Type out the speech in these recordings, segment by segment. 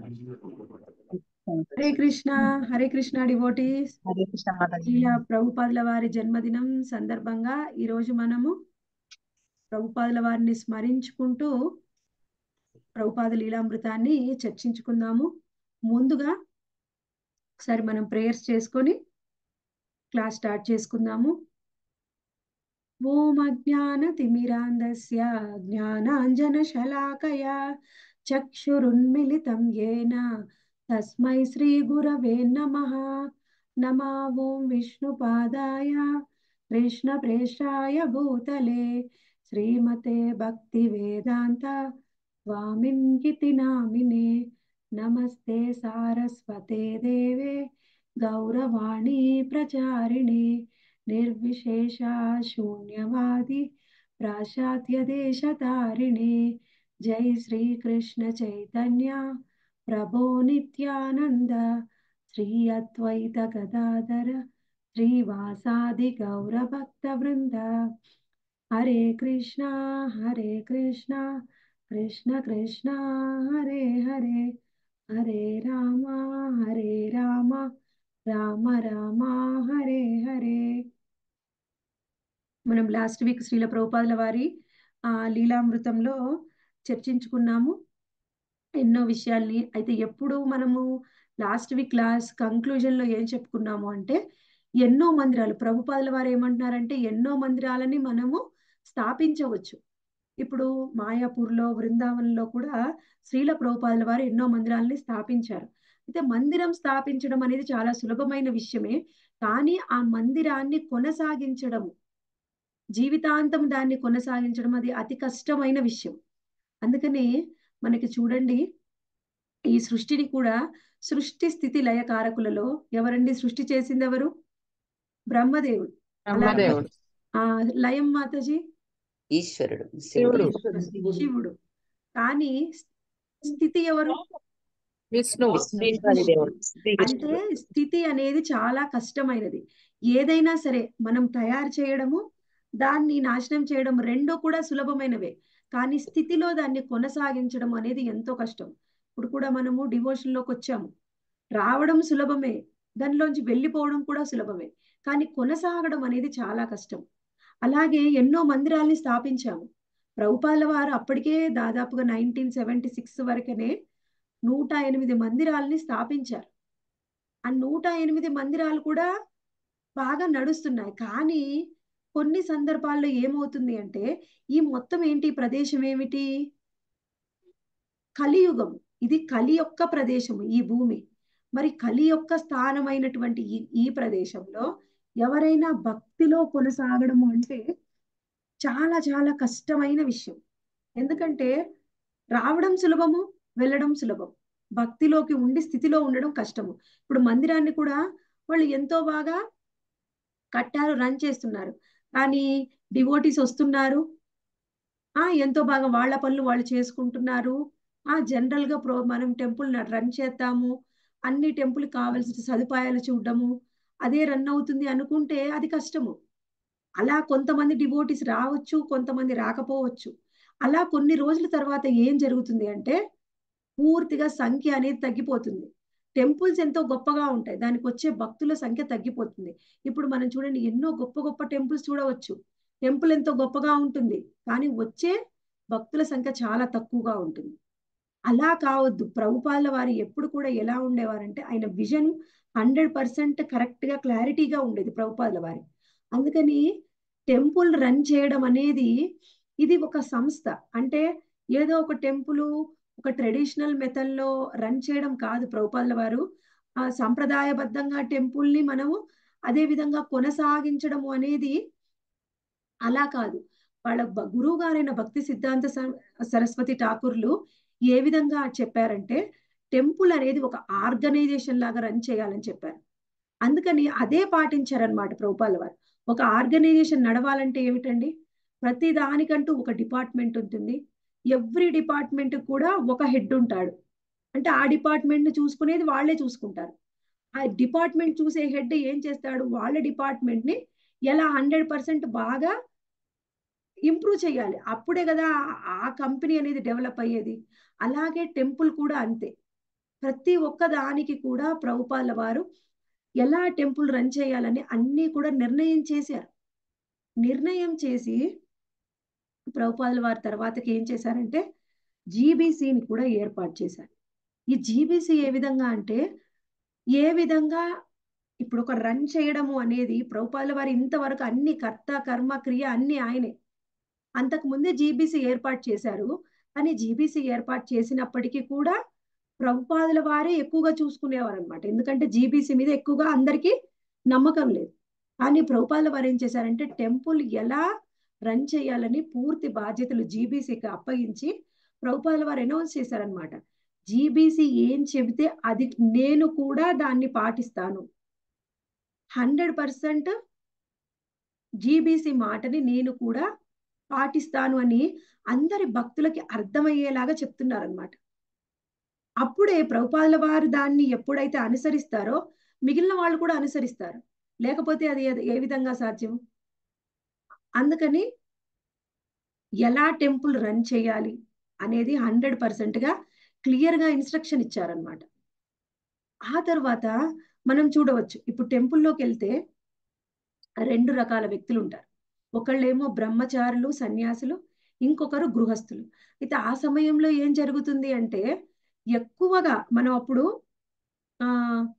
Hare Krishna Hare Krishna devotees Hare Krishna mataji ఇలా ప్రభుపాదుల వారి జన్మదినం సందర్భంగా ఈ రోజు మనము ప్రభుపాదుల వారిని స్మరించుకుంటూ ప్రభుపాద లీలామృతాన్ని చర్చించుకుందాము ముందుగా ఒకసారి మనం ప్రేయర్స్ చేసుకొని క్లాస్ స్టార్ట్ చేసుకుందాము ఓం అజ్ఞాన తిమిరాంధస్య జ్ఞానాంజన శలాకయా చక్షురున్మిలితం ఏన తస్మై శ్రీ గురవే నమః నమా ఓం విష్ణుపాదాయ కృష్ణ ప్రేష్టాయ భూతలే శ్రీమతే భక్తి వేదాంత స్వామిన్ గితి నామినే నమస్తే సారస్వతే దేవే గౌరవాణి ప్రచారిణే నిర్విశేష శూన్యవాది పాశ్చాత్య దేశతారిణే జై శ్రీ కృష్ణ చైతన్య ప్రభో నిత్యానంద శ్రీ అద్వైత గదాధర శ్రీవాసాది గౌరభక్త వృంద హరే కృష్ణ హరే కృష్ణ కృష్ణ కృష్ణ హరే హరే హరే రామ హరే రామ రామ రామ హరే హరే మనం లాస్ట్ వీక్ శ్రీల ప్రభుపాదుల వారి ఆ లీలామృతంలో చర్చించుకున్నాము ఎన్నో విషయాల్ని అయితే ఎప్పుడు మనము లాస్ట్ వీక్ క్లాస్ కంక్లూజన్ లో ఏం చెప్పుకున్నాము అంటే ఎన్నో మందిరాలు ప్రభుపాదుల వారు ఏమంటున్నారంటే ఎన్నో మందిరాలని మనము స్థాపించవచ్చు ఇప్పుడు మాయాపూర్లో బృందావనంలో కూడా శ్రీల ప్రభుపాదుల వారు ఎన్నో మందిరాలని స్థాపించారు అయితే మందిరం స్థాపించడం అనేది చాలా సులభమైన విషయమే కానీ ఆ మందిరాన్ని కొనసాగించడము జీవితాంతం దాన్ని కొనసాగించడం అది అతి కష్టమైన విషయం అందుకని మనకి చూడండి ఈ సృష్టిని కూడా సృష్టి స్థితి లయ కారకులలో ఎవరండి సృష్టి చేసింది ఎవరు బ్రహ్మదేవుడు అలాగే బ్రహ్మదేవుడు ఆ లయం మాతాజీ ఈశ్వరుడు శివుడు శివుడు శివుడు కానీ స్థితి ఎవరు విష్ణువు విశ్వేశ్వరి దేవుడు అంటే స్థితి అనేది చాలా కష్టమైనది ఏదైనా సరే మనం తయారు చేయడము దాన్ని నాశనం చేయడం రెండూ కూడా సులభమైనవే కానీ స్థితిలో దాన్ని కొనసాగించడం అనేది ఎంతో కష్టం ఇప్పుడు కూడా మనము డివోషన్ లోకి వచ్చాము రావడం సులభమే దానిలోంచి వెళ్ళిపోవడం కూడా సులభమే కానీ కొనసాగడం అనేది చాలా కష్టం అలాగే ఎన్నో మందిరాల్ని స్థాపించాము ప్రభుపాల వారు అప్పటికే దాదాపుగా నైన్టీన్ సెవెంటీ సిక్స్ వరకనే నూట ఎనిమిది మందిరాల్ని స్థాపించారు ఆ నూట ఎనిమిది మందిరాలు కూడా బాగా నడుస్తున్నాయి కానీ కొన్ని సందర్భాల్లో ఏమవుతుంది అంటే ఈ మొత్తం ఏంటి ఈ ప్రదేశం ఏమిటి కలియుగం ఇది కలి యొక్క ప్రదేశము ఈ భూమి మరి కలి యొక్క స్థానమైనటువంటి ఈ ఈ ప్రదేశంలో ఎవరైనా భక్తిలో కొనసాగడము అంటే చాలా చాలా కష్టమైన విషయం ఎందుకంటే రావడం సులభము వెళ్ళడం సులభం భక్తిలోకి ఉండి స్థితిలో ఉండడం కష్టము ఇప్పుడు మందిరాన్ని కూడా వాళ్ళు ఎంతో బాగా కట్టారు రన్ చేస్తున్నారు కానీ డివోటీస్ వస్తున్నారు ఆ ఎంతో బాగా వాళ్ళ పనులు వాళ్ళు చేసుకుంటున్నారు ఆ జనరల్ గా ప్రో మనం టెంపుల్ రన్ చేద్దాము అన్ని టెంపుల్ కావాల్సిన సదుపాయాలు చూడడము అదే రన్ అవుతుంది అనుకుంటే అది కష్టము అలా కొంతమంది డివోటీస్ రావచ్చు కొంతమంది రాకపోవచ్చు అలా కొన్ని రోజుల తర్వాత ఏం జరుగుతుంది అంటే పూర్తిగా సంఖ్య అనేది తగ్గిపోతుంది టెంపుల్స్ ఎంతో గొప్పగా ఉంటాయి దానికి వచ్చే భక్తుల సంఖ్య తగ్గిపోతుంది ఇప్పుడు మనం చూడండి ఎన్నో గొప్ప గొప్ప టెంపుల్స్ చూడవచ్చు టెంపుల్ ఎంతో గొప్పగా ఉంటుంది కానీ వచ్చే భక్తుల సంఖ్య చాలా తక్కువగా ఉంటుంది అలా కావద్దు ప్రభుపాల వారు ఎప్పుడు కూడా ఎలా ఉండేవారంటే ఆయన విజన్ హండ్రెడ్ పర్సెంట్ కరెక్ట్ గా క్లారిటీగా ఉండేది ప్రభుపాల వారి అందుకని టెంపుల్ రన్ చేయడం అనేది ఇది ఒక సంస్థ అంటే ఏదో ఒక టెంపుల్ ఒక ట్రెడిషనల్ మెథడ్ లో రన్ చేయడం కాదు ప్రభుపాదుల వారు ఆ సంప్రదాయబద్ధంగా టెంపుల్ ని మనము అదే విధంగా కొనసాగించడము అనేది అలా కాదు వాళ్ళ బ- గురువు గారైన భక్తి సిద్ధాంత స- సరస్వతి ఠాకూర్లు ఏ విధంగా చెప్పారంటే టెంపుల్ అనేది ఒక ఆర్గనైజేషన్ లాగా రన్ చేయాలని చెప్పారు అందుకని అదే పాటించారనమాట ప్రభుపాల వారు ఒక ఆర్గనైజేషన్ నడవాలంటే ఏమిటండి ప్రతి దానికంటూ ఒక డిపార్ట్మెంట్ ఉంటుంది ఎవ్రీ డిపార్ట్మెంట్ కూడా ఒక హెడ్ ఉంటాడు అంటే ఆ డిపార్ట్మెంట్ ని చూసుకునేది వాళ్ళే చూసుకుంటారు ఆ డిపార్ట్మెంట్ చూసే హెడ్ ఏం చేస్తాడు వాళ్ళ డిపార్ట్మెంట్ ని ఎలా హండ్రెడ్ పర్సెంట్ బాగా ఇంప్రూవ్ చేయాలి అప్పుడే కదా ఆ కంపెనీ అనేది డెవలప్ అయ్యేది అలాగే టెంపుల్ కూడా అంతే ప్రతి ఒక్క దానికి కూడా ప్రభుపాల వారు ఎలా టెంపుల్ రన్ చేయాలని అన్నీ కూడా నిర్ణయం చేశారు నిర్ణయం చేసి ప్రభుపాదుల వారి తర్వాతకి ఏం చేశారంటే జీబీసీని కూడా ఏర్పాటు చేశారు ఈ జీబీసీ ఏ విధంగా అంటే ఏ విధంగా ఇప్పుడు ఒక రన్ చేయడము అనేది ప్రభుపాదుల వారు ఇంతవరకు అన్ని కర్త కర్మ క్రియ అన్ని ఆయనే అంతకు ముందే జీబీసీ ఏర్పాటు చేశారు కానీ జీబీసీ ఏర్పాటు చేసినప్పటికీ కూడా ప్రభుపాదుల వారే ఎక్కువగా చూసుకునేవారు అనమాట ఎందుకంటే జీబీసీ మీద ఎక్కువగా అందరికీ నమ్మకం లేదు కానీ ప్రభుపాదుల వారు ఏం చేశారంటే టెంపుల్ ఎలా రన్ చేయాలని పూర్తి బాధ్యతలు జీబీసీకి అప్పగించి ప్రభుపాదుల వారు అనౌన్స్ చేశారనమాట జీబీసీ ఏం చెబితే అది నేను కూడా దాన్ని పాటిస్తాను హండ్రెడ్ పర్సెంట్ జీబీసీ మాటని నేను కూడా పాటిస్తాను అని అందరి భక్తులకి అర్థమయ్యేలాగా చెప్తున్నారనమాట అప్పుడే ప్రభుపాదుల వారు దాన్ని ఎప్పుడైతే అనుసరిస్తారో మిగిలిన వాళ్ళు కూడా అనుసరిస్తారు లేకపోతే అది ఏ విధంగా సాధ్యం అందుకని ఎలా టెంపుల్ రన్ చేయాలి అనేది హండ్రెడ్ పర్సెంట్ గా క్లియర్ గా ఇన్స్ట్రక్షన్ ఇచ్చారనమాట ఆ తర్వాత మనం చూడవచ్చు ఇప్పుడు టెంపుల్లోకి వెళ్తే రెండు రకాల వ్యక్తులు ఉంటారు ఒకళ్ళేమో బ్రహ్మచారులు సన్యాసులు ఇంకొకరు గృహస్థులు అయితే ఆ సమయంలో ఏం జరుగుతుంది అంటే ఎక్కువగా మనం అప్పుడు ఆ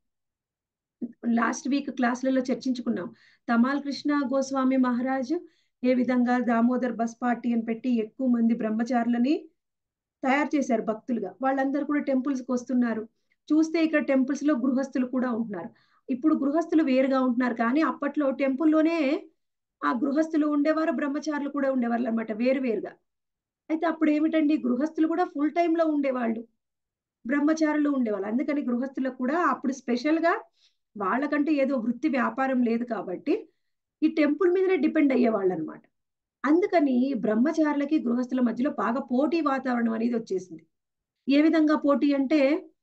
లాస్ట్ వీక్ క్లాసులలో చర్చించుకున్నాం తమాల్ కృష్ణ గోస్వామి మహారాజు ఏ విధంగా దామోదర్ బస్ పార్టీ అని పెట్టి ఎక్కువ మంది బ్రహ్మచారులని తయారు చేశారు భక్తులుగా వాళ్ళందరూ కూడా టెంపుల్స్ కి వస్తున్నారు చూస్తే ఇక్కడ టెంపుల్స్ లో గృహస్థులు కూడా ఉంటున్నారు ఇప్పుడు గృహస్థులు వేరుగా ఉంటున్నారు కానీ అప్పట్లో టెంపుల్లోనే ఆ గృహస్థులు ఉండేవారు బ్రహ్మచారులు కూడా ఉండేవాళ్ళు అనమాట వేరు వేరుగా అయితే అప్పుడు ఏమిటండి గృహస్థులు కూడా ఫుల్ టైంలో ఉండేవాళ్ళు బ్రహ్మచారులు ఉండేవాళ్ళు అందుకని గృహస్థులకు కూడా అప్పుడు స్పెషల్ గా వాళ్ళకంటే ఏదో వృత్తి వ్యాపారం లేదు కాబట్టి ఈ టెంపుల్ మీదనే డిపెండ్ అయ్యేవాళ్ళు అనమాట అందుకని బ్రహ్మచారులకి గృహస్థుల మధ్యలో బాగా పోటీ వాతావరణం అనేది వచ్చేసింది ఏ విధంగా పోటీ అంటే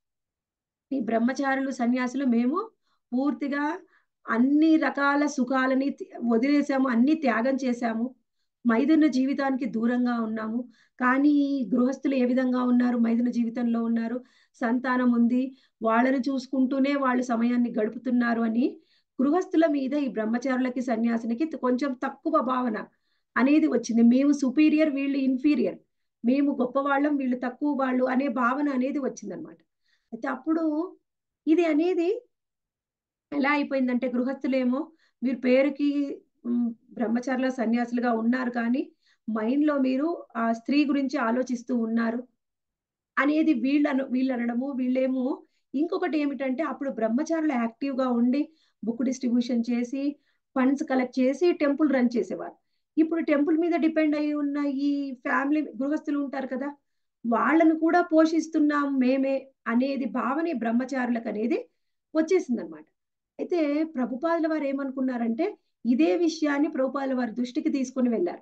ఈ బ్రహ్మచారులు సన్యాసులు మేము పూర్తిగా అన్ని రకాల సుఖాలని వదిలేసాము అన్ని త్యాగం చేశాము మైదున జీవితానికి దూరంగా ఉన్నాము కానీ గృహస్థులు ఏ విధంగా ఉన్నారు మైదున జీవితంలో ఉన్నారు సంతానం ఉంది వాళ్ళని చూసుకుంటూనే వాళ్ళు సమయాన్ని గడుపుతున్నారు అని గృహస్థుల మీద ఈ బ్రహ్మచారులకి సన్యాసునికి కొంచెం తక్కువ భావన అనేది వచ్చింది మేము సుపీరియర్ వీళ్ళు ఇన్ఫీరియర్ మేము గొప్పవాళ్ళం వీళ్ళు తక్కువ వాళ్ళు అనే భావన అనేది వచ్చిందనమాట అయితే అప్పుడు ఇది అనేది ఎలా అయిపోయిందంటే గృహస్థులేమో మీరు పేరుకి బ్రహ్మచారుల సన్యాసులుగా ఉన్నారు కానీ మైండ్ లో మీరు ఆ స్త్రీ గురించి ఆలోచిస్తూ ఉన్నారు అనేది వీళ్ళను వీళ్ళు అనడము వీళ్ళేమో ఇంకొకటి ఏమిటంటే అప్పుడు బ్రహ్మచారులు యాక్టివ్ గా ఉండి బుక్ డిస్ట్రిబ్యూషన్ చేసి ఫండ్స్ కలెక్ట్ చేసి టెంపుల్ రన్ చేసేవారు ఇప్పుడు టెంపుల్ మీద డిపెండ్ అయి ఉన్న ఈ ఫ్యామిలీ గృహస్థులు ఉంటారు కదా వాళ్ళను కూడా పోషిస్తున్నాం మేమే అనేది భావన బ్రహ్మచారులకు అనేది వచ్చేసింది అనమాట అయితే ప్రభుపాదుల వారు ఏమనుకున్నారంటే ఇదే విషయాన్ని ప్రభుపాదుల వారి దృష్టికి తీసుకొని వెళ్ళారు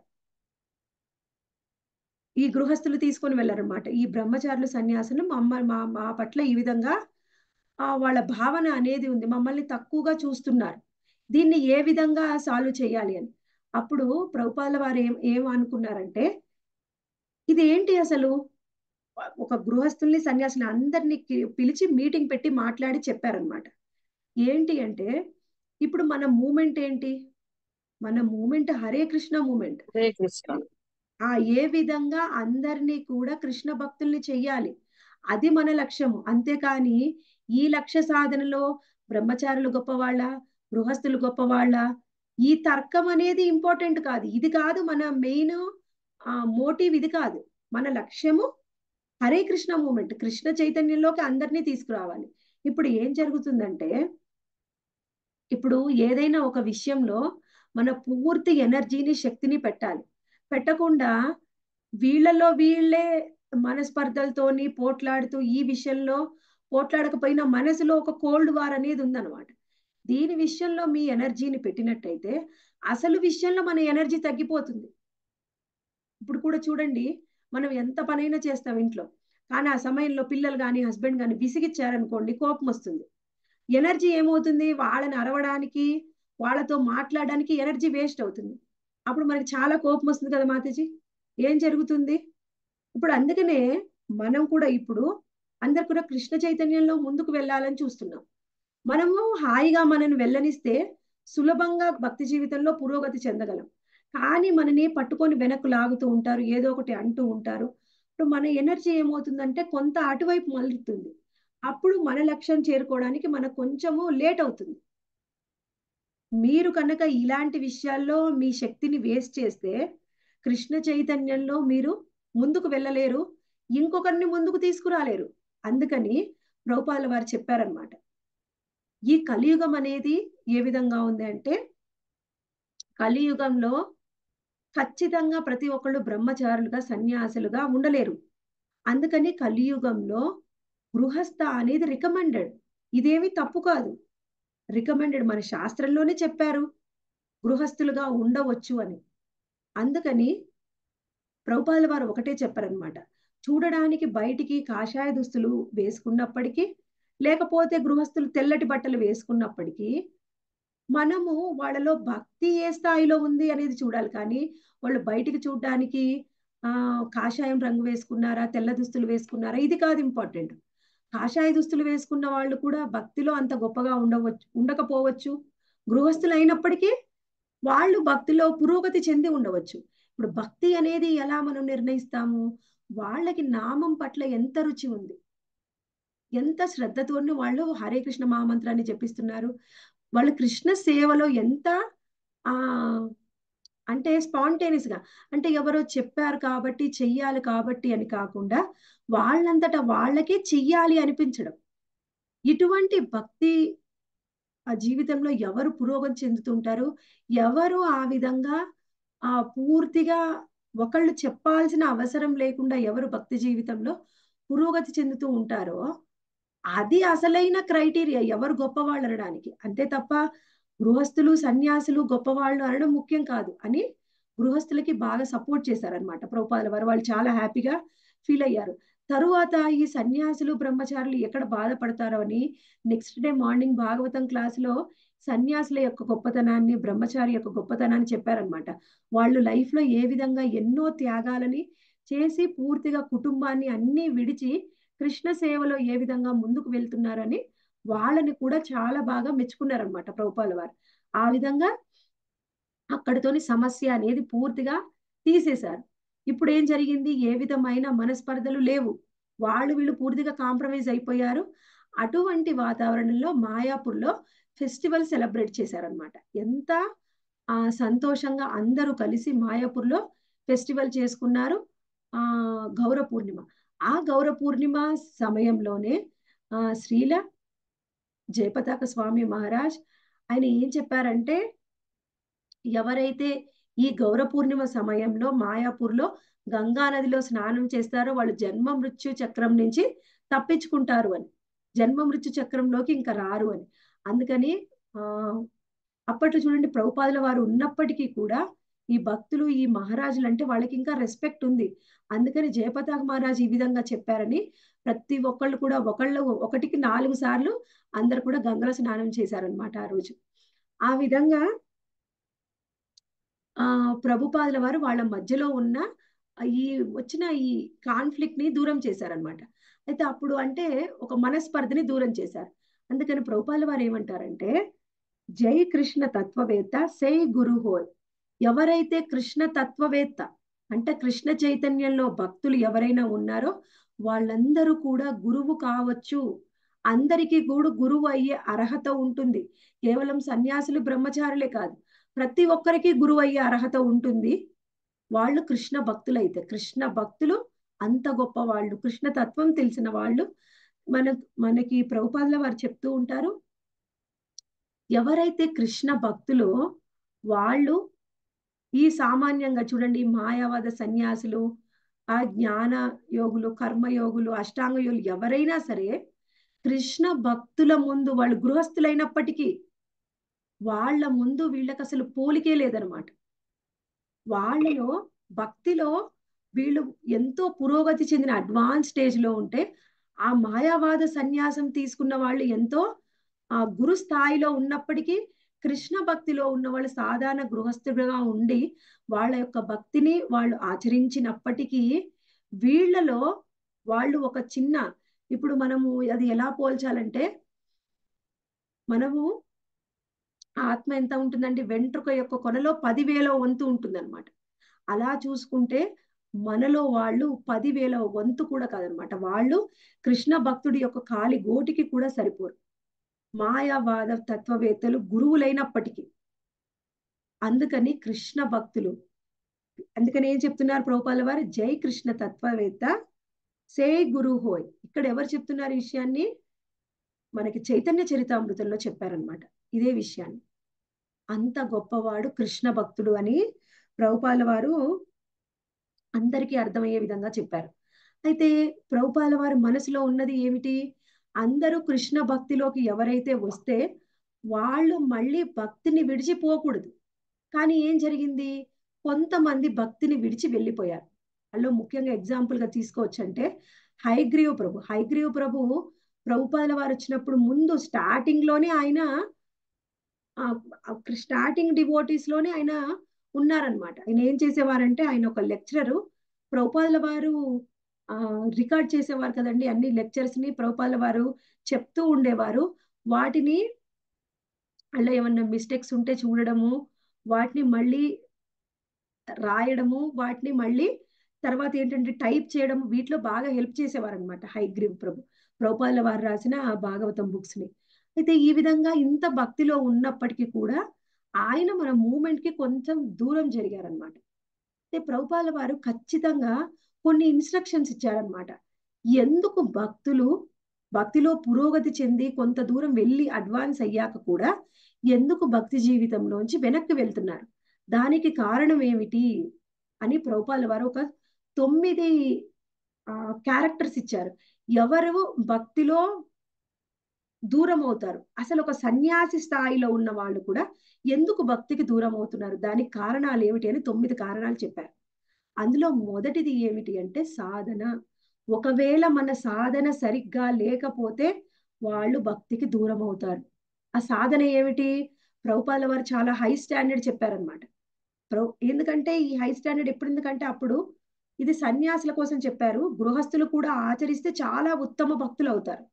ఈ గృహస్థులు తీసుకొని వెళ్ళారనమాట ఈ బ్రహ్మచారులు సన్యాసులు మమ్మ మా మా పట్ల ఈ విధంగా ఆ వాళ్ళ భావన అనేది ఉంది మమ్మల్ని తక్కువగా చూస్తున్నారు దీన్ని ఏ విధంగా సాల్వ్ చేయాలి అని అప్పుడు ప్రభుపాదుల వారు ఏం ఏం అనుకున్నారంటే ఇది ఏంటి అసలు ఒక గృహస్థుల్ని సన్యాసుని అందరినీ పిలిచి మీటింగ్ పెట్టి మాట్లాడి చెప్పారనమాట ఏంటి అంటే ఇప్పుడు మన మూమెంట్ ఏంటి మన మూమెంట్ హరే కృష్ణ మూమెంట్ హరే కృష్ణ ఆ ఏ విధంగా అందరినీ కూడా కృష్ణ భక్తుల్ని చెయ్యాలి అది మన లక్ష్యము అంతేకాని ఈ లక్ష్య సాధనలో బ్రహ్మచారులు గొప్పవాళ్ళ గృహస్థులు గొప్పవాళ్ళ ఈ తర్కం అనేది ఇంపార్టెంట్ కాదు ఇది కాదు మన మెయిన్ మోటివ్ ఇది కాదు మన లక్ష్యము హరే కృష్ణ మూమెంట్ కృష్ణ చైతన్యంలోకి అందరినీ తీసుకురావాలి ఇప్పుడు ఏం జరుగుతుందంటే ఇప్పుడు ఏదైనా ఒక విషయంలో మన పూర్తి ఎనర్జీని శక్తిని పెట్టాలి పెట్టకుండా వీళ్ళలో వీళ్ళే మనస్పర్ధలతోని పోట్లాడుతూ ఈ విషయంలో పోట్లాడకపోయినా మనసులో ఒక కోల్డ్ వార్ అనేది ఉందన్నమాట దీని విషయంలో మీ ఎనర్జీని పెట్టినట్టయితే అసలు విషయంలో మన ఎనర్జీ తగ్గిపోతుంది ఇప్పుడు కూడా చూడండి మనం ఎంత పనైనా చేస్తాం ఇంట్లో కానీ ఆ సమయంలో పిల్లలు కానీ హస్బెండ్ కానీ విసిగిచ్చారనుకోండి కోపం వస్తుంది ఎనర్జీ ఏమవుతుంది వాళ్ళని అరవడానికి వాళ్ళతో మాట్లాడడానికి ఎనర్జీ వేస్ట్ అవుతుంది అప్పుడు మనకి చాలా కోపం వస్తుంది కదా మాతాజీ ఏం జరుగుతుంది ఇప్పుడు అందుకనే మనం కూడా ఇప్పుడు అందరు కూడా కృష్ణ చైతన్యంలో ముందుకు వెళ్ళాలని చూస్తున్నాం మనము హాయిగా మనని వెళ్ళనిస్తే సులభంగా భక్తి జీవితంలో పురోగతి చెందగలం కానీ మనని పట్టుకొని వెనక్కు లాగుతూ ఉంటారు ఏదో ఒకటి అంటూ ఉంటారు ఇప్పుడు మన ఎనర్జీ ఏమవుతుందంటే కొంత అటువైపు మలుతుంది అప్పుడు మన లక్ష్యం చేరుకోవడానికి మనకు కొంచెము లేట్ అవుతుంది మీరు కనుక ఇలాంటి విషయాల్లో మీ శక్తిని వేస్ట్ చేస్తే కృష్ణ చైతన్యంలో మీరు ముందుకు వెళ్ళలేరు ఇంకొకరిని ముందుకు తీసుకురాలేరు అందుకని ప్రభుపాల వారు చెప్పారనమాట ఈ కలియుగం అనేది ఏ విధంగా ఉంది అంటే కలియుగంలో ఖచ్చితంగా ప్రతి ఒక్కళ్ళు బ్రహ్మచారులుగా సన్యాసులుగా ఉండలేరు అందుకని కలియుగంలో గృహస్థ అనేది రికమెండెడ్ ఇదేమి తప్పు కాదు రికమెండెడ్ మన శాస్త్రంలోనే చెప్పారు గృహస్థులుగా ఉండవచ్చు అని అందుకని ప్రభుపాల వారు ఒకటే చెప్పారనమాట చూడడానికి బయటికి కాషాయ దుస్తులు వేసుకున్నప్పటికీ లేకపోతే గృహస్థులు తెల్లటి బట్టలు వేసుకున్నప్పటికీ మనము వాళ్ళలో భక్తి ఏ స్థాయిలో ఉంది అనేది చూడాలి కానీ వాళ్ళు బయటికి చూడడానికి ఆ కాషాయం రంగు వేసుకున్నారా తెల్ల దుస్తులు వేసుకున్నారా ఇది కాదు ఇంపార్టెంట్ కాషాయ దుస్తులు వేసుకున్న వాళ్ళు కూడా భక్తిలో అంత గొప్పగా ఉండవచ్చు ఉండకపోవచ్చు గృహస్థులు అయినప్పటికీ వాళ్ళు భక్తిలో పురోగతి చెంది ఉండవచ్చు ఇప్పుడు భక్తి అనేది ఎలా మనం నిర్ణయిస్తాము వాళ్ళకి నామం పట్ల ఎంత రుచి ఉంది ఎంత శ్రద్ధతోని వాళ్ళు హరే కృష్ణ మహామంత్రాన్ని జపిస్తున్నారు వాళ్ళు కృష్ణ సేవలో ఎంత ఆ అంటే స్పాంటేనియస్ గా అంటే ఎవరో చెప్పారు కాబట్టి చెయ్యాలి కాబట్టి అని కాకుండా వాళ్ళంతటా వాళ్ళకే చెయ్యాలి అనిపించడం ఇటువంటి భక్తి ఆ జీవితంలో ఎవరు పురోగతి చెందుతుంటారు ఎవరు ఆ విధంగా ఆ పూర్తిగా ఒకళ్ళు చెప్పాల్సిన అవసరం లేకుండా ఎవరు భక్తి జీవితంలో పురోగతి చెందుతూ ఉంటారో అది అసలైన క్రైటీరియా ఎవరు గొప్పవాళ్ళు అనడానికి అంతే తప్ప గృహస్థులు సన్యాసులు గొప్పవాళ్ళు అనడం ముఖ్యం కాదు అని గృహస్థులకి బాగా సపోర్ట్ చేశారనమాట ప్రభుపాదుల వారు వాళ్ళు చాలా హ్యాపీగా ఫీల్ అయ్యారు తరువాత ఈ సన్యాసులు బ్రహ్మచారులు ఎక్కడ బాధపడతారో అని నెక్స్ట్ డే మార్నింగ్ భాగవతం క్లాసులో సన్యాసుల యొక్క గొప్పతనాన్ని బ్రహ్మచారి యొక్క గొప్పతనాన్ని చెప్పారనమాట వాళ్ళు లైఫ్ లో ఏ విధంగా ఎన్నో త్యాగాలని చేసి పూర్తిగా కుటుంబాన్ని అన్ని విడిచి కృష్ణ సేవలో ఏ విధంగా ముందుకు వెళ్తున్నారని వాళ్ళని కూడా చాలా బాగా మెచ్చుకున్నారనమాట ప్రభుపాల వారు ఆ విధంగా అక్కడితోని సమస్య అనేది పూర్తిగా తీసేశారు ఇప్పుడు ఏం జరిగింది ఏ విధమైన మనస్పర్ధలు లేవు వాళ్ళు వీళ్ళు పూర్తిగా కాంప్రమైజ్ అయిపోయారు అటువంటి వాతావరణంలో మాయాపూర్లో ఫెస్టివల్ సెలబ్రేట్ చేశారనమాట ఎంత ఆ సంతోషంగా అందరూ కలిసి మాయాపూర్లో ఫెస్టివల్ చేసుకున్నారు ఆ గౌర పూర్ణిమ ఆ గౌర పూర్ణిమ సమయంలోనే ఆ శ్రీల జయపతాక స్వామి మహారాజ్ ఆయన ఏం చెప్పారంటే ఎవరైతే ఈ గౌర పూర్ణిమ సమయంలో మాయాపూర్లో గంగా నదిలో స్నానం చేస్తారో వాళ్ళు జన్మ మృత్యు చక్రం నుంచి తప్పించుకుంటారు అని జన్మ మృత్యు చక్రంలోకి ఇంకా రారు అని అందుకని ఆ అప్పట్లో చూడండి ప్రభుపాదుల వారు ఉన్నప్పటికీ కూడా ఈ భక్తులు ఈ మహారాజులు అంటే వాళ్ళకి ఇంకా రెస్పెక్ట్ ఉంది అందుకని జయపతాక మహారాజు ఈ విధంగా చెప్పారని ప్రతి ఒక్కళ్ళు కూడా ఒకళ్ళు ఒకటికి నాలుగు సార్లు అందరు కూడా గంగల స్నానం చేశారనమాట ఆ రోజు ఆ విధంగా ఆ ప్రభుపాదుల వారు వాళ్ళ మధ్యలో ఉన్న ఈ వచ్చిన ఈ కాన్ఫ్లిక్ట్ ని దూరం చేశారనమాట అయితే అప్పుడు అంటే ఒక మనస్పర్ధని దూరం చేశారు అందుకని ప్రభుపాదుల వారు ఏమంటారంటే జై కృష్ణ తత్వవేత్త సై గురు హోయ్ ఎవరైతే కృష్ణ తత్వవేత్త అంటే కృష్ణ చైతన్యంలో భక్తులు ఎవరైనా ఉన్నారో వాళ్ళందరూ కూడా గురువు కావచ్చు అందరికీ కూడా గురువు అయ్యే అర్హత ఉంటుంది కేవలం సన్యాసులు బ్రహ్మచారులే కాదు ప్రతి ఒక్కరికి గురువు అయ్యే అర్హత ఉంటుంది వాళ్ళు కృష్ణ భక్తులైతే కృష్ణ భక్తులు అంత గొప్ప వాళ్ళు కృష్ణ తత్వం తెలిసిన వాళ్ళు మన మనకి ప్రభుపాదుల వారు చెప్తూ ఉంటారు ఎవరైతే కృష్ణ భక్తులు వాళ్ళు ఈ సామాన్యంగా చూడండి మాయావాద సన్యాసులు ఆ జ్ఞాన యోగులు కర్మయోగులు అష్టాంగ యోగులు ఎవరైనా సరే కృష్ణ భక్తుల ముందు వాళ్ళు గృహస్థులైనప్పటికీ వాళ్ళ ముందు వీళ్ళకి అసలు పోలికే లేదనమాట వాళ్ళలో భక్తిలో వీళ్ళు ఎంతో పురోగతి చెందిన అడ్వాన్స్ స్టేజ్ లో ఉంటే ఆ మాయావాద సన్యాసం తీసుకున్న వాళ్ళు ఎంతో ఆ గురు స్థాయిలో ఉన్నప్పటికీ కృష్ణ భక్తిలో ఉన్న వాళ్ళు సాధారణ గృహస్థులుగా ఉండి వాళ్ళ యొక్క భక్తిని వాళ్ళు ఆచరించినప్పటికీ వీళ్ళలో వాళ్ళు ఒక చిన్న ఇప్పుడు మనము అది ఎలా పోల్చాలంటే మనము ఆత్మ ఎంత ఉంటుందంటే వెంట్రుక యొక్క కొనలో పదివేల వంతు ఉంటుందన్నమాట అలా చూసుకుంటే మనలో వాళ్ళు పదివేల వంతు కూడా కాదనమాట వాళ్ళు కృష్ణ భక్తుడి యొక్క కాలి గోటికి కూడా సరిపోరు మాయావాద తత్వవేత్తలు గురువులైనప్పటికీ అందుకని కృష్ణ భక్తులు అందుకని ఏం చెప్తున్నారు ప్రభుపాల వారు జై కృష్ణ తత్వవేత్త సే గురు హోయ్ ఇక్కడ ఎవరు చెప్తున్నారు ఈ విషయాన్ని మనకి చైతన్య చరితామృతంలో చెప్పారనమాట ఇదే విషయాన్ని అంత గొప్పవాడు కృష్ణ భక్తుడు అని ప్రభుపాల వారు అందరికీ అర్థమయ్యే విధంగా చెప్పారు అయితే ప్రభుపాల వారి మనసులో ఉన్నది ఏమిటి అందరూ కృష్ణ భక్తిలోకి ఎవరైతే వస్తే వాళ్ళు మళ్ళీ భక్తిని విడిచిపోకూడదు కానీ ఏం జరిగింది కొంతమంది భక్తిని విడిచి వెళ్ళిపోయారు అందులో ముఖ్యంగా ఎగ్జాంపుల్ గా తీసుకోవచ్చు అంటే హైగ్రీవ్ ప్రభు హైగ్రీవ్ ప్రభు ప్రభుపాల వారు వచ్చినప్పుడు ముందు స్టార్టింగ్ లోనే ఆయన స్టార్టింగ్ డివోటీస్ లోనే ఆయన ఉన్నారనమాట ఆయన ఏం చేసేవారంటే ఆయన ఒక లెక్చరరు ప్రభుపాల వారు ఆ రికార్డ్ చేసేవారు కదండి అన్ని లెక్చర్స్ ని ప్రభుపాల వారు చెప్తూ ఉండేవారు వాటిని అలా ఏమన్నా మిస్టేక్స్ ఉంటే చూడడము వాటిని మళ్ళీ రాయడము వాటిని మళ్ళీ తర్వాత ఏంటంటే టైప్ చేయడం వీటిలో బాగా హెల్ప్ చేసేవారు అనమాట హైగ్రీవ్ ప్రభు ప్రభుపాల వారు రాసిన ఆ భాగవతం బుక్స్ ని అయితే ఈ విధంగా ఇంత భక్తిలో ఉన్నప్పటికీ కూడా ఆయన మన మూమెంట్ కి కొంచెం దూరం జరిగారనమాట అయితే ప్రభుపాల వారు ఖచ్చితంగా కొన్ని ఇన్స్ట్రక్షన్స్ ఇచ్చారనమాట ఎందుకు భక్తులు భక్తిలో పురోగతి చెంది కొంత దూరం వెళ్ళి అడ్వాన్స్ అయ్యాక కూడా ఎందుకు భక్తి జీవితంలోంచి వెనక్కి వెళ్తున్నారు దానికి కారణం ఏమిటి అని ప్రభుపాల వారు ఒక తొమ్మిది క్యారెక్టర్స్ ఇచ్చారు ఎవరు భక్తిలో దూరం అవుతారు అసలు ఒక సన్యాసి స్థాయిలో ఉన్న వాళ్ళు కూడా ఎందుకు భక్తికి దూరం అవుతున్నారు దానికి కారణాలు ఏమిటి అని తొమ్మిది కారణాలు చెప్పారు అందులో మొదటిది ఏమిటి అంటే సాధన ఒకవేళ మన సాధన సరిగ్గా లేకపోతే వాళ్ళు భక్తికి దూరం అవుతారు ఆ సాధన ఏమిటి ప్రభుపాల వారు చాలా హై స్టాండర్డ్ చెప్పారనమాట ప్రభు ఎందుకంటే ఈ హై స్టాండర్డ్ ఎప్పుడు ఎందుకంటే అప్పుడు ఇది సన్యాసుల కోసం చెప్పారు గృహస్థులు కూడా ఆచరిస్తే చాలా ఉత్తమ భక్తులు అవుతారు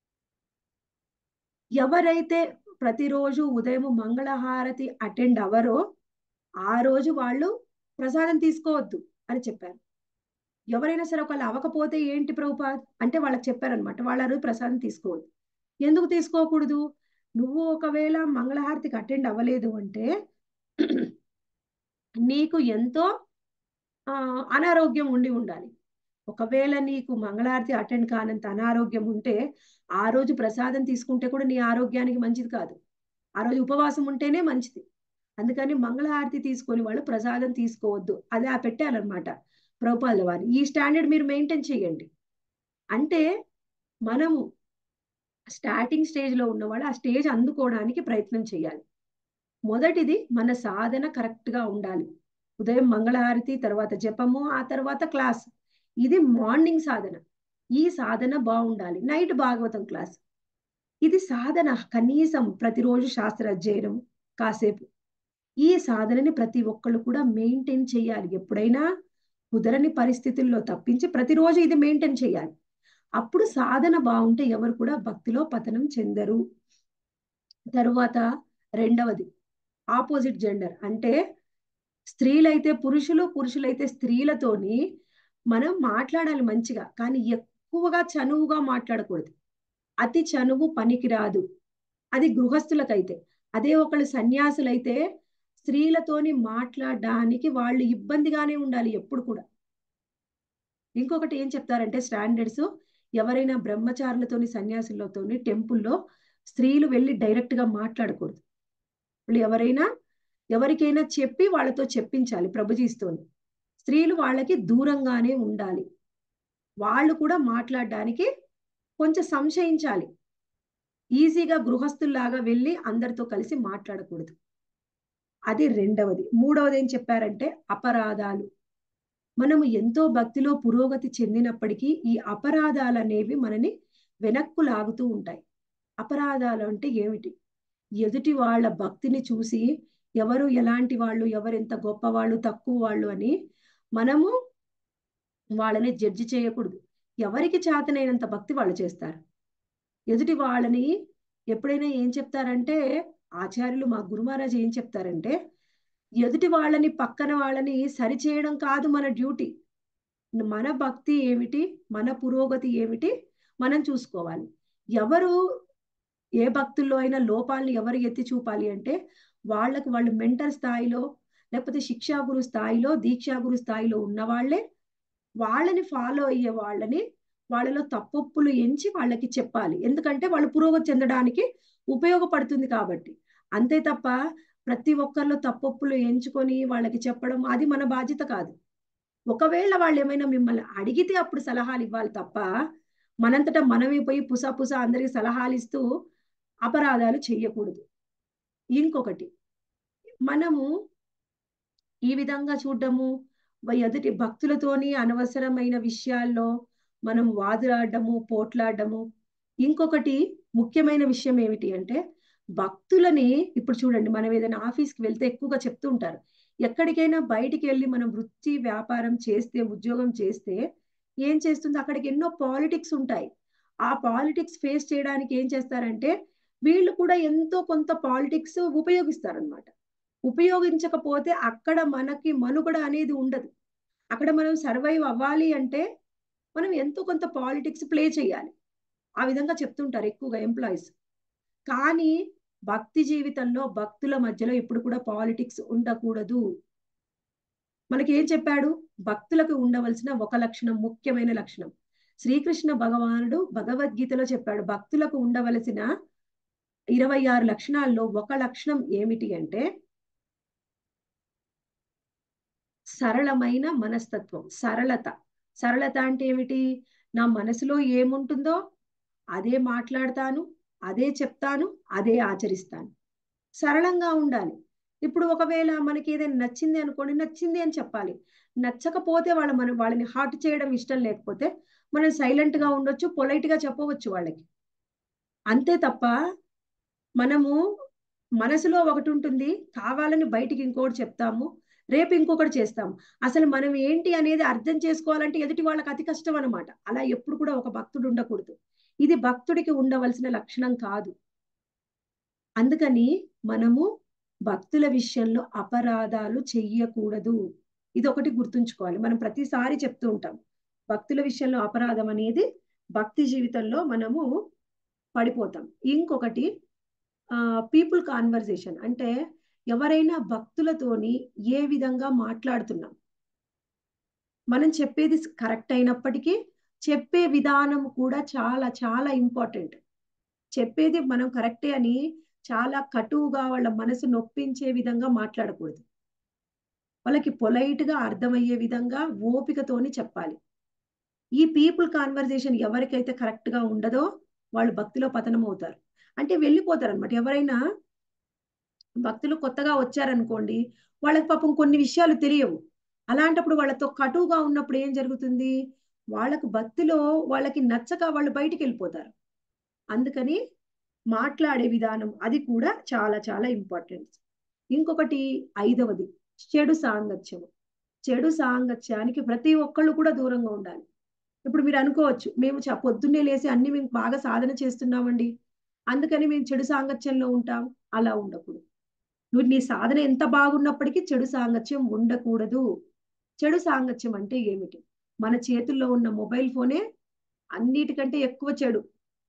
ఎవరైతే ప్రతిరోజు ఉదయం మంగళహారతి అటెండ్ అవరో ఆ రోజు వాళ్ళు ప్రసాదం తీసుకోవద్దు అని చెప్పారు ఎవరైనా సరే ఒకళ్ళు అవ్వకపోతే ఏంటి ప్రభుపాద్ అంటే వాళ్ళకి చెప్పారనమాట వాళ్ళ రోజు ప్రసాదం తీసుకోవద్దు ఎందుకు తీసుకోకూడదు నువ్వు ఒకవేళ మంగళహారతికి అటెండ్ అవ్వలేదు అంటే నీకు ఎంతో ఆ అనారోగ్యం ఉండి ఉండాలి ఒకవేళ నీకు మంగళారతి అటెండ్ కానంత అనారోగ్యం ఉంటే ఆ రోజు ప్రసాదం తీసుకుంటే కూడా నీ ఆరోగ్యానికి మంచిది కాదు ఆ రోజు ఉపవాసం ఉంటేనే మంచిది అందుకని మంగళహారతి తీసుకొని వాళ్ళు ప్రసాదం తీసుకోవద్దు అదే ఆ పెట్టాలన్నమాట ప్రభుపాల వారు ఈ స్టాండర్డ్ మీరు మెయింటైన్ చేయండి అంటే మనము స్టార్టింగ్ స్టేజ్ లో ఉన్నవాళ్ళు ఆ స్టేజ్ అందుకోవడానికి ప్రయత్నం చేయాలి మొదటిది మన సాధన కరెక్ట్ గా ఉండాలి ఉదయం మంగళహారతి తర్వాత జపము ఆ తర్వాత క్లాస్ ఇది మార్నింగ్ సాధన ఈ సాధన బాగుండాలి నైట్ భాగవతం క్లాస్ ఇది సాధన కనీసం ప్రతిరోజు శాస్త్ర అధ్యయనం కాసేపు ఈ సాధనని ప్రతి ఒక్కళ్ళు కూడా మెయింటైన్ చేయాలి ఎప్పుడైనా కుదరని పరిస్థితుల్లో తప్పించి ప్రతిరోజు ఇది మెయింటైన్ చేయాలి అప్పుడు సాధన బాగుంటే ఎవరు కూడా భక్తిలో పతనం చెందరు తరువాత రెండవది ఆపోజిట్ జెండర్ అంటే స్త్రీలైతే పురుషులు పురుషులైతే స్త్రీలతోని మనం మాట్లాడాలి మంచిగా కానీ ఎక్కువగా చనువుగా మాట్లాడకూడదు అతి చనువు పనికిరాదు అది గృహస్థులకైతే అదే ఒకళ్ళు సన్యాసులైతే స్త్రీలతోని మాట్లాడడానికి వాళ్ళు ఇబ్బందిగానే ఉండాలి ఎప్పుడు కూడా ఇంకొకటి ఏం చెప్తారంటే స్టాండర్డ్స్ ఎవరైనా బ్రహ్మచారులతోని సన్యాసులతోని టెంపుల్లో స్త్రీలు వెళ్ళి డైరెక్ట్ గా మాట్లాడకూడదు వాళ్ళు ఎవరైనా ఎవరికైనా చెప్పి వాళ్ళతో చెప్పించాలి ప్రభుజీస్తోని స్త్రీలు వాళ్ళకి దూరంగానే ఉండాలి వాళ్ళు కూడా మాట్లాడడానికి కొంచెం సంశయించాలి ఈజీగా గృహస్థుల్లాగా వెళ్ళి అందరితో కలిసి మాట్లాడకూడదు అది రెండవది మూడవది ఏం చెప్పారంటే అపరాధాలు మనము ఎంతో భక్తిలో పురోగతి చెందినప్పటికీ ఈ అపరాధాలు అనేవి మనని వెనక్కు లాగుతూ ఉంటాయి అపరాధాలు అంటే ఏమిటి ఎదుటి వాళ్ళ భక్తిని చూసి ఎవరు ఎలాంటి వాళ్ళు ఎవరెంత గొప్ప వాళ్ళు తక్కువ వాళ్ళు అని మనము వాళ్ళని జడ్జి చేయకూడదు ఎవరికి చేతనైనంత భక్తి వాళ్ళు చేస్తారు ఎదుటి వాళ్ళని ఎప్పుడైనా ఏం చెప్తారంటే ఆచార్యులు మా గురు మహారాజ్ ఏం చెప్తారంటే ఎదుటి వాళ్ళని పక్కన వాళ్ళని సరిచేయడం కాదు మన డ్యూటీ మన భక్తి ఏమిటి మన పురోగతి ఏమిటి మనం చూసుకోవాలి ఎవరు ఏ భక్తుల్లో అయినా లోపాలను ఎవరు ఎత్తి చూపాలి అంటే వాళ్ళకి వాళ్ళు మెంటర్ స్థాయిలో లేకపోతే శిక్షాగురు స్థాయిలో దీక్షాగురు స్థాయిలో ఉన్న వాళ్ళే వాళ్ళని ఫాలో అయ్యే వాళ్ళని వాళ్ళలో తప్పొప్పులు ఎంచి వాళ్ళకి చెప్పాలి ఎందుకంటే వాళ్ళు పురోగతి చెందడానికి ఉపయోగపడుతుంది కాబట్టి అంతే తప్ప ప్రతి ఒక్కరిలో తప్పొప్పులు ఎంచుకొని వాళ్ళకి చెప్పడం అది మన బాధ్యత కాదు ఒకవేళ వాళ్ళు ఏమైనా మిమ్మల్ని అడిగితే అప్పుడు సలహాలు ఇవ్వాలి తప్ప మనంతటా మనమే పోయి పుస పుస అందరికి సలహాలు ఇస్తూ అపరాధాలు చెయ్యకూడదు ఇంకొకటి మనము ఈ విధంగా చూడడము ఎదుటి భక్తులతోని అనవసరమైన విషయాల్లో మనం వాదులాడము పోట్లాడము ఇంకొకటి ముఖ్యమైన విషయం ఏమిటి అంటే భక్తులని ఇప్పుడు చూడండి మనం ఏదైనా ఆఫీస్కి వెళ్తే ఎక్కువగా చెప్తూ ఉంటారు ఎక్కడికైనా బయటికి వెళ్ళి మనం వృత్తి వ్యాపారం చేస్తే ఉద్యోగం చేస్తే ఏం చేస్తుంది అక్కడికి ఎన్నో పాలిటిక్స్ ఉంటాయి ఆ పాలిటిక్స్ ఫేస్ చేయడానికి ఏం చేస్తారంటే వీళ్ళు కూడా ఎంతో కొంత పాలిటిక్స్ ఉపయోగిస్తారనమాట ఉపయోగించకపోతే అక్కడ మనకి మనుగడ అనేది ఉండదు అక్కడ మనం సర్వైవ్ అవ్వాలి అంటే మనం ఎంతో కొంత పాలిటిక్స్ ప్లే చేయాలి ఆ విధంగా చెప్తుంటారు ఎక్కువగా ఎంప్లాయీస్ కానీ భక్తి జీవితంలో భక్తుల మధ్యలో ఎప్పుడు కూడా పాలిటిక్స్ ఉండకూడదు మనకి ఏం చెప్పాడు భక్తులకు ఉండవలసిన ఒక లక్షణం ముఖ్యమైన లక్షణం శ్రీకృష్ణ భగవానుడు భగవద్గీతలో చెప్పాడు భక్తులకు ఉండవలసిన ఇరవై ఆరు లక్షణాల్లో ఒక లక్షణం ఏమిటి అంటే సరళమైన మనస్తత్వం సరళత సరళత అంటే ఏమిటి నా మనసులో ఏముంటుందో అదే మాట్లాడతాను అదే చెప్తాను అదే ఆచరిస్తాను సరళంగా ఉండాలి ఇప్పుడు ఒకవేళ మనకి ఏదైనా నచ్చింది అనుకోండి నచ్చింది అని చెప్పాలి నచ్చకపోతే వాళ్ళ మనం వాళ్ళని హార్ట్ చేయడం ఇష్టం లేకపోతే మనం సైలెంట్ గా ఉండొచ్చు పొలైట్ గా చెప్పవచ్చు వాళ్ళకి అంతే తప్ప మనము మనసులో ఒకటి ఉంటుంది కావాలని బయటికి ఇంకోటి చెప్తాము రేపు ఇంకొకటి చేస్తాము అసలు మనం ఏంటి అనేది అర్థం చేసుకోవాలంటే ఎదుటి వాళ్ళకి అతి కష్టం అనమాట అలా ఎప్పుడు కూడా ఒక భక్తుడు ఉండకూడదు ఇది భక్తుడికి ఉండవలసిన లక్షణం కాదు అందుకని మనము భక్తుల విషయంలో అపరాధాలు చెయ్యకూడదు ఇది ఒకటి గుర్తుంచుకోవాలి మనం ప్రతిసారి చెప్తూ ఉంటాం భక్తుల విషయంలో అపరాధం అనేది భక్తి జీవితంలో మనము పడిపోతాం ఇంకొకటి పీపుల్ కాన్వర్జేషన్ అంటే ఎవరైనా భక్తులతోని ఏ విధంగా మాట్లాడుతున్నాం మనం చెప్పేది కరెక్ట్ అయినప్పటికీ చెప్పే విధానం కూడా చాలా చాలా ఇంపార్టెంట్ చెప్పేది మనం కరెక్టే అని చాలా కటువుగా వాళ్ళ మనసు నొప్పించే విధంగా మాట్లాడకూడదు వాళ్ళకి పొలైట్ గా అర్థమయ్యే విధంగా ఓపికతోని చెప్పాలి ఈ పీపుల్ కాన్వర్జేషన్ ఎవరికైతే కరెక్ట్ గా ఉండదో వాళ్ళు భక్తిలో పతనం అవుతారు అంటే వెళ్ళిపోతారు అనమాట ఎవరైనా భక్తులు కొత్తగా వచ్చారనుకోండి వాళ్ళకి పాపం కొన్ని విషయాలు తెలియవు అలాంటప్పుడు వాళ్ళతో కటువుగా ఉన్నప్పుడు ఏం జరుగుతుంది వాళ్ళకు భక్తిలో వాళ్ళకి నచ్చక వాళ్ళు బయటికి వెళ్ళిపోతారు అందుకని మాట్లాడే విధానం అది కూడా చాలా చాలా ఇంపార్టెంట్ ఇంకొకటి ఐదవది చెడు సాంగత్యము చెడు సాంగత్యానికి ప్రతి ఒక్కళ్ళు కూడా దూరంగా ఉండాలి ఇప్పుడు మీరు అనుకోవచ్చు మేము పొద్దున్నే లేసి అన్ని మేము బాగా సాధన చేస్తున్నామండి అందుకని మేము చెడు సాంగత్యంలో ఉంటాం అలా ఉండకూడదు నువ్వు నీ సాధన ఎంత బాగున్నప్పటికీ చెడు సాంగత్యం ఉండకూడదు చెడు సాంగత్యం అంటే ఏమిటి మన చేతుల్లో ఉన్న మొబైల్ ఫోనే అన్నిటికంటే ఎక్కువ చెడు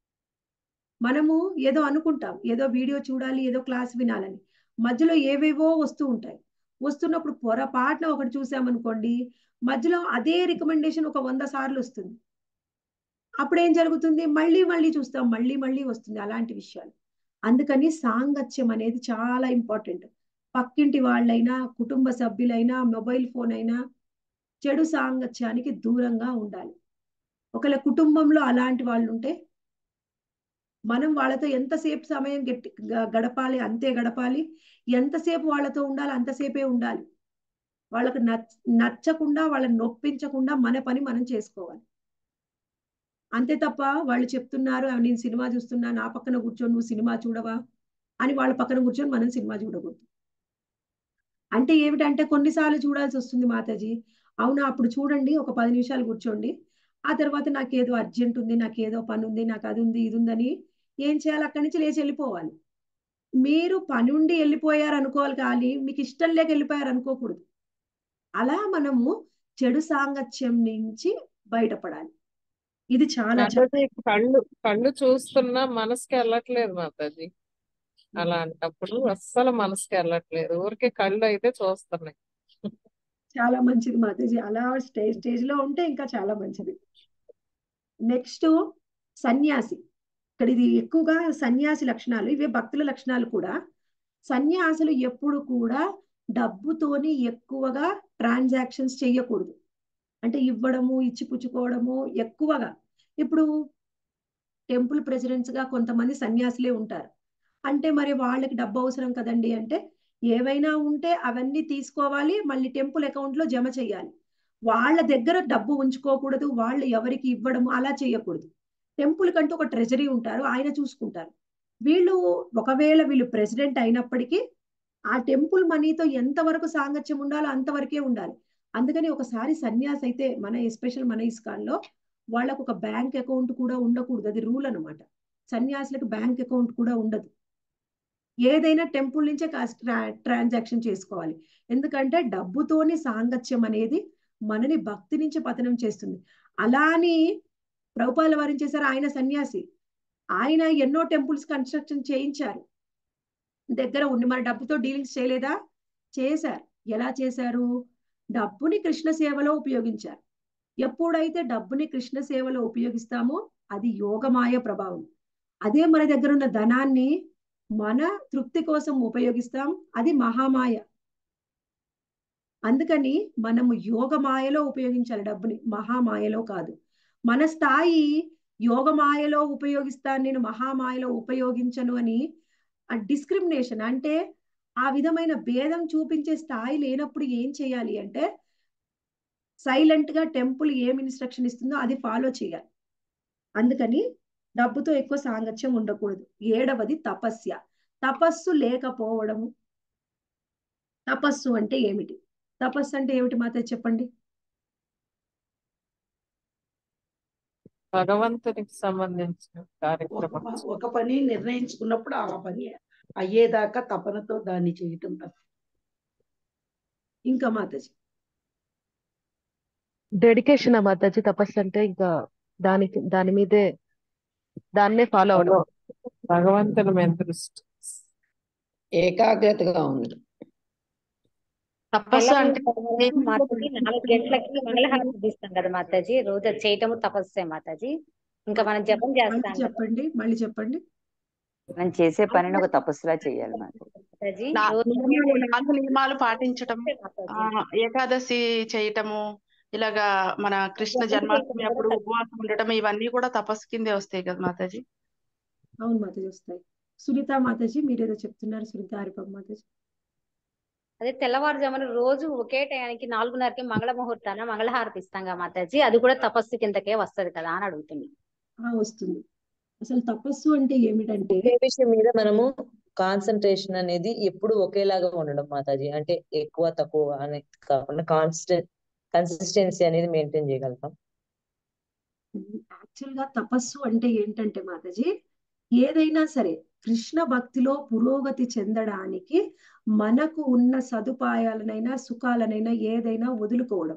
మనము ఏదో అనుకుంటాం ఏదో వీడియో చూడాలి ఏదో క్లాస్ వినాలని మధ్యలో ఏవేవో వస్తూ ఉంటాయి వస్తున్నప్పుడు పొరపాటున ఒకటి చూసామనుకోండి మధ్యలో అదే రికమెండేషన్ ఒక వంద సార్లు వస్తుంది అప్పుడు ఏం జరుగుతుంది మళ్ళీ మళ్ళీ చూస్తాం మళ్ళీ మళ్ళీ వస్తుంది అలాంటి విషయాలు అందుకని సాంగత్యం అనేది చాలా ఇంపార్టెంట్ పక్కింటి వాళ్ళైనా కుటుంబ సభ్యులైనా మొబైల్ ఫోన్ అయినా చెడు సాంగత్యానికి దూరంగా ఉండాలి ఒకవేళ కుటుంబంలో అలాంటి వాళ్ళు ఉంటే మనం వాళ్ళతో ఎంతసేపు సమయం గట్టి గడపాలి అంతే గడపాలి ఎంతసేపు వాళ్ళతో ఉండాలి అంతసేపే ఉండాలి వాళ్ళకు నచ్చ నచ్చకుండా వాళ్ళని నొప్పించకుండా మన పని మనం చేసుకోవాలి అంతే తప్ప వాళ్ళు చెప్తున్నారు నేను సినిమా చూస్తున్నా నా పక్కన కూర్చొని నువ్వు సినిమా చూడవా అని వాళ్ళ పక్కన కూర్చొని మనం సినిమా చూడకూడదు అంటే ఏమిటంటే కొన్నిసార్లు చూడాల్సి వస్తుంది మాతాజీ అవునా అప్పుడు చూడండి ఒక పది నిమిషాలు కూర్చోండి ఆ తర్వాత నాకేదో అర్జెంట్ ఉంది నాకేదో పని ఉంది నాకు అది ఉంది ఇది ఉందని ఏం చేయాలి అక్కడి నుంచి లేచి వెళ్ళిపోవాలి మీరు పని ఉండి వెళ్ళిపోయారు అనుకోవాలి కానీ మీకు ఇష్టం లేక వెళ్ళిపోయారు అనుకోకూడదు అలా మనము చెడు సాంగత్యం నుంచి బయటపడాలి ఇది చాలా చాలా మాతాజీ కళ్ళు కళ్ళు చూస్తున్నా మనసుకి వెళ్ళట్లేదు మాతాజీ అలాంటప్పుడు అస్సలు మనసుకి వెళ్ళట్లేదు ఊరికే కళ్ళు అయితే చూస్తున్నాయి చాలా మంచిది మాతాజీ అలా స్టేజ్ స్టేజ్ లో ఉంటే ఇంకా చాలా మంచిది నెక్స్ట్ సన్యాసి ఇక్కడ ఇది ఎక్కువగా సన్యాసి లక్షణాలు ఇవే భక్తుల లక్షణాలు కూడా సన్యాసులు ఎప్పుడు కూడా డబ్బుతోని ఎక్కువగా ట్రాన్సాక్షన్స్ చేయకూడదు అంటే ఇవ్వడము ఇచ్చి పుచ్చుకోవడము ఎక్కువగా ఇప్పుడు టెంపుల్ ప్రెసిడెంట్స్ గా కొంతమంది సన్యాసులే ఉంటారు అంటే మరి వాళ్ళకి డబ్బు అవసరం కదండి అంటే ఏవైనా ఉంటే అవన్నీ తీసుకోవాలి మళ్ళీ టెంపుల్ అకౌంట్ లో జమ చేయాలి వాళ్ళ దగ్గర డబ్బు ఉంచుకోకూడదు వాళ్ళు ఎవరికి ఇవ్వడము అలా చేయకూడదు టెంపుల్ కంటూ ఒక ట్రెజరీ ఉంటారు ఆయన చూసుకుంటారు వీళ్ళు ఒకవేళ వీళ్ళు ప్రెసిడెంట్ అయినప్పటికీ ఆ టెంపుల్ మనీతో ఎంతవరకు సాంగత్యం ఉండాలో అంతవరకే ఉండాలి అందుకని ఒకసారి సన్యాసి అయితే మన ఎస్పెషల్ మన ఇస్కాన్లో వాళ్ళకు ఒక బ్యాంక్ అకౌంట్ కూడా ఉండకూడదు అది రూల్ అనమాట సన్యాసులకు బ్యాంక్ అకౌంట్ కూడా ఉండదు ఏదైనా టెంపుల్ నుంచే ట్రాన్సాక్షన్ చేసుకోవాలి ఎందుకంటే డబ్బుతోని సాంగత్యం అనేది మనని భక్తి నుంచి పతనం చేస్తుంది అలా అని ప్రభుపాల వారు ఏం చేశారు ఆయన సన్యాసి ఆయన ఎన్నో టెంపుల్స్ కన్స్ట్రక్షన్ చేయించారు దగ్గర ఉండి మరి డబ్బుతో డీలింగ్స్ చేయలేదా చేశారు ఎలా చేశారు డబ్బుని కృష్ణ సేవలో ఉపయోగించారు ఎప్పుడైతే డబ్బుని కృష్ణ సేవలో ఉపయోగిస్తామో అది యోగమాయ ప్రభావం అదే మన దగ్గర ఉన్న ధనాన్ని మన తృప్తి కోసం ఉపయోగిస్తాం అది మహామాయ అందుకని మనము యోగమాయలో ఉపయోగించాలి డబ్బుని మహామాయలో కాదు మన స్థాయి యోగమాయలో ఉపయోగిస్తాను నేను మహామాయలో ఉపయోగించను అని ఆ డిస్క్రిమినేషన్ అంటే ఆ విధమైన భేదం చూపించే స్థాయి లేనప్పుడు ఏం చేయాలి అంటే సైలెంట్ గా టెంపుల్ ఏం ఇన్స్ట్రక్షన్ ఇస్తుందో అది ఫాలో చేయాలి అందుకని డబ్బుతో ఎక్కువ సాంగత్యం ఉండకూడదు ఏడవది తపస్య తపస్సు లేకపోవడము తపస్సు అంటే ఏమిటి తపస్సు అంటే ఏమిటి మాత చెప్పండి భగవంతునికి సంబంధించిన ఒక కార్యక్రమం ప- ఒక పని నిర్ణయించుకున్నప్పుడు ఆ పని అయ్యేదాకా తపనతో దాన్ని చేయటం తప్ప ఇంకా మాతాజీ డెడికేషన్ మాతాజీ తపస్సు అంటే ఇంకా దానికి దాని మీదే దాన్నే ఫాలో అవడం భగవంతుని మీద దృష్టి ఏకాగ్రతగా ఉంది తపస్సు అంటే మాతాజీ నాలుగు గంటలకి మంగళహారతి తీస్తాం కదా మాతాజీ రోజు అది చేయటము తపస్సే మాతాజీ ఇంకా మనం జపం మళ్ళీ చేస్తాం కదా చెప్పండి మళ్ళీ చెప్పండి మనం చేసే పనిని ఒక తపస్సులా చేయాలి మనం మాతాజీ నా- రోజు నియమాలు, నాలుగు నియమాలు పాటించటం ఆ, మాతాజీ ఏకాదశి చేయటము ఇలాగా మన కృష్ణ జన్మాష్టమి అప్పుడు ఉపవాసం ఉండటం ఇవన్నీ కూడా తపస్సు కిందే వస్తాయి కదా మాతాజీ అవును మాతాజీ వస్తాయి సునీత మాతాజీ మీరేదో చెప్తున్నారు సునీత హరిపం మాతాజీ అదే తెల్లవారుజామున రోజు ఒకే టయానికి నాలుగున్నరకి మంగళ ముహూర్తాన మంగళహారతి ఇస్తాం కదా మాతాజీ అది కూడా తపస్సు కిందకే వస్తది కదా అని అడుగుతుంది ఆ వస్తుంది అసలు తపస్సు అంటే ఏమిటంటే ఒకే విషయం మీద మనము కాన్సన్ట్రేషన్ అనేది ఎప్పుడు ఒకేలాగా ఉండడం మాతాజీ అంటే ఎక్కువ తక్కువ అని కాకుండా కాన్స్టెంట్ కన్సిస్టెన్సీ అనేది మెయింటైన్ చేయగలుగుతాం యాక్చువల్ గా తపస్సు అంటే ఏంటంటే మాతాజీ ఏదైనా సరే కృష్ణ భక్తిలో పురోగతి చెందడానికి మనకు ఉన్న సదుపాయాలనైనా సుఖాలనైనా ఏదైనా వదులుకోవడం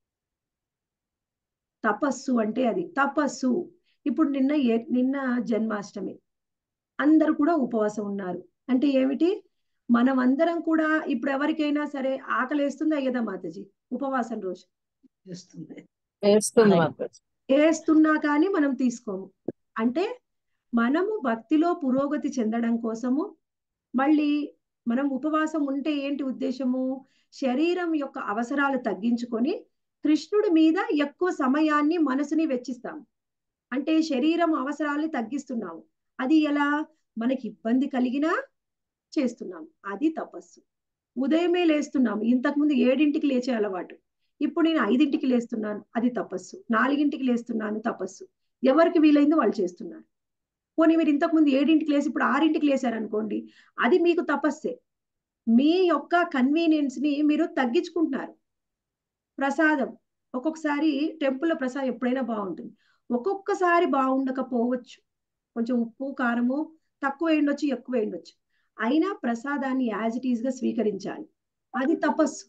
తపస్సు అంటే అది తపస్సు ఇప్పుడు నిన్న ఏ నిన్న జన్మాష్టమి అందరూ కూడా ఉపవాసం ఉన్నారు అంటే ఏమిటి మనం అందరం కూడా ఇప్పుడు ఎవరికైనా సరే ఆకలి వేస్తుందా అయ్యదా మాతాజీ ఉపవాసం రోజు చేస్తుంది వేస్తుంది మాతాజీ వేస్తున్నా కానీ మనం తీసుకోము అంటే మనము భక్తిలో పురోగతి చెందడం కోసము మళ్ళీ మనం ఉపవాసం ఉంటే ఏంటి ఉద్దేశము శరీరం యొక్క అవసరాలు తగ్గించుకొని కృష్ణుడి మీద ఎక్కువ సమయాన్ని మనసుని వెచ్చిస్తాము అంటే శరీరం అవసరాల్ని తగ్గిస్తున్నాము అది ఎలా మనకి ఇబ్బంది కలిగినా చేస్తున్నాము అది తపస్సు ఉదయమే లేస్తున్నాము ఇంతకుముందు ఏడింటికి లేచే అలవాటు ఇప్పుడు నేను ఐదింటికి లేస్తున్నాను అది తపస్సు నాలుగింటికి లేస్తున్నాను తపస్సు ఎవరికి వీలైందో వాళ్ళు చేస్తున్నారు పోనీ మీరు ఇంతకుముందు ఏడింటికి లేసి ఇప్పుడు ఆరింటికి లేచారనుకోండి అది మీకు తపస్సే మీ యొక్క కన్వీనియన్స్ ని మీరు తగ్గించుకుంటున్నారు ప్రసాదం ఒక్కొక్కసారి టెంపుల్లో ప్రసాదం ఎప్పుడైనా బాగుంటుంది ఒక్కొక్కసారి బాగుండకపోవచ్చు కొంచెం ఉప్పు కారము తక్కువ వేయండొచ్చు ఎక్కువ వేయండొచ్చు అయినా ప్రసాదాన్ని యాజ్ ఇట్ ఈస్ గా స్వీకరించాలి అది తపస్సు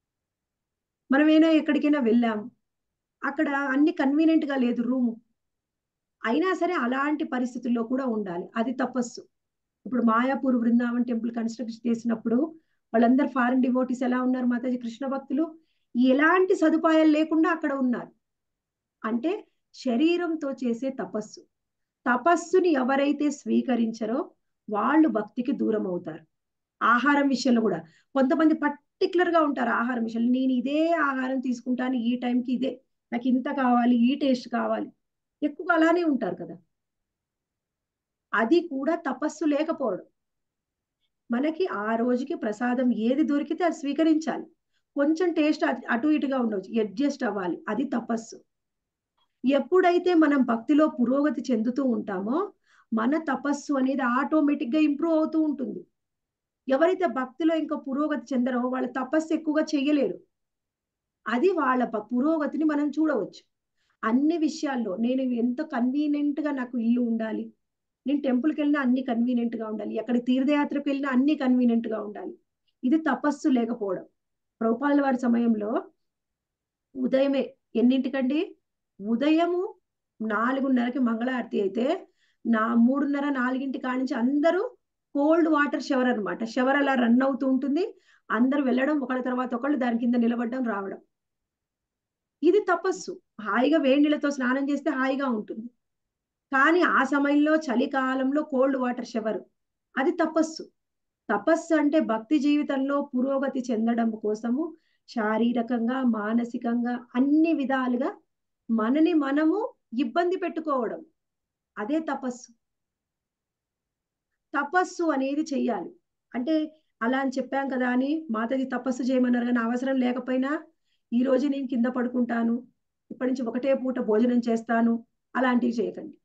మనమేనా ఎక్కడికైనా వెళ్ళాము అక్కడ అన్ని కన్వీనియంట్ గా లేదు రూము అయినా సరే అలాంటి పరిస్థితుల్లో కూడా ఉండాలి అది తపస్సు ఇప్పుడు మాయాపూర్ బృందావన్ టెంపుల్ కన్స్ట్రక్షన్ చేసినప్పుడు వాళ్ళందరు ఫారెన్ డివోటీస్ ఎలా ఉన్నారు మాతాజీ కృష్ణ భక్తులు ఎలాంటి సదుపాయాలు లేకుండా అక్కడ ఉన్నారు అంటే శరీరంతో చేసే తపస్సు తపస్సుని ఎవరైతే స్వీకరించరో వాళ్ళు భక్తికి దూరం అవుతారు ఆహారం విషయంలో కూడా కొంతమంది పర్టికులర్ గా ఉంటారు ఆహారం విషయంలో నేను ఇదే ఆహారం తీసుకుంటాను ఈ టైంకి ఇదే నాకు ఇంత కావాలి ఈ టేస్ట్ కావాలి ఎక్కువ అలానే ఉంటారు కదా అది కూడా తపస్సు లేకపోవడం మనకి ఆ రోజుకి ప్రసాదం ఏది దొరికితే అది స్వీకరించాలి కొంచెం టేస్ట్ అటు ఇటుగా ఉండవచ్చు అడ్జస్ట్ అవ్వాలి అది తపస్సు ఎప్పుడైతే మనం భక్తిలో పురోగతి చెందుతూ ఉంటామో మన తపస్సు అనేది ఆటోమేటిక్ గా ఇంప్రూవ్ అవుతూ ఉంటుంది ఎవరైతే భక్తిలో ఇంకా పురోగతి చెందరో వాళ్ళ తపస్సు ఎక్కువగా చెయ్యలేరు అది వాళ్ళ ప- పురోగతిని మనం చూడవచ్చు అన్ని విషయాల్లో నేను ఎంత కన్వీనియంట్ గా నాకు ఇల్లు ఉండాలి నేను టెంపుల్కి వెళ్ళినా అన్ని కన్వీనియంట్ గా ఉండాలి ఎక్కడ తీర్థయాత్రకు వెళ్ళినా అన్ని కన్వీనియంట్ గా ఉండాలి ఇది తపస్సు లేకపోవడం ప్రభుపాదుల వారి సమయంలో ఉదయమే ఎన్నింటికండి ఉదయము నాలుగున్నరకి మంగళారతి అయితే నా మూడున్నర నాలుగింటి కాడి నుంచి అందరూ కోల్డ్ వాటర్ షవర్ అన్నమాట షవర్ అలా రన్ అవుతూ ఉంటుంది అందరూ వెళ్ళడం ఒకళ్ళ తర్వాత ఒకళ్ళు దాని కింద నిలబడడం రావడం ఇది తపస్సు హాయిగా వేడి నీళ్ళతో స్నానం చేస్తే హాయిగా ఉంటుంది కానీ ఆ సమయంలో చలికాలంలో కోల్డ్ వాటర్ షవర్ అది తపస్సు తపస్సు అంటే భక్తి జీవితంలో పురోగతి చెందడం కోసము శారీరకంగా మానసికంగా అన్ని విధాలుగా మనని మనము ఇబ్బంది పెట్టుకోవడం అదే తపస్సు తపస్సు అనేది చెయ్యాలి అంటే అలా అని చెప్పాం కదా అని మాతది తపస్సు చేయమన్నారు కానీ అవసరం లేకపోయినా ఈ రోజు నేను కింద పడుకుంటాను ఇప్పటి నుంచి ఒకటే పూట భోజనం చేస్తాను అలాంటివి చేయకండి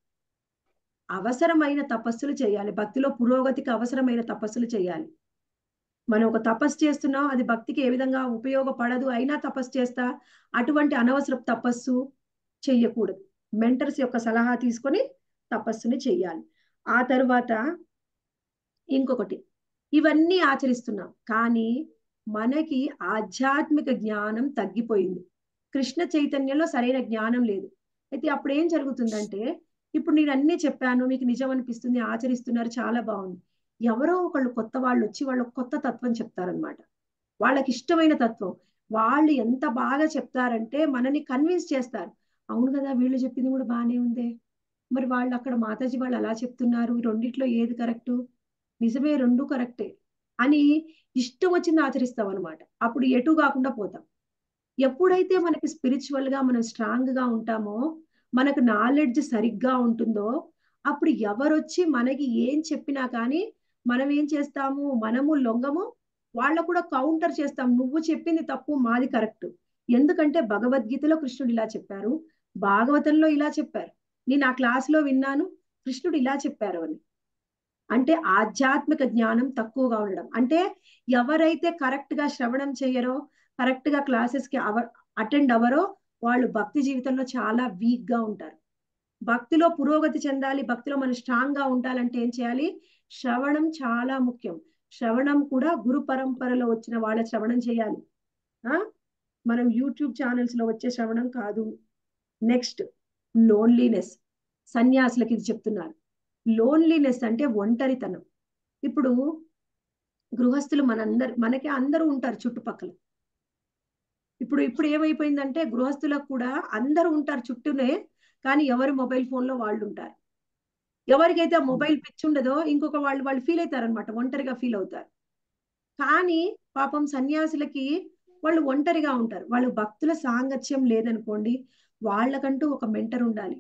అవసరమైన తపస్సులు చేయాలి భక్తిలో పురోగతికి అవసరమైన తపస్సులు చేయాలి మనం ఒక తపస్సు చేస్తున్నాం అది భక్తికి ఏ విధంగా ఉపయోగపడదు అయినా తపస్సు చేస్తా అటువంటి అనవసర తపస్సు చెయ్యకూడదు మెంటర్స్ యొక్క సలహా తీసుకొని తపస్సుని చెయ్యాలి ఆ తర్వాత ఇంకొకటి ఇవన్నీ ఆచరిస్తున్నాం కానీ మనకి ఆధ్యాత్మిక జ్ఞానం తగ్గిపోయింది కృష్ణ చైతన్యంలో సరైన జ్ఞానం లేదు అయితే అప్పుడు ఏం జరుగుతుందంటే ఇప్పుడు నేను అన్ని చెప్పాను మీకు నిజం అనిపిస్తుంది ఆచరిస్తున్నారు చాలా బాగుంది ఎవరో ఒకళ్ళు కొత్త వాళ్ళు వచ్చి వాళ్ళు కొత్త తత్వం చెప్తారనమాట వాళ్ళకి ఇష్టమైన తత్వం వాళ్ళు ఎంత బాగా చెప్తారంటే మనని కన్విన్స్ చేస్తారు అవును కదా వీళ్ళు చెప్పింది కూడా బాగానే ఉందే మరి వాళ్ళు అక్కడ మాతాజీ వాళ్ళు అలా చెప్తున్నారు ఈ రెండిట్లో ఏది కరెక్టు నిజమే రెండు కరెక్టే అని ఇష్టం వచ్చింది ఆచరిస్తాం అనమాట అప్పుడు ఎటు కాకుండా పోతాం ఎప్పుడైతే మనకి స్పిరిచువల్ గా మనం స్ట్రాంగ్ గా ఉంటామో మనకు నాలెడ్జ్ సరిగ్గా ఉంటుందో అప్పుడు ఎవరొచ్చి మనకి ఏం చెప్పినా కానీ మనం ఏం చేస్తాము మనము లొంగము వాళ్ళ కూడా కౌంటర్ చేస్తాం నువ్వు చెప్పింది తప్పు మాది కరెక్ట్ ఎందుకంటే భగవద్గీతలో కృష్ణుడు ఇలా చెప్పారు భాగవతంలో ఇలా చెప్పారు నేను ఆ క్లాస్ లో విన్నాను కృష్ణుడు ఇలా చెప్పారు అని అంటే ఆధ్యాత్మిక జ్ఞానం తక్కువగా ఉండడం అంటే ఎవరైతే కరెక్ట్ గా శ్రవణం చేయరో కరెక్ట్ గా క్లాసెస్ కి అవ అటెండ్ అవ్వరో వాళ్ళు భక్తి జీవితంలో చాలా వీక్ గా ఉంటారు భక్తిలో పురోగతి చెందాలి భక్తిలో మనం స్ట్రాంగ్ గా ఉండాలంటే ఏం చేయాలి శ్రవణం చాలా ముఖ్యం శ్రవణం కూడా గురు పరంపరలో వచ్చిన వాళ్ళ శ్రవణం చేయాలి ఆ మనం యూట్యూబ్ ఛానల్స్ లో వచ్చే శ్రవణం కాదు నెక్స్ట్ లోన్లీనెస్ సన్యాసులకి ఇది చెప్తున్నారు లోన్లీనెస్ అంటే ఒంటరితనం ఇప్పుడు గృహస్థులు మనందరు మనకి అందరూ ఉంటారు చుట్టుపక్కల ఇప్పుడు ఇప్పుడు ఏమైపోయిందంటే గృహస్థులకు కూడా అందరూ ఉంటారు చుట్టూనే కానీ ఎవరి మొబైల్ ఫోన్ లో వాళ్ళు ఉంటారు ఎవరికైతే మొబైల్ పిచ్చి ఉండదో ఇంకొక వాళ్ళు వాళ్ళు ఫీల్ అవుతారు అనమాట ఒంటరిగా ఫీల్ అవుతారు కానీ పాపం సన్యాసులకి వాళ్ళు ఒంటరిగా ఉంటారు వాళ్ళు భక్తుల సాంగత్యం లేదనుకోండి వాళ్ళకంటూ ఒక మెంటర్ ఉండాలి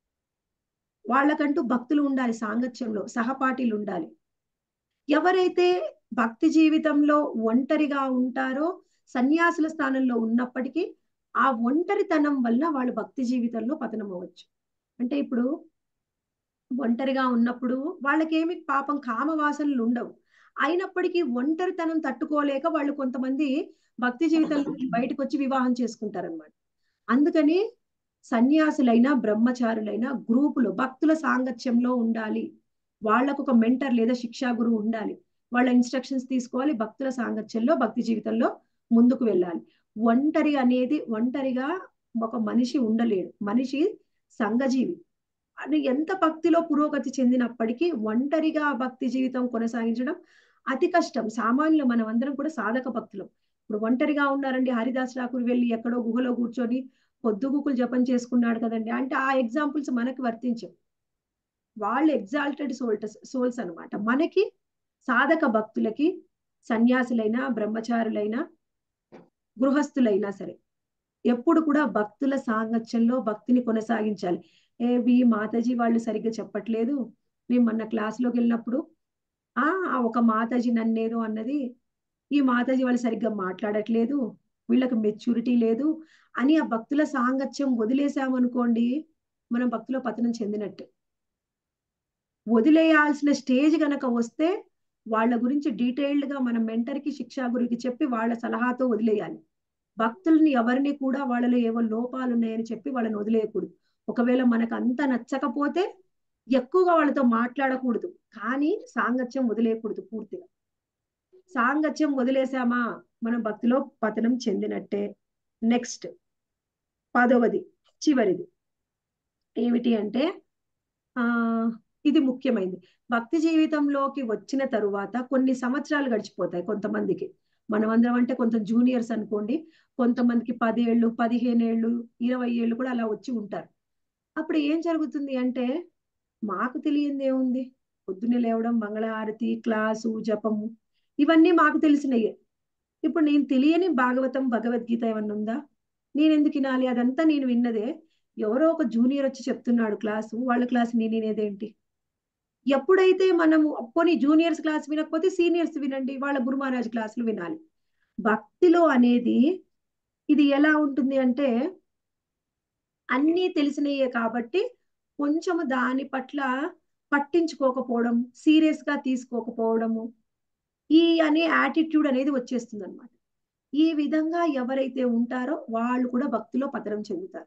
వాళ్ళకంటూ భక్తులు ఉండాలి సాంగత్యంలో సహపాఠీలు ఉండాలి ఎవరైతే భక్తి జీవితంలో ఒంటరిగా ఉంటారో సన్యాసుల స్థానంలో ఉన్నప్పటికీ ఆ ఒంటరితనం వల్ల వాళ్ళు భక్తి జీవితంలో పతనం అవ్వచ్చు అంటే ఇప్పుడు ఒంటరిగా ఉన్నప్పుడు వాళ్ళకేమి పాపం కామ వాసనలు ఉండవు అయినప్పటికీ ఒంటరితనం తట్టుకోలేక వాళ్ళు కొంతమంది భక్తి జీవితంలో బయటకు వచ్చి వివాహం చేసుకుంటారనమాట అందుకని సన్యాసులైనా బ్రహ్మచారులైనా గ్రూపులో భక్తుల సాంగత్యంలో ఉండాలి వాళ్ళకు ఒక మెంటర్ లేదా శిక్షా గురువు ఉండాలి వాళ్ళ ఇన్స్ట్రక్షన్స్ తీసుకోవాలి భక్తుల సాంగత్యంలో భక్తి జీవితంలో ముందుకు వెళ్ళాలి ఒంటరి అనేది ఒంటరిగా ఒక మనిషి ఉండలేడు మనిషి సంఘజీవి అని ఎంత భక్తిలో పురోగతి చెందినప్పటికీ ఒంటరిగా భక్తి జీవితం కొనసాగించడం అతి కష్టం సామాన్యులు మనం అందరం కూడా సాధక భక్తులం ఇప్పుడు ఒంటరిగా ఉన్నారండి హరిదాస్ ఠాకూర్ వెళ్ళి ఎక్కడో గుహలో కూర్చొని పొద్దుగుకులు జపం చేసుకున్నాడు కదండి అంటే ఆ ఎగ్జాంపుల్స్ మనకి వర్తించవు వాళ్ళు ఎగ్జాల్టెడ్ సోల్టస్ సోల్స్ అన్నమాట మనకి సాధక భక్తులకి సన్యాసులైనా బ్రహ్మచారులైనా గృహస్థులైనా సరే ఎప్పుడు కూడా భక్తుల సాంగత్యంలో భక్తిని కొనసాగించాలి ఏవి మాతాజీ వాళ్ళు సరిగ్గా చెప్పట్లేదు మేము మొన్న క్లాస్లోకి వెళ్ళినప్పుడు ఆ ఆ ఒక మాతాజీ నన్నేదో అన్నది ఈ మాతాజీ వాళ్ళు సరిగ్గా మాట్లాడట్లేదు వీళ్ళకి మెచ్యూరిటీ లేదు అని ఆ భక్తుల సాంగత్యం వదిలేసామనుకోండి మనం భక్తుల పతనం చెందినట్టు వదిలేయాల్సిన స్టేజ్ గనక వస్తే వాళ్ళ గురించి డీటెయిల్డ్ గా మన మెంటర్ కి శిక్షా గురికి చెప్పి వాళ్ళ సలహాతో వదిలేయాలి భక్తుల్ని ఎవరిని కూడా వాళ్ళలో ఏవో లోపాలు ఉన్నాయని చెప్పి వాళ్ళని వదిలేయకూడదు ఒకవేళ మనకు అంత నచ్చకపోతే ఎక్కువగా వాళ్ళతో మాట్లాడకూడదు కానీ సాంగత్యం వదిలేయకూడదు పూర్తిగా సాంగత్యం వదిలేసామా మనం భక్తిలో పతనం చెందినట్టే నెక్స్ట్ పదవది చివరిది ఏమిటి అంటే ఆ ఇది ముఖ్యమైనది భక్తి జీవితంలోకి వచ్చిన తరువాత కొన్ని సంవత్సరాలు గడిచిపోతాయి కొంతమందికి మనమందరం అంటే కొంత జూనియర్స్ అనుకోండి కొంతమందికి పదేళ్ళు పదిహేను ఏళ్ళు ఇరవై ఏళ్ళు కూడా అలా వచ్చి ఉంటారు అప్పుడు ఏం జరుగుతుంది అంటే మాకు తెలియంది ఏముంది పొద్దున్నే లేవడం మంగళహారతి క్లాసు జపము ఇవన్నీ మాకు తెలిసినయే ఇప్పుడు నేను తెలియని భాగవతం భగవద్గీత ఏమన్నా ఉందా నేను ఎందుకు వినాలి అదంతా నేను విన్నదే ఎవరో ఒక జూనియర్ వచ్చి చెప్తున్నాడు క్లాసు వాళ్ళ క్లాస్ నేను వినేదేంటి ఎప్పుడైతే మనము పోనీ జూనియర్స్ క్లాస్ వినకపోతే సీనియర్స్ వినండి వాళ్ళ గురు మహారాజ్ క్లాసులు వినాలి భక్తిలో అనేది ఇది ఎలా ఉంటుంది అంటే అన్నీ తెలిసినయే కాబట్టి కొంచెము దాని పట్ల పట్టించుకోకపోవడం సీరియస్ గా తీసుకోకపోవడము ఈ అనే యాటిట్యూడ్ అనేది వచ్చేస్తుంది అనమాట ఈ విధంగా ఎవరైతే ఉంటారో వాళ్ళు కూడా భక్తిలో పతనం చెందుతారు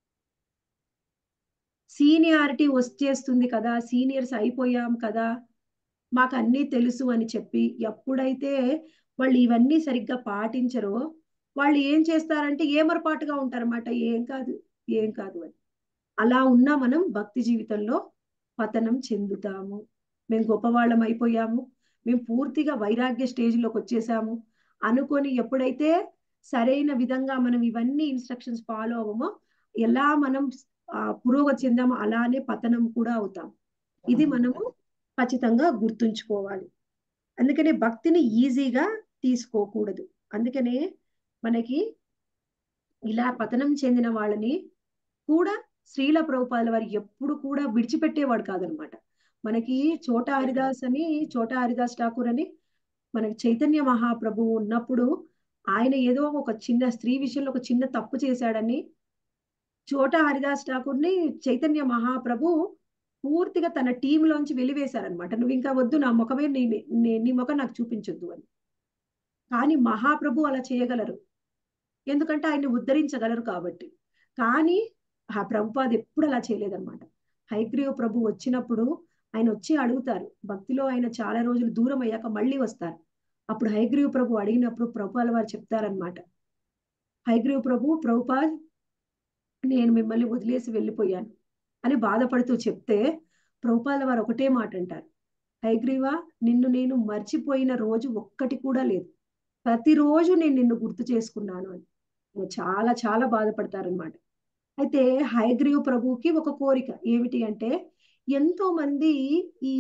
సీనియారిటీ వచ్చేస్తుంది కదా సీనియర్స్ అయిపోయాం కదా మాకు అన్నీ తెలుసు అని చెప్పి ఎప్పుడైతే వాళ్ళు ఇవన్నీ సరిగ్గా పాటించరో వాళ్ళు ఏం చేస్తారంటే ఏమరపాటుగా ఉంటారన్నమాట ఏం కాదు ఏం కాదు అని అలా ఉన్నా మనం భక్తి జీవితంలో పతనం చెందుతాము మేము గొప్పవాళ్ళం అయిపోయాము మేము పూర్తిగా వైరాగ్య స్టేజ్లోకి వచ్చేసాము అనుకొని ఎప్పుడైతే సరైన విధంగా మనం ఇవన్నీ ఇన్స్ట్రక్షన్స్ ఫాలో అవ్వమో ఎలా మనం పురోగతి చెందామో అలానే పతనం కూడా అవుతాం ఇది మనము ఖచ్చితంగా గుర్తుంచుకోవాలి అందుకనే భక్తిని ఈజీగా తీసుకోకూడదు అందుకనే మనకి ఇలా పతనం చెందిన వాళ్ళని కూడా శ్రీల ప్రభుపాదుల వారు ఎప్పుడు కూడా విడిచిపెట్టేవాడు కాదనమాట మనకి చోట హరిదాస్ అని చోట హరిదాస్ ఠాకూర్ అని మనకి చైతన్య మహాప్రభు ఉన్నప్పుడు ఆయన ఏదో ఒక చిన్న స్త్రీ విషయంలో ఒక చిన్న తప్పు చేశాడని చోట హరిదాస్ ఠాకూర్ని చైతన్య మహాప్రభు పూర్తిగా తన టీంలోంచి వెలివేశారనమాట నువ్వు ఇంకా వద్దు నా ముఖమే నీ నీ ముఖం నాకు చూపించొద్దు అని కానీ మహాప్రభు అలా చేయగలరు ఎందుకంటే ఆయన్ని ఉద్ధరించగలరు కాబట్టి కానీ ఆ ప్రభుపాద ఎప్పుడు అలా చేయలేదన్నమాట హైగ్రీవ ప్రభు వచ్చినప్పుడు ఆయన వచ్చి అడుగుతారు భక్తిలో ఆయన చాలా రోజులు దూరం అయ్యాక మళ్ళీ వస్తారు అప్పుడు హైగ్రీవ ప్రభు అడిగినప్పుడు ప్రభుపాల వారు చెప్తారనమాట హైగ్రీవ ప్రభు ప్రభుపాద్ నేను మిమ్మల్ని వదిలేసి వెళ్ళిపోయాను అని బాధపడుతూ చెప్తే ప్రభుపాల వారు ఒకటే మాట అంటారు హైగ్రీవ నిన్ను నేను మర్చిపోయిన రోజు ఒక్కటి కూడా లేదు ప్రతిరోజు నేను నిన్ను గుర్తు చేసుకున్నాను అని చాలా చాలా బాధపడతారనమాట అయితే హైగ్రీవ్ ప్రభుకి ఒక కోరిక ఏమిటి అంటే ఎంతో మంది ఈ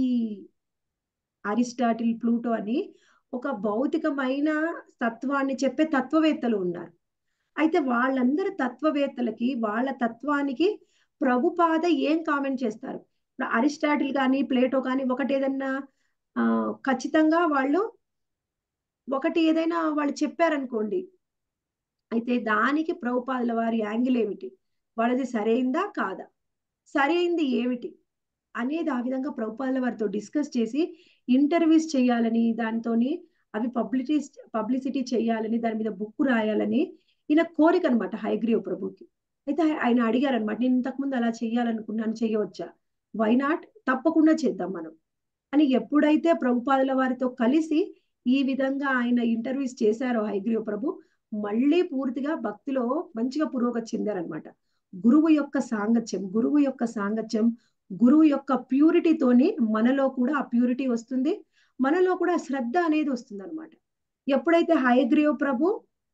అరిస్టాటిల్ ప్లూటో అని ఒక భౌతికమైన తత్వాన్ని చెప్పే తత్వవేత్తలు ఉన్నారు అయితే వాళ్ళందరి తత్వవేత్తలకి వాళ్ళ తత్వానికి ప్రభుపాద ఏం కామెంట్ చేస్తారు ఇప్పుడు అరిస్టాటిల్ కానీ ప్లేటో కానీ ఒకటి ఏదన్నా ఆ ఖచ్చితంగా వాళ్ళు ఒకటి ఏదైనా వాళ్ళు చెప్పారనుకోండి అయితే దానికి ప్రభుపాదుల వారి యాంగిల్ ఏమిటి వాళ్ళది సరైందా కాదా సరైంది ఏమిటి అనేది ఆ విధంగా ప్రభుపాదుల వారితో డిస్కస్ చేసి ఇంటర్వ్యూస్ చేయాలని దానితోని అవి పబ్లిసిటీ పబ్లిసిటీ చేయాలని దాని మీద బుక్ రాయాలని ఈయన కోరిక అనమాట హైగ్రీవ్ ప్రభుకి అయితే ఆయ- ఆయన అడిగారు అనమాట నేను ఇంతకుముందు అలా చేయాలనుకున్నాను చేయవచ్చా వై నాట్ తప్పకుండా చేద్దాం మనం అని ఎప్పుడైతే ప్రభుపాదుల వారితో కలిసి ఈ విధంగా ఆయన ఇంటర్వ్యూస్ చేశారో హైగ్రీవ ప్రభు మళ్ళీ పూర్తిగా భక్తిలో మంచిగా పురోగతి చెందారనమాట గురువు యొక్క సాంగత్యం గురువు యొక్క సాంగత్యం గురువు యొక్క ప్యూరిటీతోని మనలో కూడా ఆ ప్యూరిటీ వస్తుంది మనలో కూడా శ్రద్ధ అనేది వస్తుంది అనమాట ఎప్పుడైతే హయగ్రీవ ప్రభు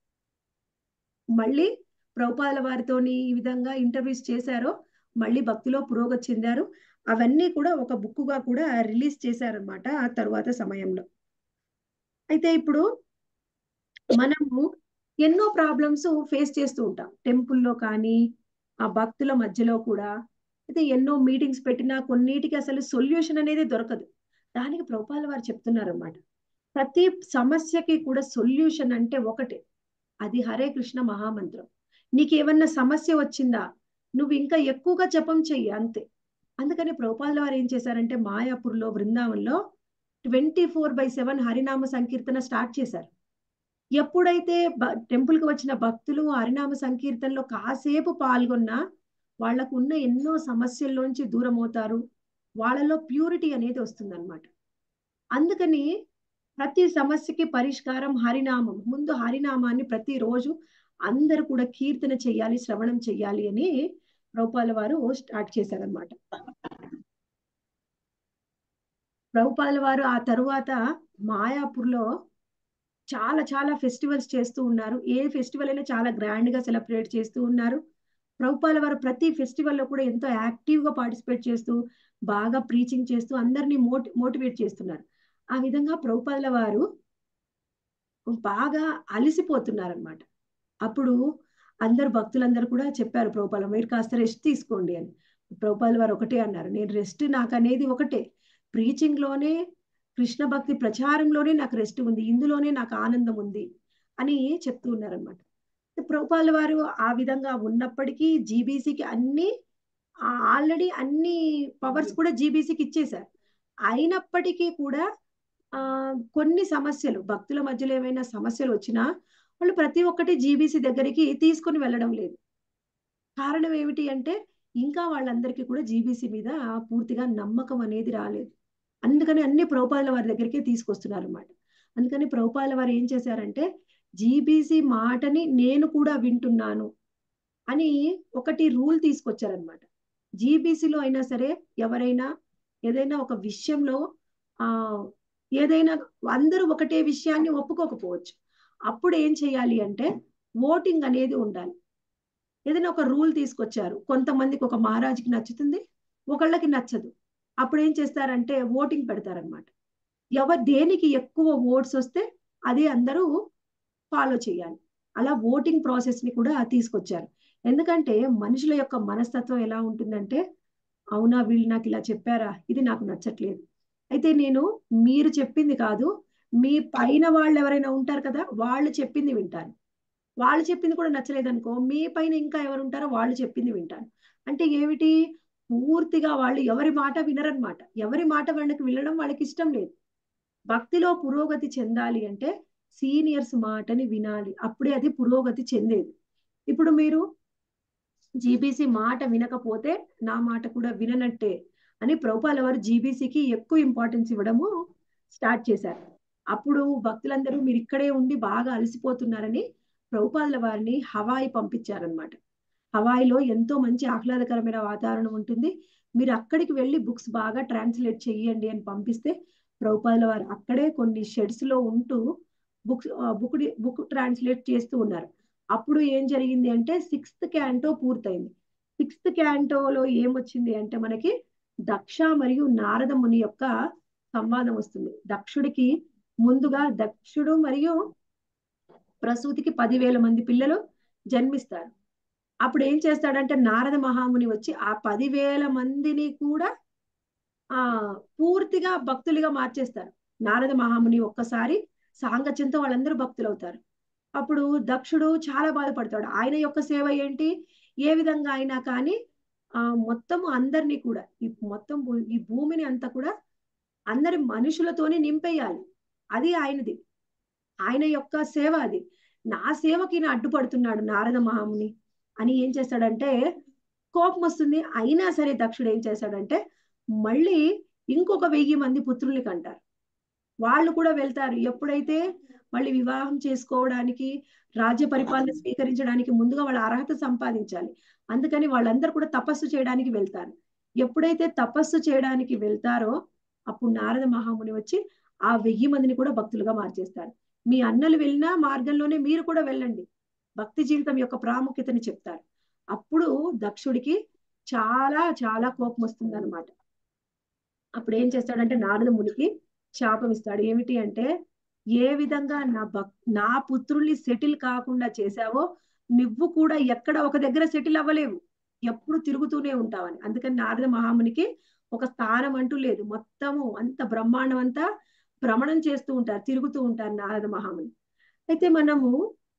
మళ్ళీ ప్రభుపాదుల వారితోని ఈ విధంగా ఇంటర్వ్యూస్ చేశారో మళ్ళీ భక్తిలో పురోగతి చెందారు అవన్నీ కూడా ఒక బుక్ గా కూడా రిలీజ్ చేశారనమాట ఆ తరువాత సమయంలో అయితే ఇప్పుడు మనము ఎన్నో ప్రాబ్లమ్స్ ఫేస్ చేస్తూ ఉంటాం టెంపుల్లో కానీ ఆ భక్తుల మధ్యలో కూడా అయితే ఎన్నో మీటింగ్స్ పెట్టినా కొన్నిటికి అసలు సొల్యూషన్ అనేది దొరకదు దానికి ప్రభుపాల వారు చెప్తున్నారన్నమాట ప్రతి సమస్యకి కూడా సొల్యూషన్ అంటే ఒకటే అది హరే కృష్ణ మహామంత్రం నీకు ఏమన్నా సమస్య వచ్చిందా నువ్వు ఇంకా ఎక్కువగా జపం చెయ్యి అంతే అందుకని ప్రభుపాల వారు ఏం చేశారంటే మాయాపూర్లో బృందావనంలో ట్వంటీ ఫోర్ బై సెవెన్ హరినామ సంకీర్తన స్టార్ట్ చేశారు ఎప్పుడైతే టెంపుల్ కి వచ్చిన భక్తులు హరినామ సంకీర్తనలో కాసేపు పాల్గొన్నా వాళ్లకు ఉన్న ఎన్నో సమస్యల్లోంచి దూరం అవుతారు వాళ్ళలో ప్యూరిటీ అనేది వస్తుందన్నమాట అందుకని ప్రతి సమస్యకి పరిష్కారం హరినామం ముందు హరినామాన్ని ప్రతిరోజు అందరూ కూడా కీర్తన చెయ్యాలి శ్రవణం చెయ్యాలి అని ప్రభుపాల వారు స్టార్ట్ చేశారనమాట ప్రభుపాల వారు ఆ తరువాత మాయాపూర్లో చాలా చాలా ఫెస్టివల్స్ చేస్తూ ఉన్నారు ఏ ఫెస్టివల్ అయినా చాలా గ్రాండ్ గా సెలబ్రేట్ చేస్తూ ఉన్నారు ప్రభుపాల వారు ప్రతి ఫెస్టివల్లో కూడా ఎంతో యాక్టివ్ గా పార్టిసిపేట్ చేస్తూ బాగా ప్రీచింగ్ చేస్తూ అందరినీ మోటి మోటివేట్ చేస్తున్నారు ఆ విధంగా ప్రభుపాల వారు బాగా అలసిపోతున్నారనమాట అప్పుడు అందరు భక్తులందరూ కూడా చెప్పారు ప్రభుపాల మీరు కాస్త రెస్ట్ తీసుకోండి అని ప్రభుపాల వారు ఒకటే అన్నారు నేను రెస్ట్ నాకు అనేది ఒకటే ప్రీచింగ్ లోనే కృష్ణ భక్తి ప్రచారంలోనే నాకు రెస్ట్ ఉంది ఇందులోనే నాకు ఆనందం ఉంది అని చెప్తూ ఉన్నారనమాట ప్రభుపాల వారు ఆ విధంగా ఉన్నప్పటికీ జీబీసీకి అన్ని ఆల్రెడీ అన్ని పవర్స్ కూడా జీబీసీకి ఇచ్చేశారు అయినప్పటికీ కూడా ఆ కొన్ని సమస్యలు భక్తుల మధ్యలో ఏమైనా సమస్యలు వచ్చినా వాళ్ళు ప్రతి ఒక్కటి జీబీసీ దగ్గరికి తీసుకొని వెళ్ళడం లేదు కారణం ఏమిటి అంటే ఇంకా వాళ్ళందరికీ కూడా జీబీసీ మీద పూర్తిగా నమ్మకం అనేది రాలేదు అందుకని అన్ని ప్రభుపాల వారి దగ్గరికి తీసుకొస్తున్నారు అనమాట అందుకని ప్రభుపాల వారు ఏం చేశారంటే జీబీసీ మాటని నేను కూడా వింటున్నాను అని ఒకటి రూల్ తీసుకొచ్చారనమాట జీబీసీలో అయినా సరే ఎవరైనా ఏదైనా ఒక విషయంలో ఆ ఏదైనా అందరూ ఒకటే విషయాన్ని ఒప్పుకోకపోవచ్చు అప్పుడు ఏం చేయాలి అంటే ఓటింగ్ అనేది ఉండాలి ఏదైనా ఒక రూల్ తీసుకొచ్చారు కొంతమందికి ఒక మహారాజుకి నచ్చుతుంది ఒకళ్ళకి నచ్చదు అప్పుడు ఏం చేస్తారంటే ఓటింగ్ పెడతారనమాట ఎవరు దేనికి ఎక్కువ ఓట్స్ వస్తే అది అందరూ ఫాలో చేయాలి అలా ఓటింగ్ ప్రాసెస్ ని కూడా తీసుకొచ్చారు ఎందుకంటే మనుషుల యొక్క మనస్తత్వం ఎలా ఉంటుందంటే అవునా వీళ్ళు నాకు ఇలా చెప్పారా ఇది నాకు నచ్చట్లేదు అయితే నేను మీరు చెప్పింది కాదు మీ పైన వాళ్ళు ఎవరైనా ఉంటారు కదా వాళ్ళు చెప్పింది వింటాను వాళ్ళు చెప్పింది కూడా నచ్చలేదు అనుకో మీ పైన ఇంకా ఎవరు ఉంటారో వాళ్ళు చెప్పింది వింటాను అంటే ఏమిటి పూర్తిగా వాళ్ళు ఎవరి మాట వినరనమాట ఎవరి మాట వాళ్ళకి వినడం వాళ్ళకి ఇష్టం లేదు భక్తిలో పురోగతి చెందాలి అంటే సీనియర్స్ మాటని వినాలి అప్పుడే అది పురోగతి చెందేది ఇప్పుడు మీరు జీబీసీ మాట వినకపోతే నా మాట కూడా విననట్టే అని ప్రభుపాల వారు జీబీసీకి ఎక్కువ ఇంపార్టెన్స్ ఇవ్వడము స్టార్ట్ చేశారు అప్పుడు భక్తులందరూ మీరు ఇక్కడే ఉండి బాగా అలసిపోతున్నారని ప్రభుపాదుల వారిని హవాయి పంపించారనమాట హవాయిలో ఎంతో మంచి ఆహ్లాదకరమైన వాతావరణం ఉంటుంది మీరు అక్కడికి వెళ్ళి బుక్స్ బాగా ట్రాన్స్లేట్ చెయ్యండి అని పంపిస్తే ప్రభుపాదుల వారు అక్కడే కొన్ని షెడ్స్ లో ఉంటూ బుక్స్ బుక్ బుక్ ట్రాన్స్లేట్ చేస్తూ ఉన్నారు అప్పుడు ఏం జరిగింది అంటే సిక్స్త్ క్యాంటో పూర్తయింది సిక్స్త్ క్యాంటోలో ఏమొచ్చింది అంటే మనకి దక్ష మరియు నారద ముని యొక్క సంవాదం వస్తుంది దక్షుడికి ముందుగా దక్షుడు మరియు ప్రసూతికి పదివేల మంది పిల్లలు జన్మిస్తారు అప్పుడు ఏం చేస్తాడంటే నారద మహాముని వచ్చి ఆ పదివేల మందిని కూడా ఆ పూర్తిగా భక్తులుగా మార్చేస్తారు నారద మహాముని ఒక్కసారి సాంగత్యంతో వాళ్ళందరూ భక్తులు అవుతారు అప్పుడు దక్షుడు చాలా బాధపడతాడు ఆయన యొక్క సేవ ఏంటి ఏ విధంగా అయినా కానీ ఆ మొత్తం అందరినీ కూడా ఈ మొత్తం ఈ భూమిని అంతా కూడా అందరి మనుషులతోనే నింపేయాలి అది ఆయనది ఆయన యొక్క సేవ అది నా సేవకి నా అడ్డుపడుతున్నాడు నారద మహాముని అని ఏం చేస్తాడంటే కోపం వస్తుంది అయినా సరే దక్షుడు ఏం చేశాడంటే మళ్ళీ ఇంకొక వెయ్యి మంది పుత్రుల్ని కంటారు వాళ్ళు కూడా వెళ్తారు ఎప్పుడైతే మళ్ళీ వివాహం చేసుకోవడానికి రాజ్య పరిపాలన స్వీకరించడానికి ముందుగా వాళ్ళ అర్హత సంపాదించాలి అందుకని వాళ్ళందరూ కూడా తపస్సు చేయడానికి వెళ్తారు ఎప్పుడైతే తపస్సు చేయడానికి వెళ్తారో అప్పుడు నారద మహాముని వచ్చి ఆ వెయ్యి మందిని కూడా భక్తులుగా మార్చేస్తారు మీ అన్నలు వెళ్ళినా మార్గంలోనే మీరు కూడా వెళ్ళండి భక్తి జీవితం యొక్క ప్రాముఖ్యతని చెప్తారు అప్పుడు దక్షుడికి చాలా చాలా కోపం వస్తుంది అనమాట అప్పుడు ఏం చేస్తాడంటే నారద మునికి శాపం ఇస్తాడు ఏమిటి అంటే ఏ విధంగా నా భక్ నా పుత్రుల్ని సెటిల్ కాకుండా చేశావో నువ్వు కూడా ఎక్కడ ఒక దగ్గర సెటిల్ అవ్వలేవు ఎప్పుడు తిరుగుతూనే ఉంటావని అందుకని నారద మహామునికి ఒక స్థానం అంటూ లేదు మొత్తము అంత బ్రహ్మాండం అంతా భ్రమణం చేస్తూ ఉంటారు తిరుగుతూ ఉంటారు నారద మహాముని అయితే మనము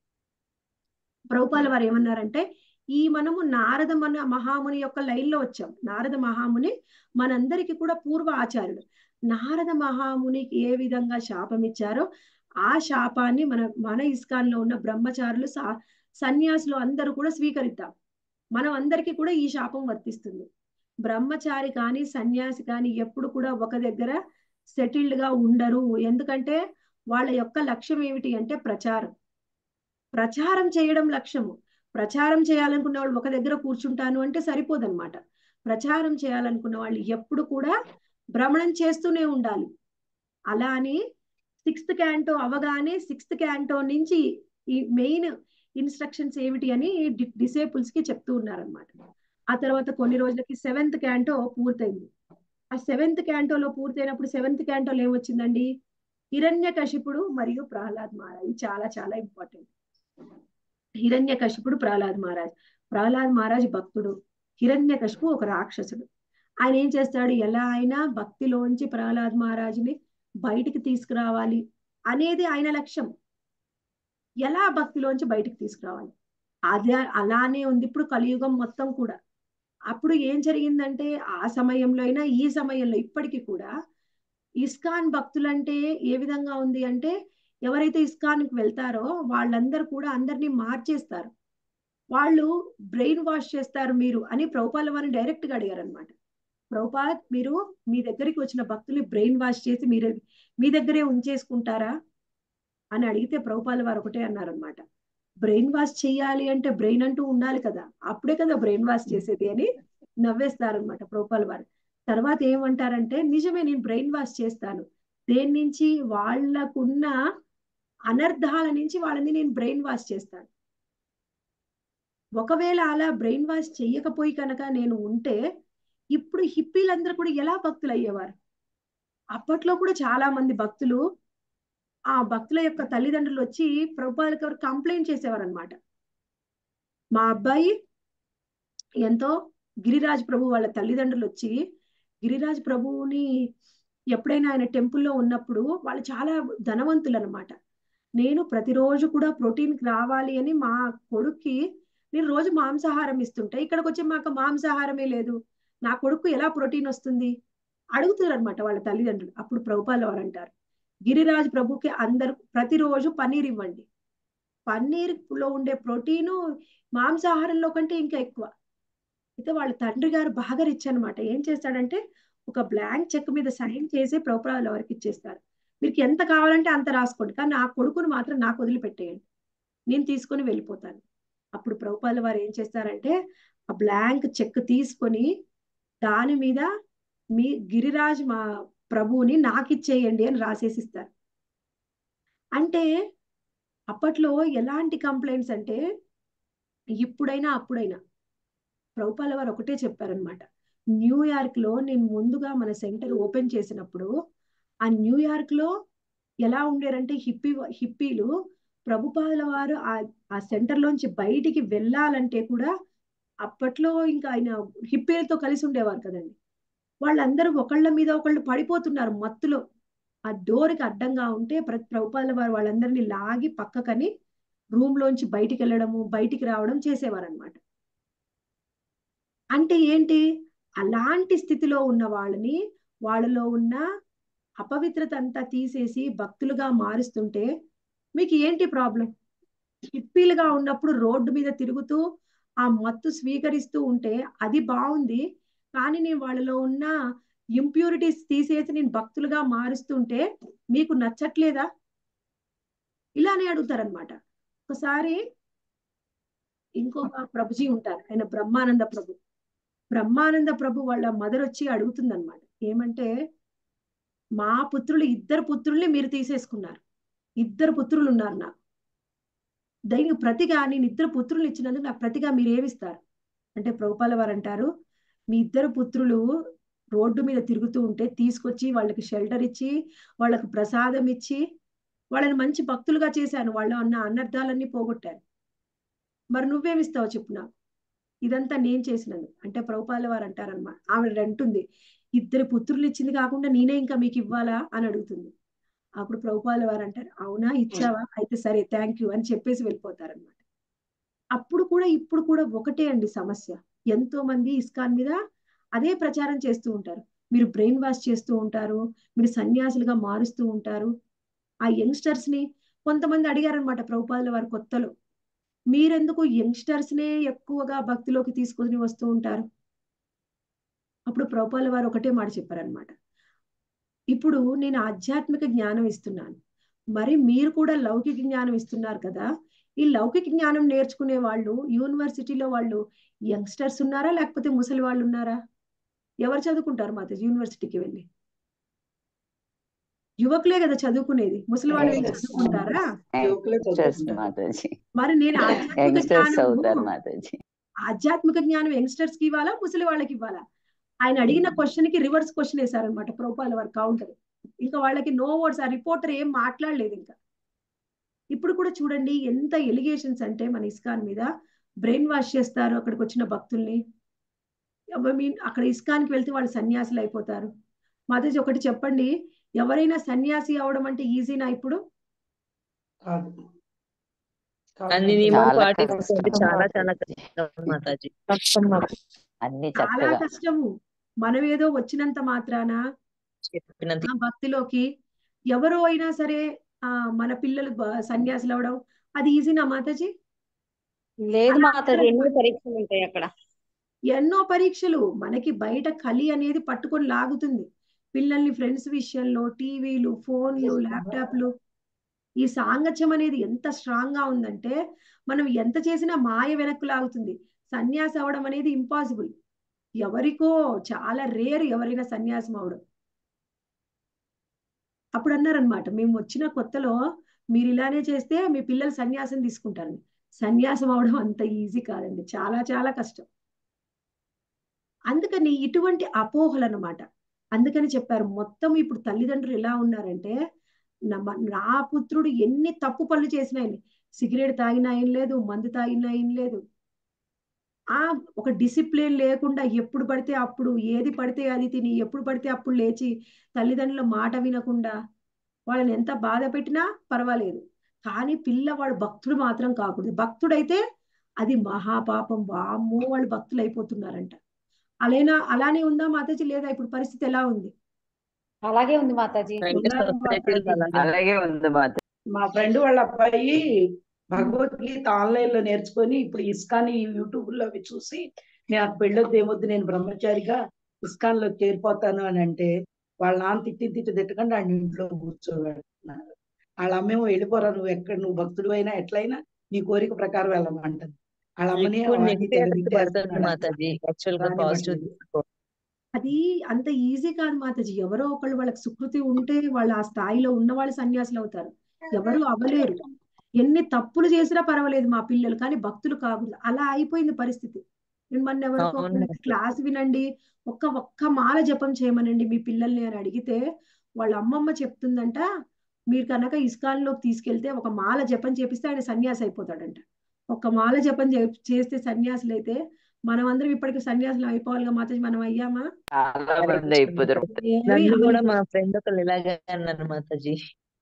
ప్రభుపాల వారు ఏమన్నారంటే ఈ మనము నారద మన మహాముని యొక్క లైన్లో వచ్చాం నారద మహాముని మనందరికీ కూడా పూర్వ ఆచార్యుడు నారద మహామునికి ఏ విధంగా శాపం ఇచ్చారో ఆ శాపాన్ని మన మన ఇస్కాన్లో ఉన్న బ్రహ్మచారులు సన్యాసులు అందరూ కూడా స్వీకరిద్దాం మనం అందరికీ కూడా ఈ శాపం వర్తిస్తుంది బ్రహ్మచారి కానీ సన్యాసి కానీ ఎప్పుడు కూడా ఒక దగ్గర సెటిల్డ్ గా ఉండరు ఎందుకంటే వాళ్ళ యొక్క లక్ష్యం ఏమిటి అంటే ప్రచారం ప్రచారం చేయడం లక్ష్యము ప్రచారం చేయాలనుకున్న వాళ్ళు ఒక దగ్గర కూర్చుంటాను అంటే సరిపోదన్నమాట ప్రచారం చేయాలనుకున్న వాళ్ళు ఎప్పుడు కూడా భ్రమణం చేస్తూనే ఉండాలి అలా అని సిక్స్త్ క్యాంటో అవగానే సిక్స్త్ క్యాంటో నుంచి ఈ మెయిన్ ఇన్స్ట్రక్షన్స్ ఏమిటి అని డిసేబుల్స్ కి చెప్తూ ఉన్నారనమాట ఆ తర్వాత కొన్ని రోజులకి సెవెంత్ క్యాంటో పూర్తయింది ఆ సెవెంత్ క్యాంటోలో పూర్తయినప్పుడు సెవెంత్ క్యాంటోలో ఏమొచ్చిందండి హిరణ్య కశిపుడు మరియు ప్రహ్లాద్ మహారాజ్ ఇది చాలా చాలా ఇంపార్టెంట్ హిరణ్య కశిపుడు ప్రహ్లాద్ మహారాజ్ ప్రహ్లాద్ మహారాజ్ భక్తుడు హిరణ్య కశిపు ఒక రాక్షసుడు ఆయన ఏం చేస్తాడు ఎలా అయినా భక్తిలోంచి ప్రహ్లాద్ మహారాజుని బయటికి తీసుకురావాలి అనేది ఆయన లక్ష్యం ఎలా భక్తిలోంచి బయటికి తీసుకురావాలి అదే అలానే ఉంది ఇప్పుడు కలియుగం మొత్తం కూడా అప్పుడు ఏం జరిగిందంటే ఆ సమయంలో అయినా ఈ సమయంలో ఇప్పటికీ కూడా ఇస్కాన్ భక్తులంటే ఏ విధంగా ఉంది అంటే ఎవరైతే ఇస్కాన్కి వెళ్తారో వాళ్ళందరూ కూడా అందరినీ మార్చేస్తారు వాళ్ళు బ్రెయిన్ వాష్ చేస్తారు మీరు అని ప్రభుపాల వారిని డైరెక్ట్ గా అడిగారు అనమాట ప్రభుపాద్ మీరు మీ దగ్గరికి వచ్చిన భక్తుల్ని బ్రెయిన్ వాష్ చేసి మీరే మీ దగ్గరే ఉంచేసుకుంటారా అని అడిగితే ప్రభుపాల వారు ఒకటే అన్నారనమాట బ్రెయిన్ వాష్ చేయాలి అంటే బ్రెయిన్ అంటూ ఉండాలి కదా అప్పుడే కదా బ్రెయిన్ వాష్ చేసేది అని నవ్వేస్తారనమాట ప్రభుపాల వారు తర్వాత ఏమంటారంటే నిజమే నేను బ్రెయిన్ వాష్ చేస్తాను దేని నుంచి వాళ్ళకున్న అనర్థాల నుంచి వాళ్ళని నేను బ్రెయిన్ వాష్ చేస్తాను ఒకవేళ అలా బ్రెయిన్ వాష్ చెయ్యకపోయి కనుక నేను ఉంటే ఇప్పుడు హిప్పీలందరూ కూడా ఎలా భక్తులు అయ్యేవారు అప్పట్లో కూడా చాలా మంది భక్తులు ఆ భక్తుల యొక్క తల్లిదండ్రులు వచ్చి ప్రభుపాదకి ఎవరు కంప్లైంట్ చేసేవారు అనమాట మా అబ్బాయి ఎంతో గిరిరాజ్ ప్రభు వాళ్ళ తల్లిదండ్రులు వచ్చి గిరిరాజ్ ప్రభువుని ఎప్పుడైనా ఆయన టెంపుల్లో ఉన్నప్పుడు వాళ్ళు చాలా ధనవంతులు అనమాట నేను ప్రతిరోజు కూడా ప్రోటీన్కి రావాలి అని మా కొడుక్కి నేను రోజు మాంసాహారం ఇస్తుంటే ఇక్కడికి వచ్చి మాకు మాంసాహారమే లేదు నా కొడుకు ఎలా ప్రోటీన్ వస్తుంది అడుగుతారు అనమాట వాళ్ళ తల్లిదండ్రులు అప్పుడు ప్రభుపాల వారు అంటారు గిరిరాజ్ ప్రభుకి అందరు ప్రతిరోజు పన్నీర్ ఇవ్వండి పన్నీర్ లో ఉండే ప్రోటీను మాంసాహారంలో కంటే ఇంకా ఎక్కువ అయితే వాళ్ళ తండ్రి గారు బాగా రిచ్ అనమాట ఏం చేస్తాడంటే ఒక బ్లాంక్ చెక్ మీద సైన్ చేసి ప్రభుపాల వారికి ఇచ్చేస్తారు మీకు ఎంత కావాలంటే అంత రాసుకోండి కానీ నా కొడుకును మాత్రం నాకు వదిలిపెట్టేయండి నేను తీసుకొని వెళ్ళిపోతాను అప్పుడు ప్రభుపాల వారు ఏం చేస్తారంటే ఆ బ్లాంక్ చెక్ తీసుకొని దాని మీద మీ గిరిరాజ్ మా ప్రభువుని నాకు ఇచ్చేయండి అని రాసేసిస్తారు అంటే అప్పట్లో ఎలాంటి కంప్లైంట్స్ అంటే ఇప్పుడైనా అప్పుడైనా ప్రభుపాల వారు ఒకటే చెప్పారనమాట న్యూయార్క్ లో నేను ముందుగా మన సెంటర్ ఓపెన్ చేసినప్పుడు ఆ న్యూయార్క్ లో ఎలా ఉండేరంటే హిప్పీ హిప్పీలు ప్రభుపాదుల వారు ఆ ఆ సెంటర్ లోంచి బయటికి వెళ్ళాలంటే కూడా అప్పట్లో ఇంకా ఆయన హిప్పీలతో కలిసి ఉండేవారు కదండి వాళ్ళందరూ ఒకళ్ళ మీద ఒకళ్ళు పడిపోతున్నారు మత్తులో ఆ డోర్కి అడ్డంగా ఉంటే ప్రతి ప్రభుపాదుల వారు వాళ్ళందరినీ లాగి పక్కకని రూమ్ లోంచి బయటికి వెళ్ళడము బయటికి రావడం చేసేవారు అనమాట అంటే ఏంటి అలాంటి స్థితిలో ఉన్న వాళ్ళని వాళ్ళలో ఉన్న అపవిత్రత అంతా తీసేసి భక్తులుగా మారుస్తుంటే మీకు ఏంటి ప్రాబ్లం హిప్పీలుగా ఉన్నప్పుడు రోడ్డు మీద తిరుగుతూ ఆ మత్తు స్వీకరిస్తూ ఉంటే అది బాగుంది కానీ నేను వాళ్ళలో ఉన్న ఇంప్యూరిటీస్ తీసేసి నేను భక్తులుగా మారుస్తుంటే మీకు నచ్చట్లేదా ఇలానే అడుగుతారనమాట ఒకసారి ఇంకొక ప్రభుజీ ఉంటారు ఆయన బ్రహ్మానంద ప్రభు బ్రహ్మానంద ప్రభు వాళ్ళ మదర్ వచ్చి అడుగుతుందన్నమాట ఏమంటే మా పుత్రులు ఇద్దరు పుత్రుల్ని మీరు తీసేసుకున్నారు ఇద్దరు పుత్రులు ఉన్నారు నాకు దానికి ప్రతిగా నేను ఇద్దరు పుత్రులు ఇచ్చినందుకు నాకు ప్రతిగా మీరు ఏమిస్తారు అంటే ప్రభుపాల వారు అంటారు మీ ఇద్దరు పుత్రులు రోడ్డు మీద తిరుగుతూ ఉంటే తీసుకొచ్చి వాళ్ళకి షెల్టర్ ఇచ్చి వాళ్ళకి ప్రసాదం ఇచ్చి వాళ్ళని మంచి భక్తులుగా చేశాను వాళ్ళ ఉన్న అనర్థాలన్నీ పోగొట్టాను మరి నువ్వేమిస్తావు చెప్పు నాకు ఇదంతా నేను చేసినందుకు అంటే ప్రభుపాల వారు అంటారనమాట ఆవిడ అంటుంది ఇద్దరు పుత్రులు ఇచ్చింది కాకుండా నేనే ఇంకా మీకు ఇవ్వాలా అని అడుగుతుంది అప్పుడు ప్రభుపాల వారు అంటారు అవునా ఇచ్చావా అయితే సరే థ్యాంక్ యూ అని చెప్పేసి వెళ్ళిపోతారనమాట అప్పుడు కూడా ఇప్పుడు కూడా ఒకటే అండి సమస్య ఎంతో మంది ఇస్కాన్ మీద అదే ప్రచారం చేస్తూ ఉంటారు మీరు బ్రెయిన్ వాష్ చేస్తూ ఉంటారు మీరు సన్యాసులుగా మారుస్తూ ఉంటారు ఆ యంగ్స్టర్స్ ని కొంతమంది అడిగారనమాట ప్రభుపాదుల వారి కొత్తలో మీరెందుకు యంగ్స్టర్స్ నే ఎక్కువగా భక్తిలోకి తీసుకొని వస్తూ ఉంటారు అప్పుడు ప్రభుపాల వారు ఒకటే మాట చెప్పారనమాట ఇప్పుడు నేను ఆధ్యాత్మిక జ్ఞానం ఇస్తున్నాను మరి మీరు కూడా లౌకిక జ్ఞానం ఇస్తున్నారు కదా ఈ లౌకిక జ్ఞానం నేర్చుకునే వాళ్ళు యూనివర్సిటీలో వాళ్ళు యంగ్స్టర్స్ ఉన్నారా లేకపోతే ముసలి వాళ్ళు ఉన్నారా ఎవరు చదువుకుంటారు మాతాజీ యూనివర్సిటీకి వెళ్ళి యువకులే కదా చదువుకునేది ముసలి వాళ్ళు వెళ్ళి చదువుకుంటారా యువకులే యంగ్స్టర్స్ చదువుకుంటారు మాతాజీ మరి నేను ఆధ్యాత్మిక యంగ్స్టర్స్ అవుతారు జ్ఞానం మాతాజీ ఆధ్యాత్మిక జ్ఞానం యంగ్స్టర్స్ కి ఇవ్వాలా ముసలి వాళ్ళకి ఇవ్వాలా ఆయన అడిగిన క్వశ్చన్ కి రివర్స్ క్వశ్చన్ వేశారనమాట ప్రోపాల వారి కౌంటర్ ఇంకా వాళ్ళకి నో వర్డ్స్ ఆ రిపోర్టర్ ఏం మాట్లాడలేదు ఇంకా ఇప్పుడు కూడా చూడండి ఎంత ఎలిగేషన్స్ అంటే మన ఇస్కాన్ మీద బ్రెయిన్ వాష్ చేస్తారు అక్కడికి వచ్చిన భక్తుల్ని ఐ మీన్ అక్కడ ఇస్కాన్కి వెళ్తే వాళ్ళు సన్యాసులు అయిపోతారు మాతాజీ ఒకటి చెప్పండి ఎవరైనా సన్యాసి అవడం అంటే ఈజీనా ఇప్పుడు కాదు కాదు అన్ని మాతాజీ. నియమాలు చాలా పాటించుకుంటే కష్టం చాలా చాలా మాతాజీ కష్టం మాతాజీ కష్టం మాకు. అన్ని చాలా చక్కగా కష్టము మనం ఏదో వచ్చినంత మాత్రాన చెప్పినంత ఆ భక్తిలోకి ఎవరో అయినా సరే ఆ మన పిల్లలు బ- సన్యాసులు అవడం అది ఈజీనా మాతాజీ లేదు అలా మాతాజీ ఎన్ని అందరూ పరీక్షలు ఉంటాయి అక్కడ ఎన్నో పరీక్షలు మనకి బయట కలి అనేది పట్టుకొని లాగుతుంది పిల్లల్ని ఫ్రెండ్స్ విషయంలో టీవీలు ఫోన్లు ల్యాప్టాప్లు ఈ సాంగత్యం అనేది ఎంత స్ట్రాంగ్ గా ఉందంటే మనం ఎంత చేసినా మాయ వెనక్కు లాగుతుంది సన్యాసి అవడం అనేది ఇంపాసిబుల్ ఎవరికో చాలా రేర్ ఎవరైనా సన్యాసం అవడం అప్పుడు అన్నారనమాట మేము వచ్చిన కొత్తలో మీరు ఇలానే చేస్తే మీ పిల్లలు సన్యాసం తీసుకుంటారని సన్యాసం అవడం అంత ఈజీ కాదండి చాలా చాలా కష్టం అందుకని ఇటువంటి అపోహలు అన్నమాట అందుకని చెప్పారు మొత్తం ఇప్పుడు తల్లిదండ్రులు ఎలా ఉన్నారంటే నా నా పుత్రుడు ఎన్ని తప్పు పనులు చేసినా ఏం లేదు. సిగరెట్ తాగినా ఏం లేదు మందు తాగినా ఏం లేదు ఆ ఒక డిసిప్లిన్ లేకుండా ఎప్పుడు పడితే అప్పుడు ఏది పడితే అది తిని ఎప్పుడు పడితే అప్పుడు లేచి తల్లిదండ్రుల మాట వినకుండా వాళ్ళని ఎంత బాధ పెట్టినా పర్వాలేదు కానీ పిల్లవాడు భక్తుడు మాత్రం కాకూడదు భక్తుడైతే అది మహాపాపం వామ్మో వాళ్ళు భక్తులు అయిపోతున్నారంట అలానా అలానే ఉందా మాతాజీ లేదా ఇప్పుడు పరిస్థితి ఎలా ఉంది అలాగే ఉంది మాతాజీ అంటే ఉన్నారు సొసైటీలో మాతాజీ. అలాగే అలాగే ఉంది మాత మా ఫ్రెండ్ వాళ్ళ అబ్బాయి భగవద్గీత ఆన్లైన్ లో నేర్చుకొని ఇప్పుడు ఇస్కాన్ యూట్యూబ్ లో అవి చూసి నాకు పెళ్ళొద్దు ఏమొద్దు నేను బ్రహ్మచారిగా ఇస్కాన్ లో చేరిపోతాను అని అంటే వాళ్ళ నాన్న తిట్టి తిట్టి తిట్టకుండా ఆయన ఇంట్లో కూర్చోబెడుతున్నారు వాళ్ళ అమ్మేమో వెళ్ళిపోరా నువ్వు ఎక్కడ నువ్వు భక్తుడు అయినా ఎట్లయినా నీ కోరిక ప్రకారం వెళ్ళమంటుంది వాళ్ళ అమ్మని ఎక్కువ అవన్నీ నెగిటివ్ ఎఫెక్ట్ పడుతుంది తెగదించేస్తున్నాడు అట్లా మాతాజీ యాక్చువల్ గా దాన్ని పాజిటివ్ బట్టి తీసుకో అది అంత ఈజీ కాదు మాతాజీ ఎవరో ఒకళ్ళు వాళ్ళకి సుకృతి ఉంటే వాళ్ళు ఆ స్థాయిలో ఉన్న వాళ్ళు సన్యాసులు అవుతారు ఎవరు అవ్వలేరు ఎన్ని తప్పులు చేసినా పర్వాలేదు మా పిల్లలు కానీ భక్తులు కాకూడదు అలా అయిపోయింది పరిస్థితి నేను మొన్న ఎవరికో అవును ఒకరికి మాతాజీ. క్లాస్ వినండి ఒక్క ఒక్క మాల జపం చేయమనండి మీ పిల్లల్ని అని అడిగితే వాళ్ళ అమ్మమ్మ చెప్తుందంట మీరు కనుక ఇస్కాన్ లోకి తీసుకెళ్తే ఒక మాల జపం చేపిస్తే ఆయన సన్యాసి అయిపోతాడంట ఒక్క మాల జపం చే- చేస్తే సన్యాసులు అయితే మనం అందరం ఇప్పటికి సన్యాసులు అయిపోవాలిగా మాతాజీ మనం అయ్యామా చాలా హరే మంది కృష్ణ అయిపోతారు మాతాజీ. ఏమీ నన్ను కూడా అవ్వలేదు మా ఫ్రెండ్ ఒకళ్ళు ఇలాగే అన్నారు మాతాజీ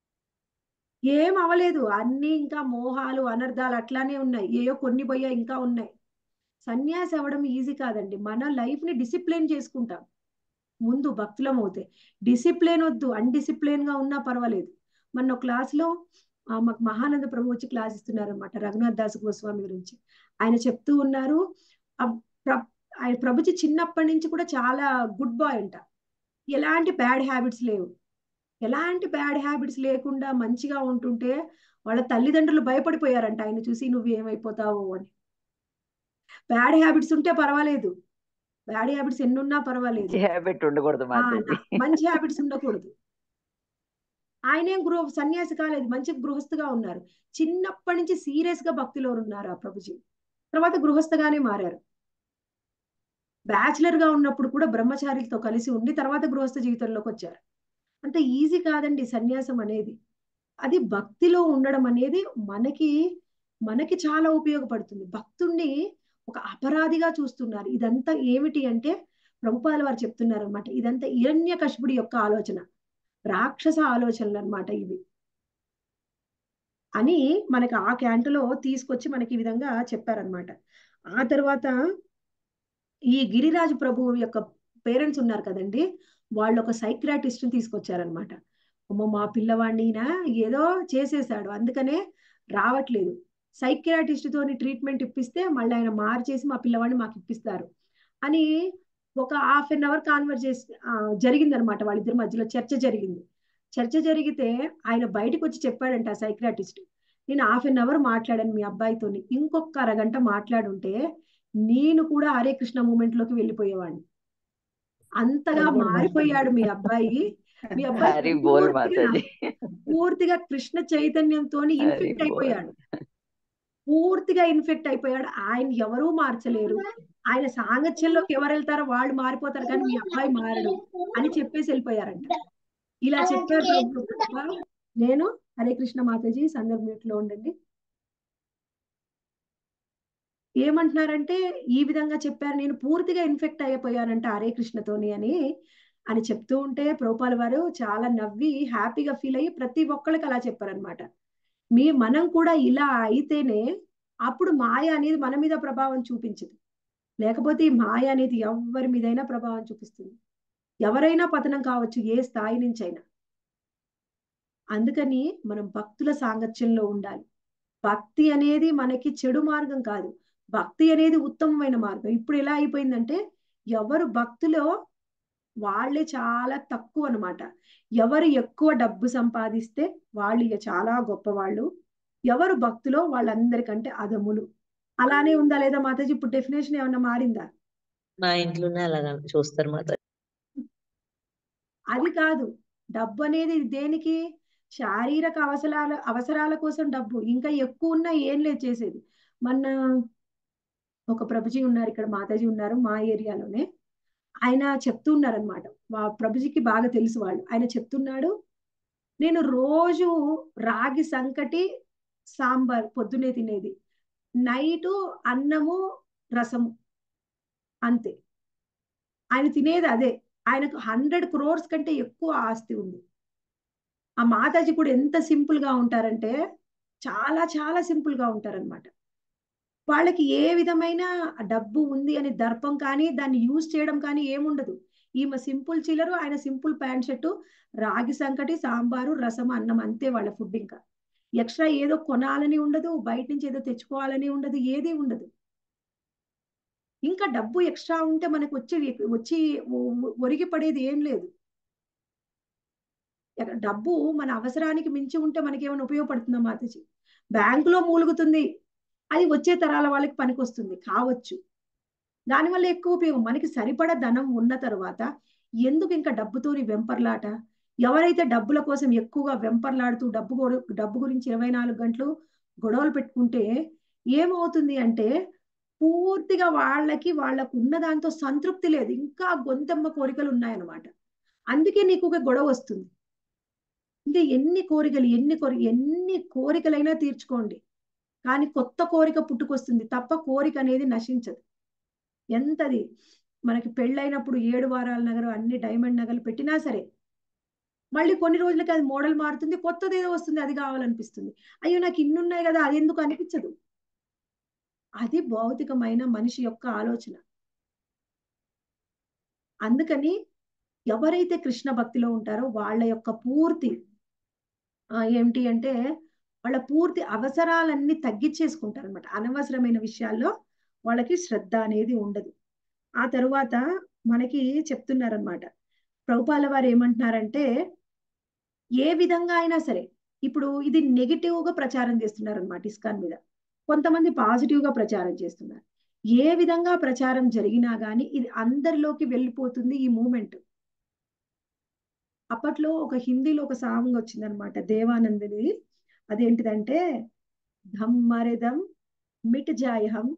ఏం అవ్వలేదు అన్ని ఇంకా మోహాలు అనర్థాలు అట్లానే ఉన్నాయి ఏయో కొన్ని పోయా ఇంకా ఉన్నాయి సన్యాసి అవ్వడం ఈజీ కాదండి మన లైఫ్ ని డిసిప్లిన్ చేసుకుంటాం ముందు భక్తులం అవుతే డిసిప్లిన్ వద్దు అన్డిసిప్లిన్ గా ఉన్నా పర్వాలేదు మొన్న క్లాస్ లో ఆ, మాకు మహానంద ప్రభు వచ్చి క్లాస్ ఇస్తున్నారు అనమాట రఘునాథ్ దాస్ గోస్వామి గురించి ఆయన చెప్తూ ఉన్నారు ఆ ప్ర- ఆయన ప్రభుజీ చిన్నప్పటి నుంచి కూడా చాలా గుడ్ బాయ్ అంట ఎలాంటి బ్యాడ్ హ్యాబిట్స్ లేవు ఎలాంటి బ్యాడ్ హ్యాబిట్స్ లేకుండా మంచిగా ఉంటుంటే వాళ్ళ తల్లిదండ్రులు భయపడిపోయారంట ఆయన చూసి నువ్వు ఏమైపోతావు అని బ్యాడ్ హ్యాబిట్స్ ఉంటే పర్వాలేదు బ్యాడ్ హ్యాబిట్స్ ఎన్నున్నా పర్వాలేదు మంచి హ్యాబిట్ ఉండకూడదు ఆ, మాతాజీ నా- మంచి హ్యాబిట్స్ ఉండకూడదు ఆయనేం గృహ సన్యాసి కాలేదు మంచి గృహస్థుగా ఉన్నారు చిన్నప్పటి నుంచి సీరియస్ గా భక్తిలో ఉన్నారు ఆ ప్రభుజీ తర్వాత గృహస్థగానే మారారు బ్యాచిలర్ గా ఉన్నప్పుడు కూడా బ్రహ్మచారిలతో కలిసి ఉండి తర్వాత గృహస్థ జీవితంలోకి వచ్చారు అంత ఈజీ కాదండి సన్యాసం అనేది అది భక్తిలో ఉండడం అనేది మనకి మనకి చాలా ఉపయోగపడుతుంది భక్తుణ్ణి ఒక అపరాధిగా చూస్తున్నారు ఇదంతా ఏమిటి అంటే ప్రభుపాల వారు చెప్తున్నారు అనమాట ఇదంతా హిరణ్య కశిపుడి యొక్క ఆలోచన రాక్షస ఆలోచనలు అన్నమాట ఇవి అని మనకి ఆ క్యాంటులో తీసుకొచ్చి మనకి ఈ విధంగా చెప్పారనమాట ఆ తర్వాత ఈ గిరిరాజు ప్రభువు యొక్క పేరెంట్స్ ఉన్నారు కదండి వాళ్ళు ఒక సైక్రాటిస్ట్ ని తీసుకొచ్చారనమాట అమ్మో మా పిల్లవాడిని ఈయన ఏదో చేసేసాడు అందుకనే రావట్లేదు సైక్రాటిస్ట్ తోని ట్రీట్మెంట్ ఇప్పిస్తే మళ్ళీ ఆయన మార్చేసి మా పిల్లవాడిని మాకు ఇప్పిస్తారు అని ఒక హాఫ్ అన్ అవర్ కాన్వర్జేషన్ జరిగింది అనమాట వాళ్ళిద్దరి మధ్యలో చర్చ జరిగింది చర్చ జరిగితే ఆయన బయటకు వచ్చి చెప్పాడంట ఆ సైక్రాటిస్ట్ నేను హాఫ్ అన్ అవర్ మాట్లాడాను మీ అబ్బాయితోని ఇంకొక అరగంట మాట్లాడుంటే నేను కూడా హరే కృష్ణ మూమెంట్ లోకి వెళ్ళిపోయేవాడిని అంతగా మారిపోయాడు మీ అబ్బాయి మీ అబ్బాయి హరి బోల్ పూర్తిగా మాతాజీ పూర్తిగా కృష్ణ చైతన్యంతో హరి ఇన్ఫెక్ట్ బోల్ అయిపోయాడు పూర్తిగా ఇన్ఫెక్ట్ అయిపోయాడు ఆయన ఎవరూ మార్చలేరు ఆయన సాంగత్యంలోకి ఎవరు వెళ్తారో వాళ్ళు మారిపోతారు కానీ మీ అబ్బాయి మారడు అని చెప్పేసి వెళ్ళిపోయారంట ఇలా చెప్పారు ప్రభు కృప. నేను హరే కృష్ణ మాతాజీ సందర్భంలో ఉండండి ఏమంటున్నారంటే ఈ విధంగా చెప్పారు నేను పూర్తిగా ఇన్ఫెక్ట్ అయిపోయానంట హరే కృష్ణతోని అని అని చెప్తూ ఉంటే ప్రోపాల్ వారు చాలా నవ్వి హ్యాపీగా ఫీల్ అయ్యి ప్రతి ఒక్కళ్ళకి అలా చెప్పారనమాట మీ మనం కూడా ఇలా అయితేనే అప్పుడు మాయ అనేది మన మీద ప్రభావం చూపించదు లేకపోతే ఈ మాయ అనేది ఎవరి మీదైనా ప్రభావం చూపిస్తుంది ఎవరైనా పతనం కావచ్చు ఏ స్థాయి నుంచి అయినా అందుకని మనం భక్తుల సాంగత్యంలో ఉండాలి భక్తి అనేది మనకి చెడు మార్గం కాదు భక్తి అనేది ఉత్తమమైన మార్గం ఇప్పుడు ఎలా అయిపోయిందంటే ఎవరు భక్తిలో వాళ్ళే చాలా తక్కువ అన్నమాట ఎవరు ఎక్కువ డబ్బు సంపాదిస్తే వాళ్ళు ఇక చాలా గొప్పవాళ్ళు ఎవరు భక్తిలో వాళ్ళందరికంటే అదములు అలానే ఉందా లేదా మాతాజీ ఇప్పుడు డెఫినేషన్ ఏమన్నా మారిందా మా ఇంట్లోనే అలాగా చూస్తారు మాత అది కాదు డబ్బు అనేది దేనికి శారీరక అవసరాల అవసరాల కోసం డబ్బు ఇంకా ఎక్కువ ఉన్నా ఏం లేదు చేసేది మొన్న ఒక ప్రభుజీ ఉన్నారు ఇక్కడ మాతాజీ ఉన్నారు మా ఏరియాలోనే ఆయన చెప్తూ ఉన్నారనమాట మా ప్రభుజీకి బాగా తెలుసు వాళ్ళు ఆయన చెప్తున్నాడు నేను రోజు రాగి సంకటి సాంబార్ పొద్దునే తినేది నైటు అన్నము రసము అంతే ఆయన తినేది అదే ఆయనకు హండ్రెడ్ క్రోర్స్ కంటే ఎక్కువ ఆస్తి ఉంది ఆ మాతాజీ కూడా ఎంత సింపుల్ గా ఉంటారంటే చాలా చాలా సింపుల్ గా ఉంటారన్నమాట వాళ్ళకి ఏ విధమైన డబ్బు ఉంది అని దర్పం కానీ దాన్ని యూజ్ చేయడం కానీ ఏముండదు ఈమె సింపుల్ చిల్లరు ఆయన సింపుల్ ప్యాంట్ షర్టు రాగి సంకటి సాంబారు రసం అన్నం అంతే వాళ్ళ ఫుడ్ ఇంకా ఎక్స్ట్రా ఏదో కొనాలని ఉండదు బయట నుంచి ఏదో తెచ్చుకోవాలని ఉండదు ఏది ఉండదు ఇంకా డబ్బు ఎక్స్ట్రా ఉంటే మనకు వచ్చి వచ్చి ఒ- ఒరిగి పడేది ఏం లేదు ఎక్కడ- డబ్బు మన అవసరానికి మించి ఉంటే మనకి ఏమైనా ఉపయోగపడుతుందా మాతజీ బ్యాంకులో మూలుగుతుంది అది వచ్చే తరాల వాళ్ళకి పనికొస్తుంది కావచ్చు దానివల్ల ఎక్కువ ఉపయోగం మనకి సరిపడ ధనం ఉన్న తర్వాత ఎందుకు ఇంకా డబ్బుతోని వెంపర్లాట ఎవరైతే డబ్బుల కోసం ఎక్కువగా వెంపర్లాడుతూ డబ్బు గొడ- డబ్బు గురించి ఇరవై నాలుగు గంటలు గొడవలు పెట్టుకుంటే ఏమవుతుంది అంటే పూర్తిగా వాళ్ళకి వాళ్ళకు ఉన్న దాంతో సంతృప్తి లేదు ఇంకా గొంతెమ్మ కోరికలు ఉన్నాయన్నమాట అందుకే నీకు ఒక గొడవ వస్తుంది ఇంకా ఎన్ని కోరికలు ఎన్ని కోరిక ఎన్ని కోరికలైనా తీర్చుకోండి కానీ కొత్త కోరిక పుట్టుకొస్తుంది తప్ప కోరిక అనేది నశించదు ఎంతది మనకి పెళ్ళైనప్పుడు ఏడు వారాల నగరం అన్ని డైమండ్ నగలు పెట్టినా సరే మళ్ళీ కొన్ని రోజులకి అది మోడల్ మారుతుంది కొత్తది ఏదో వస్తుంది అది కావాలనిపిస్తుంది అయ్యో నాకు ఇన్ని ఉన్నాయి కదా అది ఎందుకు అనిపించదు అది భౌతికమైన మనిషి యొక్క ఆలోచన అందుకని ఎవరైతే కృష్ణ భక్తిలో ఉంటారో వాళ్ళ యొక్క పూర్తి ఆ, ఏమిటి అంటే వాళ్ళ పూర్తి అవసరాలన్నీ తగ్గించేసుకుంటారు అనమాట అనవసరమైన విషయాల్లో వాళ్ళకి శ్రద్ధ అనేది ఉండదు ఆ తరువాత మనకి చెప్తున్నారనమాట ప్రభుపాల వారు ఏమంటున్నారంటే ఏ విధంగా అయినా సరే ఇప్పుడు ఇది నెగిటివ్ గా ప్రచారం చేస్తున్నారు అనమాట ఇస్కాన్ మీద కొంతమంది పాజిటివ్ గా ప్రచారం చేస్తున్నారు ఏ విధంగా ప్రచారం జరిగినా గానీ ఇది అందరిలోకి వెళ్ళిపోతుంది ఈ మూమెంట్ అప్పట్లో ఒక హిందీలో ఒక సాంగ్ వచ్చిందనమాట దేవానందిని అదేంటిదంటే ధమ్ మరే దమ్ మిట్ జాయ్ హమ్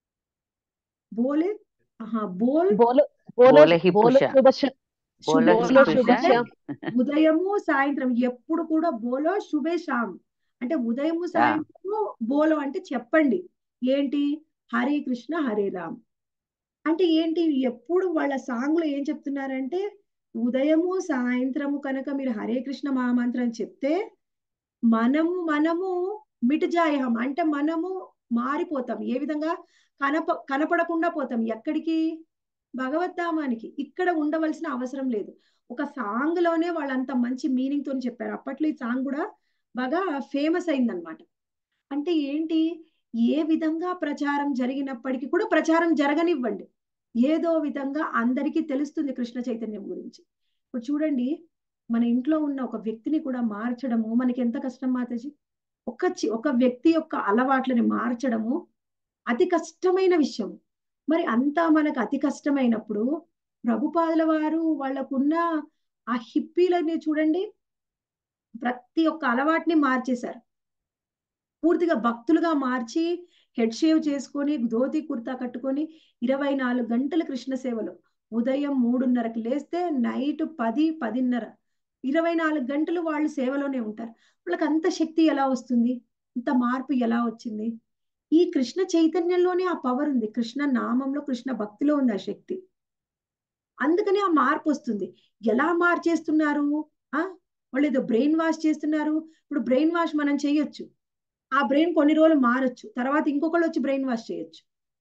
బోలే ఆహా బోల్ బోలో బోలో బోలే హి బోలో పుష శుభ శ- బోలో హి బోలో పుష శుభ శ్యామ్ ఉదయము సాయంత్రం ఎప్పుడు కూడా బోలో శుభే శామ్ అంటే ఉదయము సాయంత్రము బోలో అంటే చెప్పండి ఏంటి హరే కృష్ణ హరే రామ్ అంటే ఏంటి ఎప్పుడు వాళ్ళ సాంగ్ లో ఏం చెప్తున్నారంటే ఉదయము సాయంత్రము కనుక మీరు హరే కృష్ణ మహామంత్రం చెప్తే మనము మనము మిటజాయహం అంటే మనము మారిపోతాం ఏ విధంగా కనప కనపడకుండా పోతాం ఎక్కడికి భగవద్ధామానికి ఇక్కడ ఉండవలసిన అవసరం లేదు ఒక సాంగ్ లోనే వాళ్ళంత మంచి మీనింగ్ తోని చెప్పారు అప్పట్లో ఈ సాంగ్ కూడా బాగా ఫేమస్ అయిందనమాట అంటే ఏంటి ఏ విధంగా ప్రచారం జరిగినప్పటికీ కూడా ప్రచారం జరగనివ్వండి ఏదో విధంగా అందరికీ తెలుస్తుంది కృష్ణ చైతన్యం గురించి ఇప్పుడు చూడండి మన ఇంట్లో ఉన్న ఒక వ్యక్తిని కూడా మార్చడము మనకి ఎంత కష్టం మాతాజీ ఒక చి- ఒక వ్యక్తి యొక్క అలవాట్లని మార్చడము అతి కష్టమైన విషయం మరి అంతా మనకు అతి కష్టమైనప్పుడు ప్రభుపాదుల వారు వాళ్ళకున్న ఆ హిప్పీలని చూడండి ప్రతి ఒక్క అలవాటుని మార్చేశారు పూర్తిగా భక్తులుగా మార్చి హెడ్ షేవ్ చేసుకొని ధోతి కుర్తా కట్టుకొని ఇరవై నాలుగు గంటల కృష్ణ సేవలో ఉదయం మూడున్నరకు లేస్తే నైట్ పది పదిన్నర ఇరవై నాలుగు గంటలు వాళ్ళు సేవలోనే ఉంటారు వాళ్ళకి అంత శక్తి ఎలా వస్తుంది ఇంత మార్పు ఎలా వచ్చింది ఈ కృష్ణ చైతన్యంలోనే ఆ పవర్ ఉంది కృష్ణ నామంలో కృష్ణ భక్తిలో ఉంది ఆ శక్తి అందుకని ఆ మార్పు వస్తుంది ఎలా మార్చేస్తున్నారు ఆ వాళ్ళు ఏదో బ్రెయిన్ వాష్ చేస్తున్నారు ఇప్పుడు బ్రెయిన్ వాష్ మనం చేయొచ్చు ఆ బ్రెయిన్ కొన్ని రోజులు మారొచ్చు తర్వాత ఇంకొకళ్ళు వచ్చి బ్రెయిన్ వాష్ చేయొచ్చు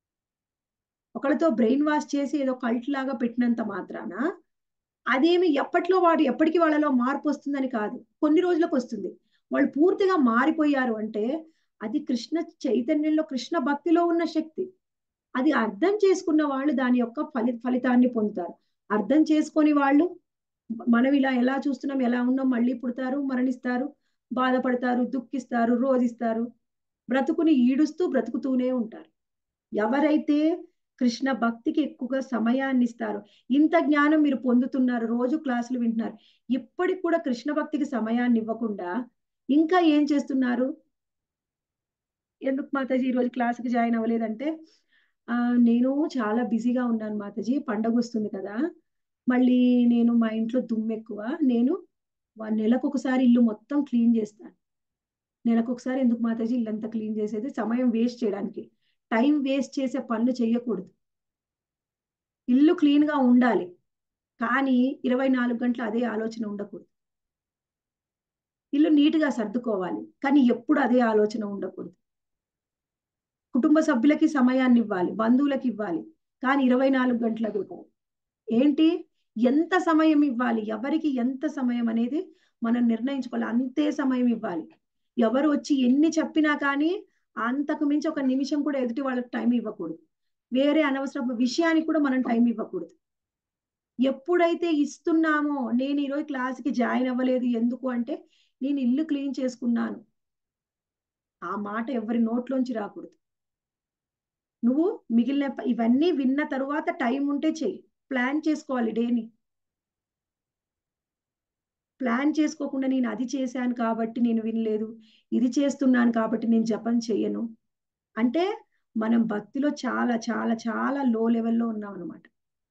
ఒకళ్ళతో బ్రెయిన్ వాష్ చేసి ఏదో కల్ట్ లాగా పెట్టినంత మాత్రాన అదేమి ఎప్పట్లో వాడు ఎప్పటికీ వాళ్ళలో మార్పు వస్తుందని కాదు కొన్ని రోజులకు వస్తుంది వాళ్ళు పూర్తిగా మారిపోయారు అంటే అది కృష్ణ చైతన్యంలో కృష్ణ భక్తిలో ఉన్న శక్తి అది అర్థం చేసుకున్న వాళ్ళు దాని యొక్క ఫలి ఫలితాన్ని పొందుతారు అర్థం చేసుకొని వాళ్ళు మనం ఇలా ఎలా చూస్తున్నాం ఎలా ఉన్నాం మళ్ళీ పుడతారు మరణిస్తారు బాధపడతారు దుఃఖిస్తారు రోధిస్తారు బ్రతుకుని ఈడుస్తూ బ్రతుకుతూనే ఉంటారు ఎవరైతే కృష్ణ భక్తికి ఎక్కువగా సమయాన్ని ఇస్తారు ఇంత జ్ఞానం మీరు పొందుతున్నారు రోజు క్లాసులు వింటున్నారు ఇప్పటికి కూడా కృష్ణ భక్తికి సమయాన్ని ఇవ్వకుండా ఇంకా ఏం చేస్తున్నారు ఎందుకు మాతాజీ ఈరోజు క్లాస్కి జాయిన్ అవ్వలేదంటే ఆ నేను చాలా బిజీగా ఉన్నాను మాతాజీ పండగ వస్తుంది కదా మళ్ళీ నేను మా ఇంట్లో దుమ్ము ఎక్కువ నేను వా- నెలకు ఒకసారి ఇల్లు మొత్తం క్లీన్ చేస్తాను నెలకు ఒకసారి ఎందుకు మాతాజీ ఇల్లంతా క్లీన్ చేసేది సమయం వేస్ట్ చేయడానికి టైం వేస్ట్ చేసే పనులు చేయకూడదు ఇల్లు క్లీన్ గా ఉండాలి కానీ ఇరవై నాలుగు గంటలు అదే ఆలోచన ఉండకూడదు ఇల్లు నీట్ గా సర్దుకోవాలి కానీ ఎప్పుడు అదే ఆలోచన ఉండకూడదు కుటుంబ సభ్యులకి సమయాన్ని ఇవ్వాలి బంధువులకి ఇవ్వాలి కానీ ఇరవై నాలుగు గంటలకు కాదు ఏంటి ఎంత సమయం ఇవ్వాలి ఎవరికి ఎంత సమయం అనేది మనం నిర్ణయించుకోవాలి అంతే సమయం ఇవ్వాలి ఎవరు వచ్చి ఎన్ని చెప్పినా కానీ అంతకు మించి ఒక నిమిషం కూడా ఎదుటి వాళ్ళకి టైం ఇవ్వకూడదు వేరే అనవసర విషయానికి కూడా మనం టైం ఇవ్వకూడదు ఎప్పుడైతే ఇస్తున్నామో నేను ఈరోజు క్లాస్కి జాయిన్ అవ్వలేదు ఎందుకు అంటే నేను ఇల్లు క్లీన్ చేసుకున్నాను ఆ మాట ఎవరి నోట్లోంచి రాకూడదు నువ్వు మిగిలిన ప- ఇవన్నీ విన్న తరువాత టైం ఉంటే చెయ్యి ప్లాన్ చేసుకోవాలి డేని ప్లాన్ చేసుకోకుండా నేను అది చేశాను కాబట్టి నేను వినలేదు ఇది చేస్తున్నాను కాబట్టి నేను జపం చెయ్యను అంటే మనం భక్తిలో చాలా చాలా చాలా లో లెవెల్లో ఉన్నాం అనమాట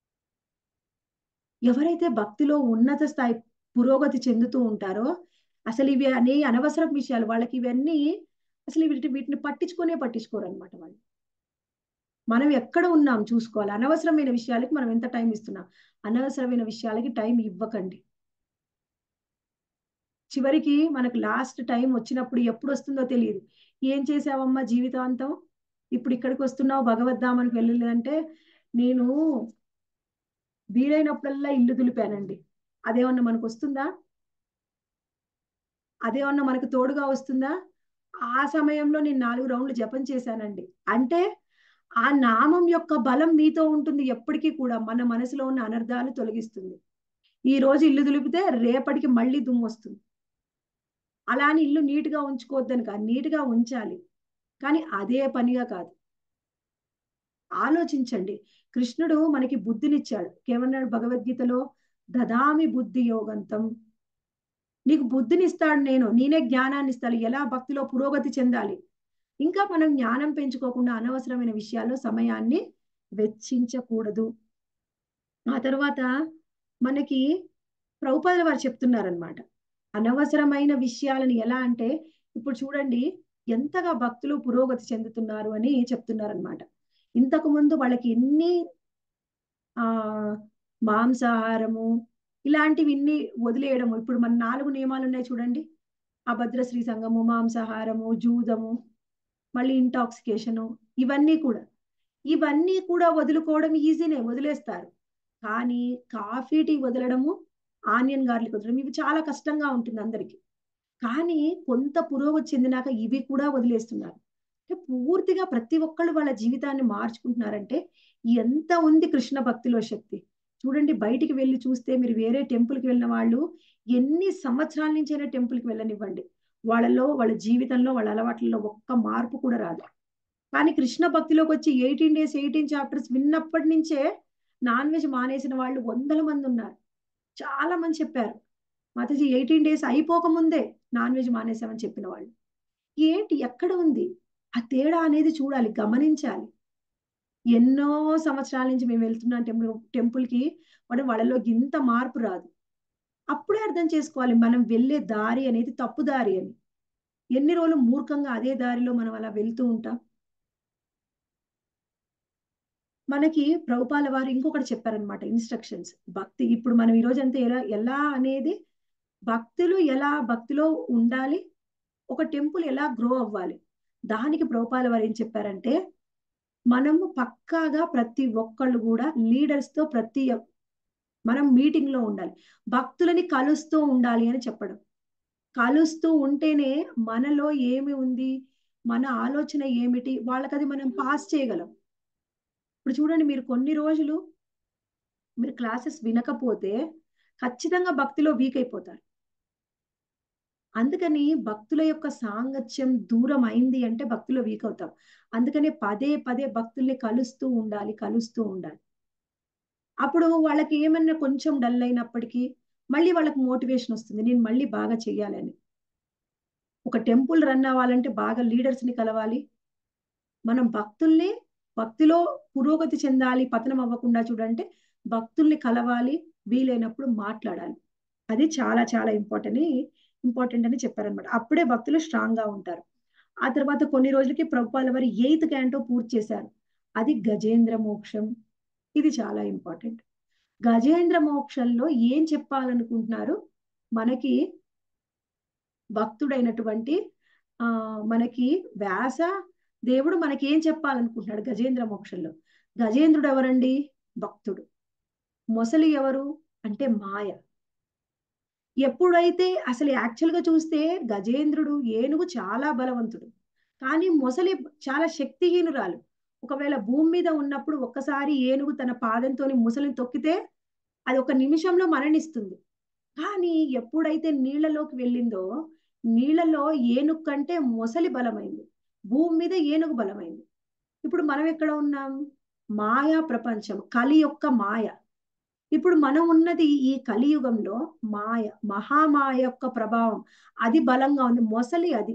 ఎవరైతే భక్తిలో ఉన్నత స్థాయి పురోగతి చెందుతూ ఉంటారో అసలు ఇవి అనే అనవసర విషయాలు వాళ్ళకి ఇవన్నీ అసలు వీటి వీటిని పట్టించుకునే పట్టించుకోరు అనమాట వాళ్ళు మనం ఎక్కడ ఉన్నాం చూసుకోవాలి అనవసరమైన విషయాలకి మనం ఎంత టైం ఇస్తున్నాం అనవసరమైన విషయాలకి టైం ఇవ్వకండి చివరికి మనకు లాస్ట్ టైం వచ్చినప్పుడు ఎప్పుడు వస్తుందో తెలియదు ఏం చేసావమ్మా జీవితాంతం ఇప్పుడు ఇక్కడికి వస్తున్నావు భగవద్ధామానికి వెళ్ళలేదంటే నేను వీలైనప్పుడల్లా ఇల్లు దులిపానండి అదేమన్నా మనకు వస్తుందా అదేమన్నా మనకు తోడుగా వస్తుందా ఆ సమయంలో నేను నాలుగు రౌండ్లు జపం చేశానండి అంటే ఆ నామం యొక్క బలం మీతో ఉంటుంది ఎప్పటికీ కూడా మన మనసులో ఉన్న అనర్థాలు తొలగిస్తుంది ఈ రోజు ఇల్లు దులిపితే రేపటికి మళ్ళీ దుమ్ము వస్తుంది అలా అని ఇల్లు నీట్గా ఉంచుకోవద్దని కాదు నీట్గా ఉంచాలి కానీ అదే పనిగా కాదు ఆలోచించండి కృష్ణుడు మనకి బుద్ధినిచ్చాడు ఏమన్నాడు భగవద్గీతలో దదామి బుద్ధి యోగంతం నీకు బుద్ధిని ఇస్తాడు నేను నేనే జ్ఞానాన్ని ఇస్తాను ఎలా భక్తిలో పురోగతి చెందాలి ఇంకా మనం జ్ఞానం పెంచుకోకుండా అనవసరమైన విషయాల్లో సమయాన్ని వెచ్చించకూడదు ఆ తర్వాత మనకి ప్రభుపాదుల వారు చెప్తున్నారనమాట అనవసరమైన విషయాలను ఎలా అంటే ఇప్పుడు చూడండి ఎంతగా భక్తులు పురోగతి చెందుతున్నారు అని చెప్తున్నారనమాట ఇంతకు ముందు వాళ్ళకి ఎన్ని ఆ మాంసాహారము ఇలాంటివి ఇన్ని వదిలేయడము ఇప్పుడు మన నాలుగు నియమాలు ఉన్నాయి చూడండి అభద్ర శ్రీ సంఘము మాంసాహారము జూదము మళ్ళీ ఇంటాక్సికేషను ఇవన్నీ కూడా ఇవన్నీ కూడా వదులుకోవడం ఈజీనే వదిలేస్తారు కానీ కాఫీ టీ వదలడము ఆనియన్ గార్లిక్ వదలడం ఇవి చాలా కష్టంగా ఉంటుంది అందరికి కానీ కొంత పురోగతి చెందినాక ఇవి కూడా వదిలేస్తున్నారు అంటే పూర్తిగా ప్రతి ఒక్కళ్ళు వాళ్ళ జీవితాన్ని మార్చుకుంటున్నారంటే ఎంత ఉంది కృష్ణ భక్తిలో శక్తి చూడండి బయటికి వెళ్ళి చూస్తే మీరు వేరే టెంపుల్కి వెళ్ళిన వాళ్ళు ఎన్ని సంవత్సరాల నుంచి అయినా టెంపుల్కి వెళ్ళనివ్వండి వాళ్ళలో వాళ్ళ జీవితంలో వాళ్ళ అలవాట్లలో ఒక్క మార్పు కూడా రాదు కానీ కృష్ణ భక్తిలోకి వచ్చి ఎయిటీన్ డేస్ ఎయిటీన్ చాప్టర్స్ విన్నప్పటి నుంచే నాన్ వెజ్ మానేసిన వాళ్ళు వందల మంది ఉన్నారు చాలా మంది చెప్పారు మాతాజీ ఎయిటీన్ డేస్ అయిపోక ముందే నాన్ వెజ్ మానేసామని చెప్పిన వాళ్ళు ఏంటి ఎక్కడ ఉంది ఆ తేడా అనేది చూడాలి గమనించాలి ఎన్నో సంవత్సరాల నుంచి మేము వెళ్తున్నాం టెంపుల్ టెంపుల్కి మరి వాళ్ళలో ఇంత మార్పు రాదు అప్పుడే అర్థం చేసుకోవాలి మనం వెళ్ళే దారి అనేది తప్పు దారి అని ఎన్ని రోజులు మూర్ఖంగా అదే దారిలో మనం అలా వెళ్తూ ఉంటాం మనకి ప్రభుపాల వారు ఇంకొకటి చెప్పారనమాట ఇన్స్ట్రక్షన్స్ భక్తి ఇప్పుడు మనం ఈ రోజు అంతా ఎలా ఎలా అనేది భక్తులు ఎలా భక్తిలో ఉండాలి ఒక టెంపుల్ ఎలా గ్రో అవ్వాలి దానికి ప్రభుపాల వారు ఏం చెప్పారంటే మనము పక్కాగా ప్రతి ఒక్కళ్ళు కూడా లీడర్స్ తో ప్రతి మనం మీటింగ్ లో ఉండాలి భక్తులని కలుస్తూ ఉండాలి అని చెప్పడం కలుస్తూ ఉంటేనే మనలో ఏమి ఉంది మన ఆలోచన ఏమిటి వాళ్ళకి అది మనం పాస్ చేయగలం ఇప్పుడు చూడండి మీరు కొన్ని రోజులు మీరు క్లాసెస్ వినకపోతే ఖచ్చితంగా భక్తిలో వీక్ అయిపోతారు అందుకని భక్తుల యొక్క సాంగత్యం దూరం అయింది అంటే భక్తిలో వీక్ అవుతాం అందుకని పదే పదే భక్తుల్ని కలుస్తూ ఉండాలి కలుస్తూ ఉండాలి అప్పుడు వాళ్ళకి ఏమన్నా కొంచెం డల్ అయినప్పటికీ మళ్ళీ వాళ్ళకి మోటివేషన్ వస్తుంది నేను మళ్ళీ బాగా చెయ్యాలని ఒక టెంపుల్ రన్ అవ్వాలంటే బాగా లీడర్స్ ని కలవాలి మనం భక్తుల్ని భక్తిలో పురోగతి చెందాలి పతనం అవ్వకుండా చూడంటే భక్తుల్ని కలవాలి వీలైనప్పుడు మాట్లాడాలి అది చాలా చాలా ఇంపార్టెంట్ ఇంపార్టెంట్ అని చెప్పారనమాట అప్పుడే భక్తులు స్ట్రాంగ్ గా ఉంటారు ఆ తర్వాత కొన్ని రోజులకి ప్రభుపాల వారి ఎయిత్ క్యాంటో పూర్తి చేశారు అది గజేంద్ర మోక్షం ఇది చాలా ఇంపార్టెంట్ గజేంద్ర మోక్షంలో ఏం చెప్పాలనుకుంటున్నారు మనకి భక్తుడైనటువంటి ఆ మనకి వ్యాస దేవుడు మనకి ఏం చెప్పాలనుకుంటున్నాడు గజేంద్ర మోక్షంలో గజేంద్రుడు ఎవరండి భక్తుడు మొసలి ఎవరు అంటే మాయ ఎప్పుడైతే అసలు యాక్చువల్ గా చూస్తే గజేంద్రుడు ఏనుగు చాలా బలవంతుడు కానీ మొసలి చాలా శక్తిహీనురాలు ఒకవేళ భూమి మీద ఉన్నప్పుడు ఒక్కసారి ఏనుగు తన పాదంతో ముసలిని తొక్కితే అది ఒక నిమిషంలో మరణిస్తుంది కానీ ఎప్పుడైతే నీళ్లలోకి వెళ్ళిందో నీళ్లలో ఏనుగు కంటే మొసలి బలమైంది భూమి మీద ఏనుగు బలమైంది ఇప్పుడు మనం ఎక్కడ ఉన్నాం మాయా ప్రపంచం కలి యొక్క మాయ ఇప్పుడు మనం ఉన్నది ఈ కలియుగంలో మాయ మహామాయ యొక్క ప్రభావం అది బలంగా ఉంది మొసలి అది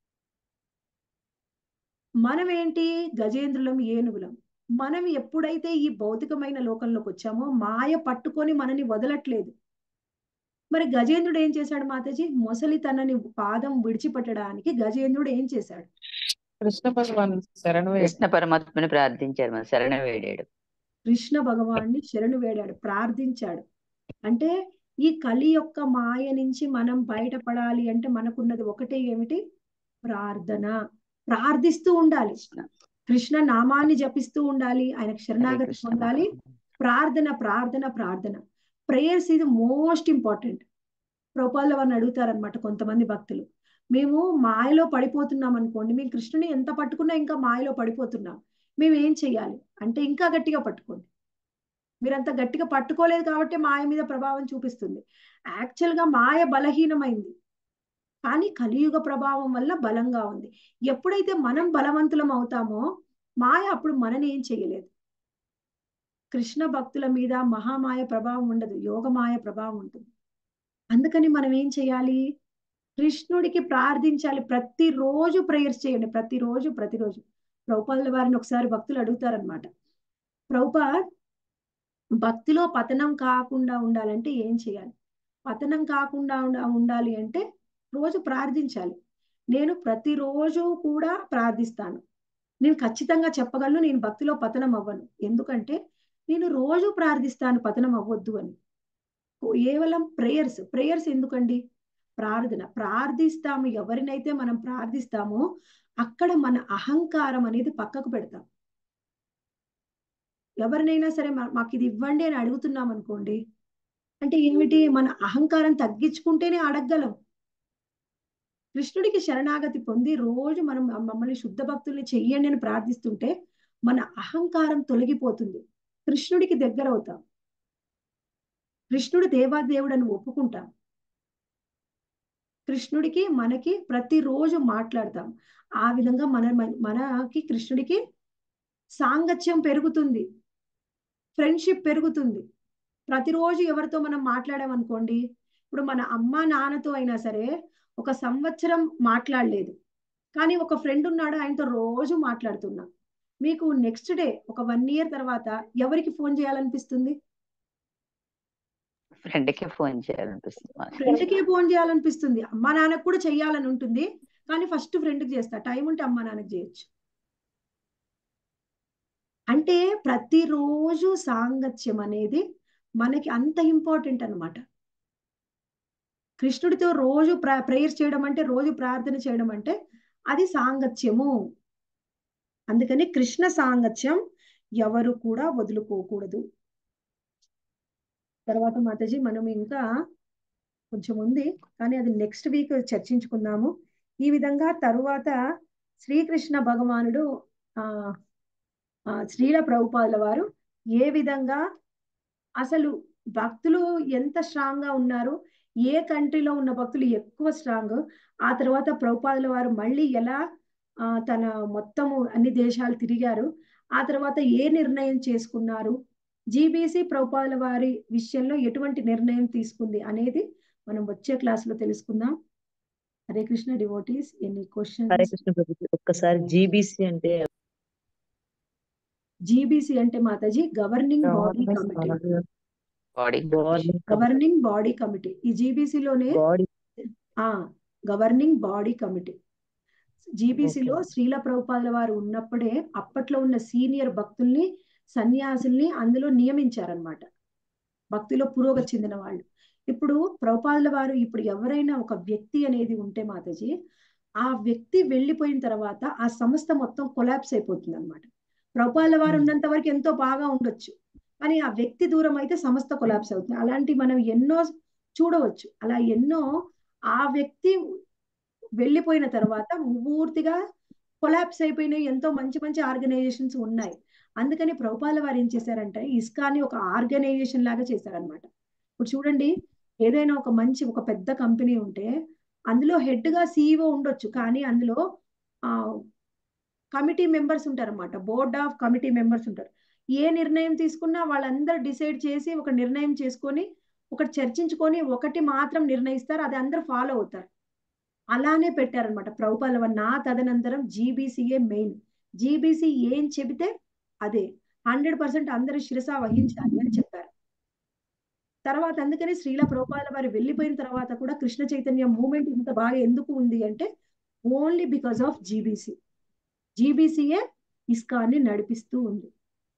మనం ఏంటి గజేంద్రులం ఏనుగులం మనం ఎప్పుడైతే ఈ భౌతికమైన లోకంలోకి వచ్చామో మాయ పట్టుకొని మనని వదలట్లేదు మరి గజేంద్రుడు ఏం చేశాడు మాతాజీ మొసలి తనని పాదం విడిచిపెట్టడానికి గజేంద్రుడు ఏం చేశాడు కృష్ణ భగవాన్ శరణు కృష్ణ పరమాత్మని ప్రార్థించారు మన శరణ వేడాడు కృష్ణ భగవాన్ని శరణు వేడాడు ప్రార్థించాడు అంటే ఈ కలి యొక్క మాయ నుంచి మనం బయటపడాలి అంటే మనకున్నది ఒకటే ఏమిటి ప్రార్థన ప్రార్థిస్తూ ఉండాలి కృష్ణ నామాన్ని జపిస్తూ ఉండాలి ఆయనకు శరణాగతి కృష్ణ పొందాలి ప్రార్థన ప్రార్థన ప్రార్థన ప్రేయర్స్ ఇది మోస్ట్ ఇంపార్టెంట్ ప్రభుపాల వారిని అడుగుతారనమాట కొంతమంది భక్తులు మేము మాయలో పడిపోతున్నాం అనుకోండి మేము కృష్ణుని ఎంత పట్టుకున్నా ఇంకా మాయలో పడిపోతున్నాం మేము ఏం చెయ్యాలి అంటే ఇంకా గట్టిగా పట్టుకోండి మీరు అంత గట్టిగా పట్టుకోలేదు కాబట్టి మాయ మీద ప్రభావం చూపిస్తుంది యాక్చువల్ గా మాయ బలహీనమైంది కానీ కలియుగ ప్రభావం వల్ల బలంగా ఉంది ఎప్పుడైతే మనం బలవంతులం అవుతామో మాయ అప్పుడు మనని ఏం చేయలేదు కృష్ణ భక్తుల మీద మహామాయ ప్రభావం ఉండదు యోగమాయ ప్రభావం ఉంటుంది అందుకని మనం ఏం చేయాలి కృష్ణుడికి ప్రార్థించాలి ప్రతిరోజు ప్రేయర్స్ చేయండి ప్రతిరోజు ప్రతిరోజు ప్రభుపాదుల వారిని ఒకసారి భక్తులు అడుగుతారనమాట ప్రభుపాద్ భక్తిలో పతనం కాకుండా ఉండాలంటే ఏం చేయాలి పతనం కాకుండా ఉండ- ఉండాలి అంటే రోజు ప్రార్థించాలి నేను ప్రతిరోజు కూడా ప్రార్థిస్తాను నేను ఖచ్చితంగా చెప్పగలను నేను భక్తిలో పతనం అవ్వను ఎందుకంటే నేను రోజు ప్రార్థిస్తాను పతనం అవ్వద్దు అని కేవలం ప్రేయర్స్ ప్రేయర్స్ ఎందుకండి ప్రార్థన ప్రార్థిస్తాము ఎవరినైతే మనం ప్రార్థిస్తామో అక్కడ మన అహంకారం అనేది పక్కకు పెడతాం ఎవరినైనా సరే మా- మాకు ఇది ఇవ్వండి అని అడుగుతున్నాం అనుకోండి అంటే ఏమిటి మన అహంకారం తగ్గించుకుంటేనే అడగగలం కృష్ణుడికి శరణాగతి పొంది రోజు మనం మమ్మల్ని శుద్ధ భక్తుల్ని చెయ్యండి అని ప్రార్థిస్తుంటే మన అహంకారం తొలగిపోతుంది కృష్ణుడికి దగ్గర అవుతాం కృష్ణుడు దేవాదేవుడు అని ఒప్పుకుంటాం కృష్ణుడికి మనకి ప్రతిరోజు మాట్లాడతాం ఆ విధంగా మన మనకి కృష్ణుడికి సాంగత్యం పెరుగుతుంది ఫ్రెండ్షిప్ పెరుగుతుంది ప్రతిరోజు ఎవరితో మనం మాట్లాడామనుకోండి ఇప్పుడు మన అమ్మ నాన్నతో అయినా సరే ఒక సంవత్సరం మాట్లాడలేదు కానీ ఒక ఫ్రెండ్ ఉన్నాడు ఆయనతో రోజు మాట్లాడుతున్నా మీకు నెక్స్ట్ డే ఒక వన్ ఇయర్ తర్వాత ఎవరికి ఫోన్ చేయాలనిపిస్తుంది ఫ్రెండ్ కి ఫోన్ చేయాలనిపిస్తుంది మనకి. ఫ్రెండ్ కి ఫోన్ చేయాలనిపిస్తుంది అమ్మా నాన్నకు కూడా చెయ్యాలని ఉంటుంది కానీ ఫస్ట్ ఫ్రెండ్ కి చేస్తా టైం ఉంటే అమ్మా నాన్నకి చేయొచ్చు అంటే ప్రతిరోజు సాంగత్యం అనేది మనకి అంత ఇంపార్టెంట్ అన్నమాట కృష్ణుడితో రోజు ప్రేయర్స్ చేయడం అంటే రోజు ప్రార్థన చేయడం అంటే అది సాంగత్యము అందుకని కృష్ణ సాంగత్యం ఎవరు కూడా వదులుకోకూడదు తర్వాత మాతాజీ మనం ఇంకా కొంచెం ఉంది కానీ అది నెక్స్ట్ వీక్ చర్చించుకుందాము ఈ విధంగా తరువాత శ్రీకృష్ణ భగవానుడు ఆ ఆ, శ్రీల ప్రభుపాదుల వారు ఏ విధంగా అసలు భక్తులు ఎంత స్ట్రాంగ్ గా ఉన్నారు ఏ కంట్రీలో ఉన్న భక్తులు ఎక్కువ స్ట్రాంగ్ ఆ తర్వాత ప్రభుపాదుల వారు మళ్ళీ ఎలా ఆ, తన మొత్తము అన్ని దేశాలు తిరిగారు ఆ తర్వాత ఏ నిర్ణయం చేసుకున్నారు జీబీసీ ప్రభుపాదుల వారి విషయంలో ఎటువంటి నిర్ణయం తీసుకుంది అనేది మనం వచ్చే క్లాస్ లో తెలుసుకుందాం Hare Krishna devotees any Hare questions Krishna prabhuji ఒక్కసారి జీబీసీ అంటే జీబీసీ అంటే mataji governing body committee body body governing body committee ఈ జీబీసీ లోనే బాడీ ఆ గవర్నింగ్ బాడీ కమిటీ జీబీసీలో Okay. శ్రీల ప్రభుపాదుల వారు ఉన్నప్పుడే అప్పట్లో ఉన్న సీనియర్ భక్తుల్ని సన్యాసుల్ని అందులో నియమించారనమాట భక్తిలో పురోగతి చెందిన వాళ్ళు ఇప్పుడు ప్రభుపాదుల వారు ఇప్పుడు ఎవరైనా ఒక వ్యక్తి అనేది ఉంటే మాతాజీ ఆ వ్యక్తి వెళ్ళిపోయిన తర్వాత ఆ సంస్థ మొత్తం కొలాప్స్ అయిపోతుంది అనమాట ప్రభుపాదుల వారు Hmm. ఉన్నంత వరకు ఎంతో బాగా ఉండొచ్చు కానీ ఆ వ్యక్తి దూరం అయితే సంస్థ కొలాప్స్ అవుతుంది అలాంటి మనం ఎన్నో చూడవచ్చు అలా ఎన్నో ఆ వ్యక్తి వెళ్ళిపోయిన తర్వాత పూర్తిగా కొలాప్స్ అయిపోయినాయి ఎంతో మంచి మంచి ఆర్గనైజేషన్స్ ఉన్నాయి అందుకని ప్రభుపాల వారు ఏం చేశారంటే ఇస్కాని ఒక ఆర్గనైజేషన్ లాగా చేశారనమాట ఇప్పుడు చూడండి ఏదైనా ఒక మంచి ఒక పెద్ద కంపెనీ ఉంటే అందులో హెడ్ గా సిఇఓ ఉండొచ్చు కానీ అందులో ఆ కమిటీ మెంబర్స్ ఉంటారన్నమాట బోర్డ్ ఆఫ్ కమిటీ మెంబర్స్ ఉంటారు ఏ నిర్ణయం తీసుకున్నా వాళ్ళందరూ డిసైడ్ చేసి ఒక నిర్ణయం చేసుకొని ఒకటి చర్చించుకొని ఒకటి మాత్రం నిర్ణయిస్తారు అది అందరూ ఫాలో అవుతారు అలానే పెట్టారనమాట ప్రభుపాల వారు నా తదనంతరం జీబీసీఏ మెయిన్ జీబీసీ ఏం చెబితే అదే హండ్రెడ్ పర్సెంట్ అందరూ శిరస వహించాలి అని చెప్పారు తర్వాత అందుకని శ్రీల ప్రభుపాల వారు వెళ్ళిపోయిన తర్వాత కూడా కృష్ణ చైతన్య మూమెంట్ ఇంత బాగా ఎందుకు ఉంది అంటే ఓన్లీ బికాస్ ఆఫ్ జీబీసీ జీబీసీఏ ఇస్కాన్ని నడిపిస్తూ ఉంది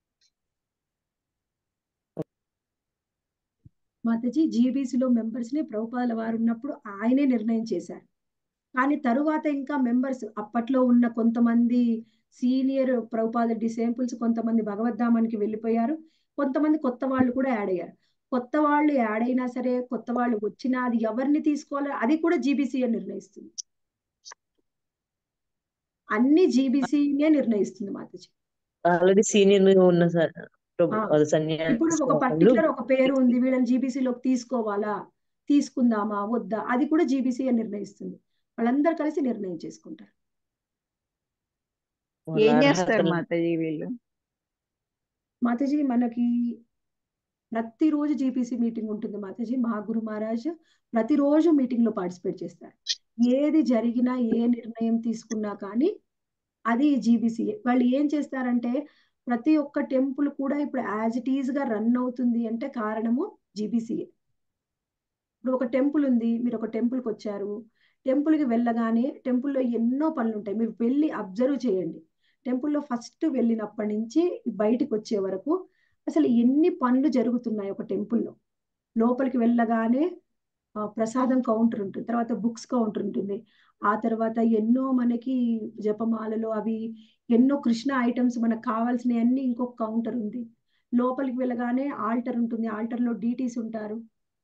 మాతాజీ జీబీసీలో మెంబర్స్ ని ప్రభుపాదుల వారు ఉన్నప్పుడు ఆయనే నిర్ణయం చేశారు కానీ తరువాత ఇంకా మెంబర్స్ అప్పట్లో ఉన్న కొంతమంది సీనియర్ ప్రభుపాద డిసేంపుల్స్ కొంతమంది భగవద్ధామానికి వెళ్ళిపోయారు కొంతమంది కొత్త వాళ్ళు కూడా యాడ్ అయ్యారు కొత్త వాళ్ళు యాడ్ అయినా సరే కొత్త వాళ్ళు వచ్చినా అది ఎవరిని తీసుకోవాలో అది కూడా జీబీసీఏ నిర్ణయిస్తుంది అన్ని జీబీసీనే నిర్ణయిస్తుంది మాతాజీ ఆల్రెడీ సీనియర్ ఉన్న స- ప్రభు- ఆ, అది ఇప్పుడు సన్యాసి ఒక వాళ్ళు పర్టికులర్ ఒక పేరు ఉంది వీళ్ళని జీబీసీలోకి తీసుకోవాలా తీసుకుందామా వద్దా అది కూడా జీబీసీ నిర్ణయిస్తుంది వాళ్ళందరూ కలిసి నిర్ణయం చేసుకుంటారు వాళ్ళ ఏం చేస్తారు అర్హతలు మాతాజీ వీళ్ళు మాతాజీ మనకి ప్రతిరోజు జీపీసీ మీటింగ్ ఉంటుంది మాతాజీ మా గురు మహారాజ్ ప్రతిరోజు మీటింగ్ లో పార్టిసిపేట్ చేస్తారు ఏది జరిగినా ఏ నిర్ణయం తీసుకున్నా కానీ అది జీబీసీ వాళ్ళు ఏం చేస్తారంటే ప్రతి ఒక్క టెంపుల్ కూడా ఇప్పుడు యాజ్ ఇట్ ఈజ్ గా రన్ అవుతుంది అంటే కారణము జీబీసీఏ ఇప్పుడు ఒక టెంపుల్ ఉంది మీరు ఒక టెంపుల్ కి వచ్చారు టెంపుల్ కి వెళ్ళగానే టెంపుల్లో ఎన్నో పనులు ఉంటాయి మీరు వెళ్ళి అబ్జర్వ్ చేయండి టెంపుల్లో ఫస్ట్ వెళ్ళినప్పటి నుంచి బయటికి వచ్చే వరకు అసలు ఎన్ని పనులు జరుగుతున్నాయి ఒక టెంపుల్లో లోపలికి వెళ్ళగానే ఆ, ప్రసాదం కౌంటర్ ఉంటుంది తర్వాత బుక్స్ కౌంటర్ ఉంటుంది ఆ తర్వాత ఎన్నో మనకి జపమాలలో అవి ఎన్నో కృష్ణ ఐటమ్స్ మనకు కావాల్సినవి అన్ని ఇంకొక కౌంటర్ ఉంది లోపలికి వెళ్ళగానే ఆల్టర్ ఉంటుంది ఆల్టర్ లో డీటీస్ ఉంటారు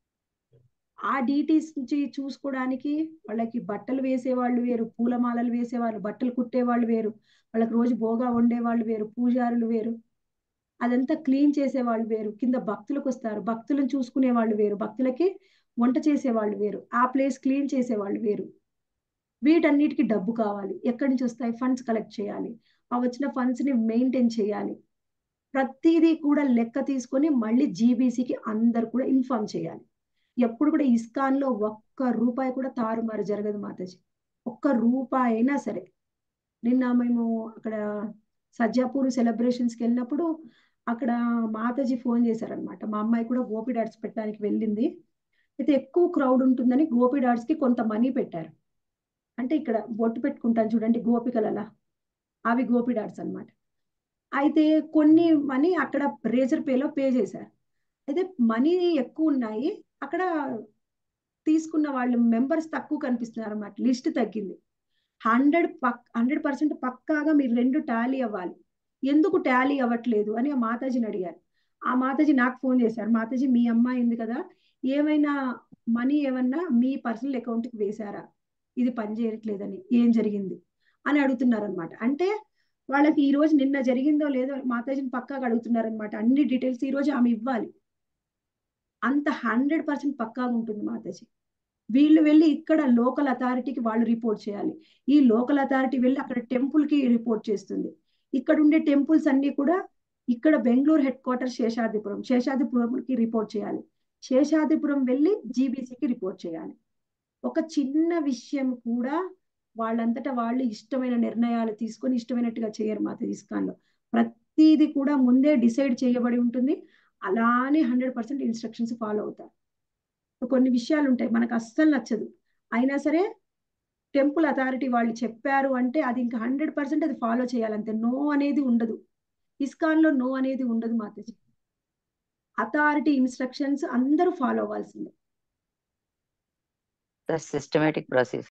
ఆ డీటీస్ నుంచి చూసుకోవడానికి వాళ్ళకి బట్టలు వేసేవాళ్ళు వేరు పూలమాలలు వేసేవాళ్ళు బట్టలు కుట్టేవాళ్ళు వేరు వాళ్ళకి రోజు భోగా వండేవాళ్ళు వేరు పూజారులు వేరు అదంతా క్లీన్ చేసేవాళ్ళు వేరు కింద భక్తులకు వస్తారు భక్తులను చూసుకునే వాళ్ళు వేరు భక్తులకి వంట చేసేవాళ్ళు వేరు ఆ ప్లేస్ క్లీన్ చేసేవాళ్ళు వేరు వీటన్నిటికీ డబ్బు కావాలి ఎక్కడి నుంచి వస్తాయి ఫండ్స్ కలెక్ట్ చేయాలి ఆ వచ్చిన ఫండ్స్ ని మెయింటైన్ చేయాలి ప్రతిదీ కూడా లెక్క తీసుకొని మళ్ళీ జీబీసీకి అందరు కూడా ఇన్ఫార్మ్ చేయాలి ఎప్పుడు కూడా ఇస్కాన్ లో ఒక్క రూపాయి కూడా తారుమారు జరగదు మాతాజీ ఒక్క రూపాయి అయినా సరే నిన్న మేము అక్కడ సజ్జాపూర్ సెలబ్రేషన్స్కి వెళ్ళినప్పుడు అక్కడ మాతాజీ ఫోన్ చేశారనమాట మా అమ్మాయి కూడా గోపి డాట్స్ పెట్టడానికి వెళ్ళింది అయితే ఎక్కువ క్రౌడ్ ఉంటుందని గోపి డాట్స్ కి కొంత మనీ పెట్టారు అంటే ఇక్కడ బొట్టు పెట్టుకుంటాను చూడండి గోపికలు అలా అవి గోపి డాట్స్ అన్నమాట అయితే కొన్ని మనీ అక్కడ రేజర్ పేలో పే చేశారు అయితే మనీ ఎక్కువ ఉన్నాయి అక్కడ తీసుకున్న వాళ్ళు మెంబర్స్ తక్కువ కనిపిస్తున్నారు అన్నమాట లిస్ట్ తగ్గింది హండ్రెడ్ పక్ హండ్రెడ్ పర్సెంట్ పక్కాగా మీరు రెండు టాలీ అవ్వాలి ఎందుకు టాలీ అవ్వట్లేదు అని ఆ మాతాజీని అడిగారు ఆ మాతాజీ నాకు ఫోన్ చేశారు మాతాజీ మీ అమ్మాయి ఉంది కదా ఏమైనా మనీ ఏమన్నా మీ పర్సనల్ అకౌంట్కి వేశారా ఇది పని చేయట్లేదని ఏం జరిగింది అని అడుగుతున్నారు అనమాట అంటే వాళ్ళకి ఈ రోజు నిన్న జరిగిందో లేదో మాతాజీని పక్కాగా అడుగుతున్నారు అనమాట అన్ని డీటెయిల్స్ ఈ రోజు ఆమె ఇవ్వాలి అంత హండ్రెడ్ పర్సెంట్ పక్కాగా ఉంటుంది మాతాజీ వీళ్ళు వెళ్ళి ఇక్కడ లోకల్ అథారిటీకి వాళ్ళు రిపోర్ట్ చేయాలి ఈ లోకల్ అథారిటీ వెళ్ళి అక్కడ టెంపుల్ కి రిపోర్ట్ చేస్తుంది ఇక్కడ ఉండే టెంపుల్స్ అన్ని కూడా ఇక్కడ బెంగళూరు హెడ్ క్వార్టర్ శేషాద్రిపురం శేషాద్రిపురంకి రిపోర్ట్ చేయాలి శేషాద్రిపురం వెళ్ళి జీబీసీకి రిపోర్ట్ చేయాలి ఒక చిన్న విషయం కూడా వాళ్ళంతటా వాళ్ళు ఇష్టమైన నిర్ణయాలు తీసుకొని ఇష్టమైనట్టుగా చేయరు మాత ఇస్కాన్లో ప్రతిదీ కూడా ముందే డిసైడ్ చేయబడి ఉంటుంది అలానే హండ్రెడ్ పర్సెంట్ ఇన్స్ట్రక్షన్స్ ఫాలో అవుతారు కొన్ని విషయాలు ఉంటాయి మనకు అస్సలు నచ్చదు అయినా సరే టెంపుల్ అథారిటీ వాళ్ళు చెప్పారు అంటే అది ఇంకా హండ్రెడ్ పర్సెంట్ అది ఫాలో చేయాలంతే నో అనేది ఉండదు ఇస్కాన్ లో నో అనేది ఉండదు మాతాజీ అథారిటీ ఇన్స్ట్రక్షన్స్ అందరూ ఫాలో అవ్వాల్సిందే సిస్టమేటిక్ ప్రాసెస్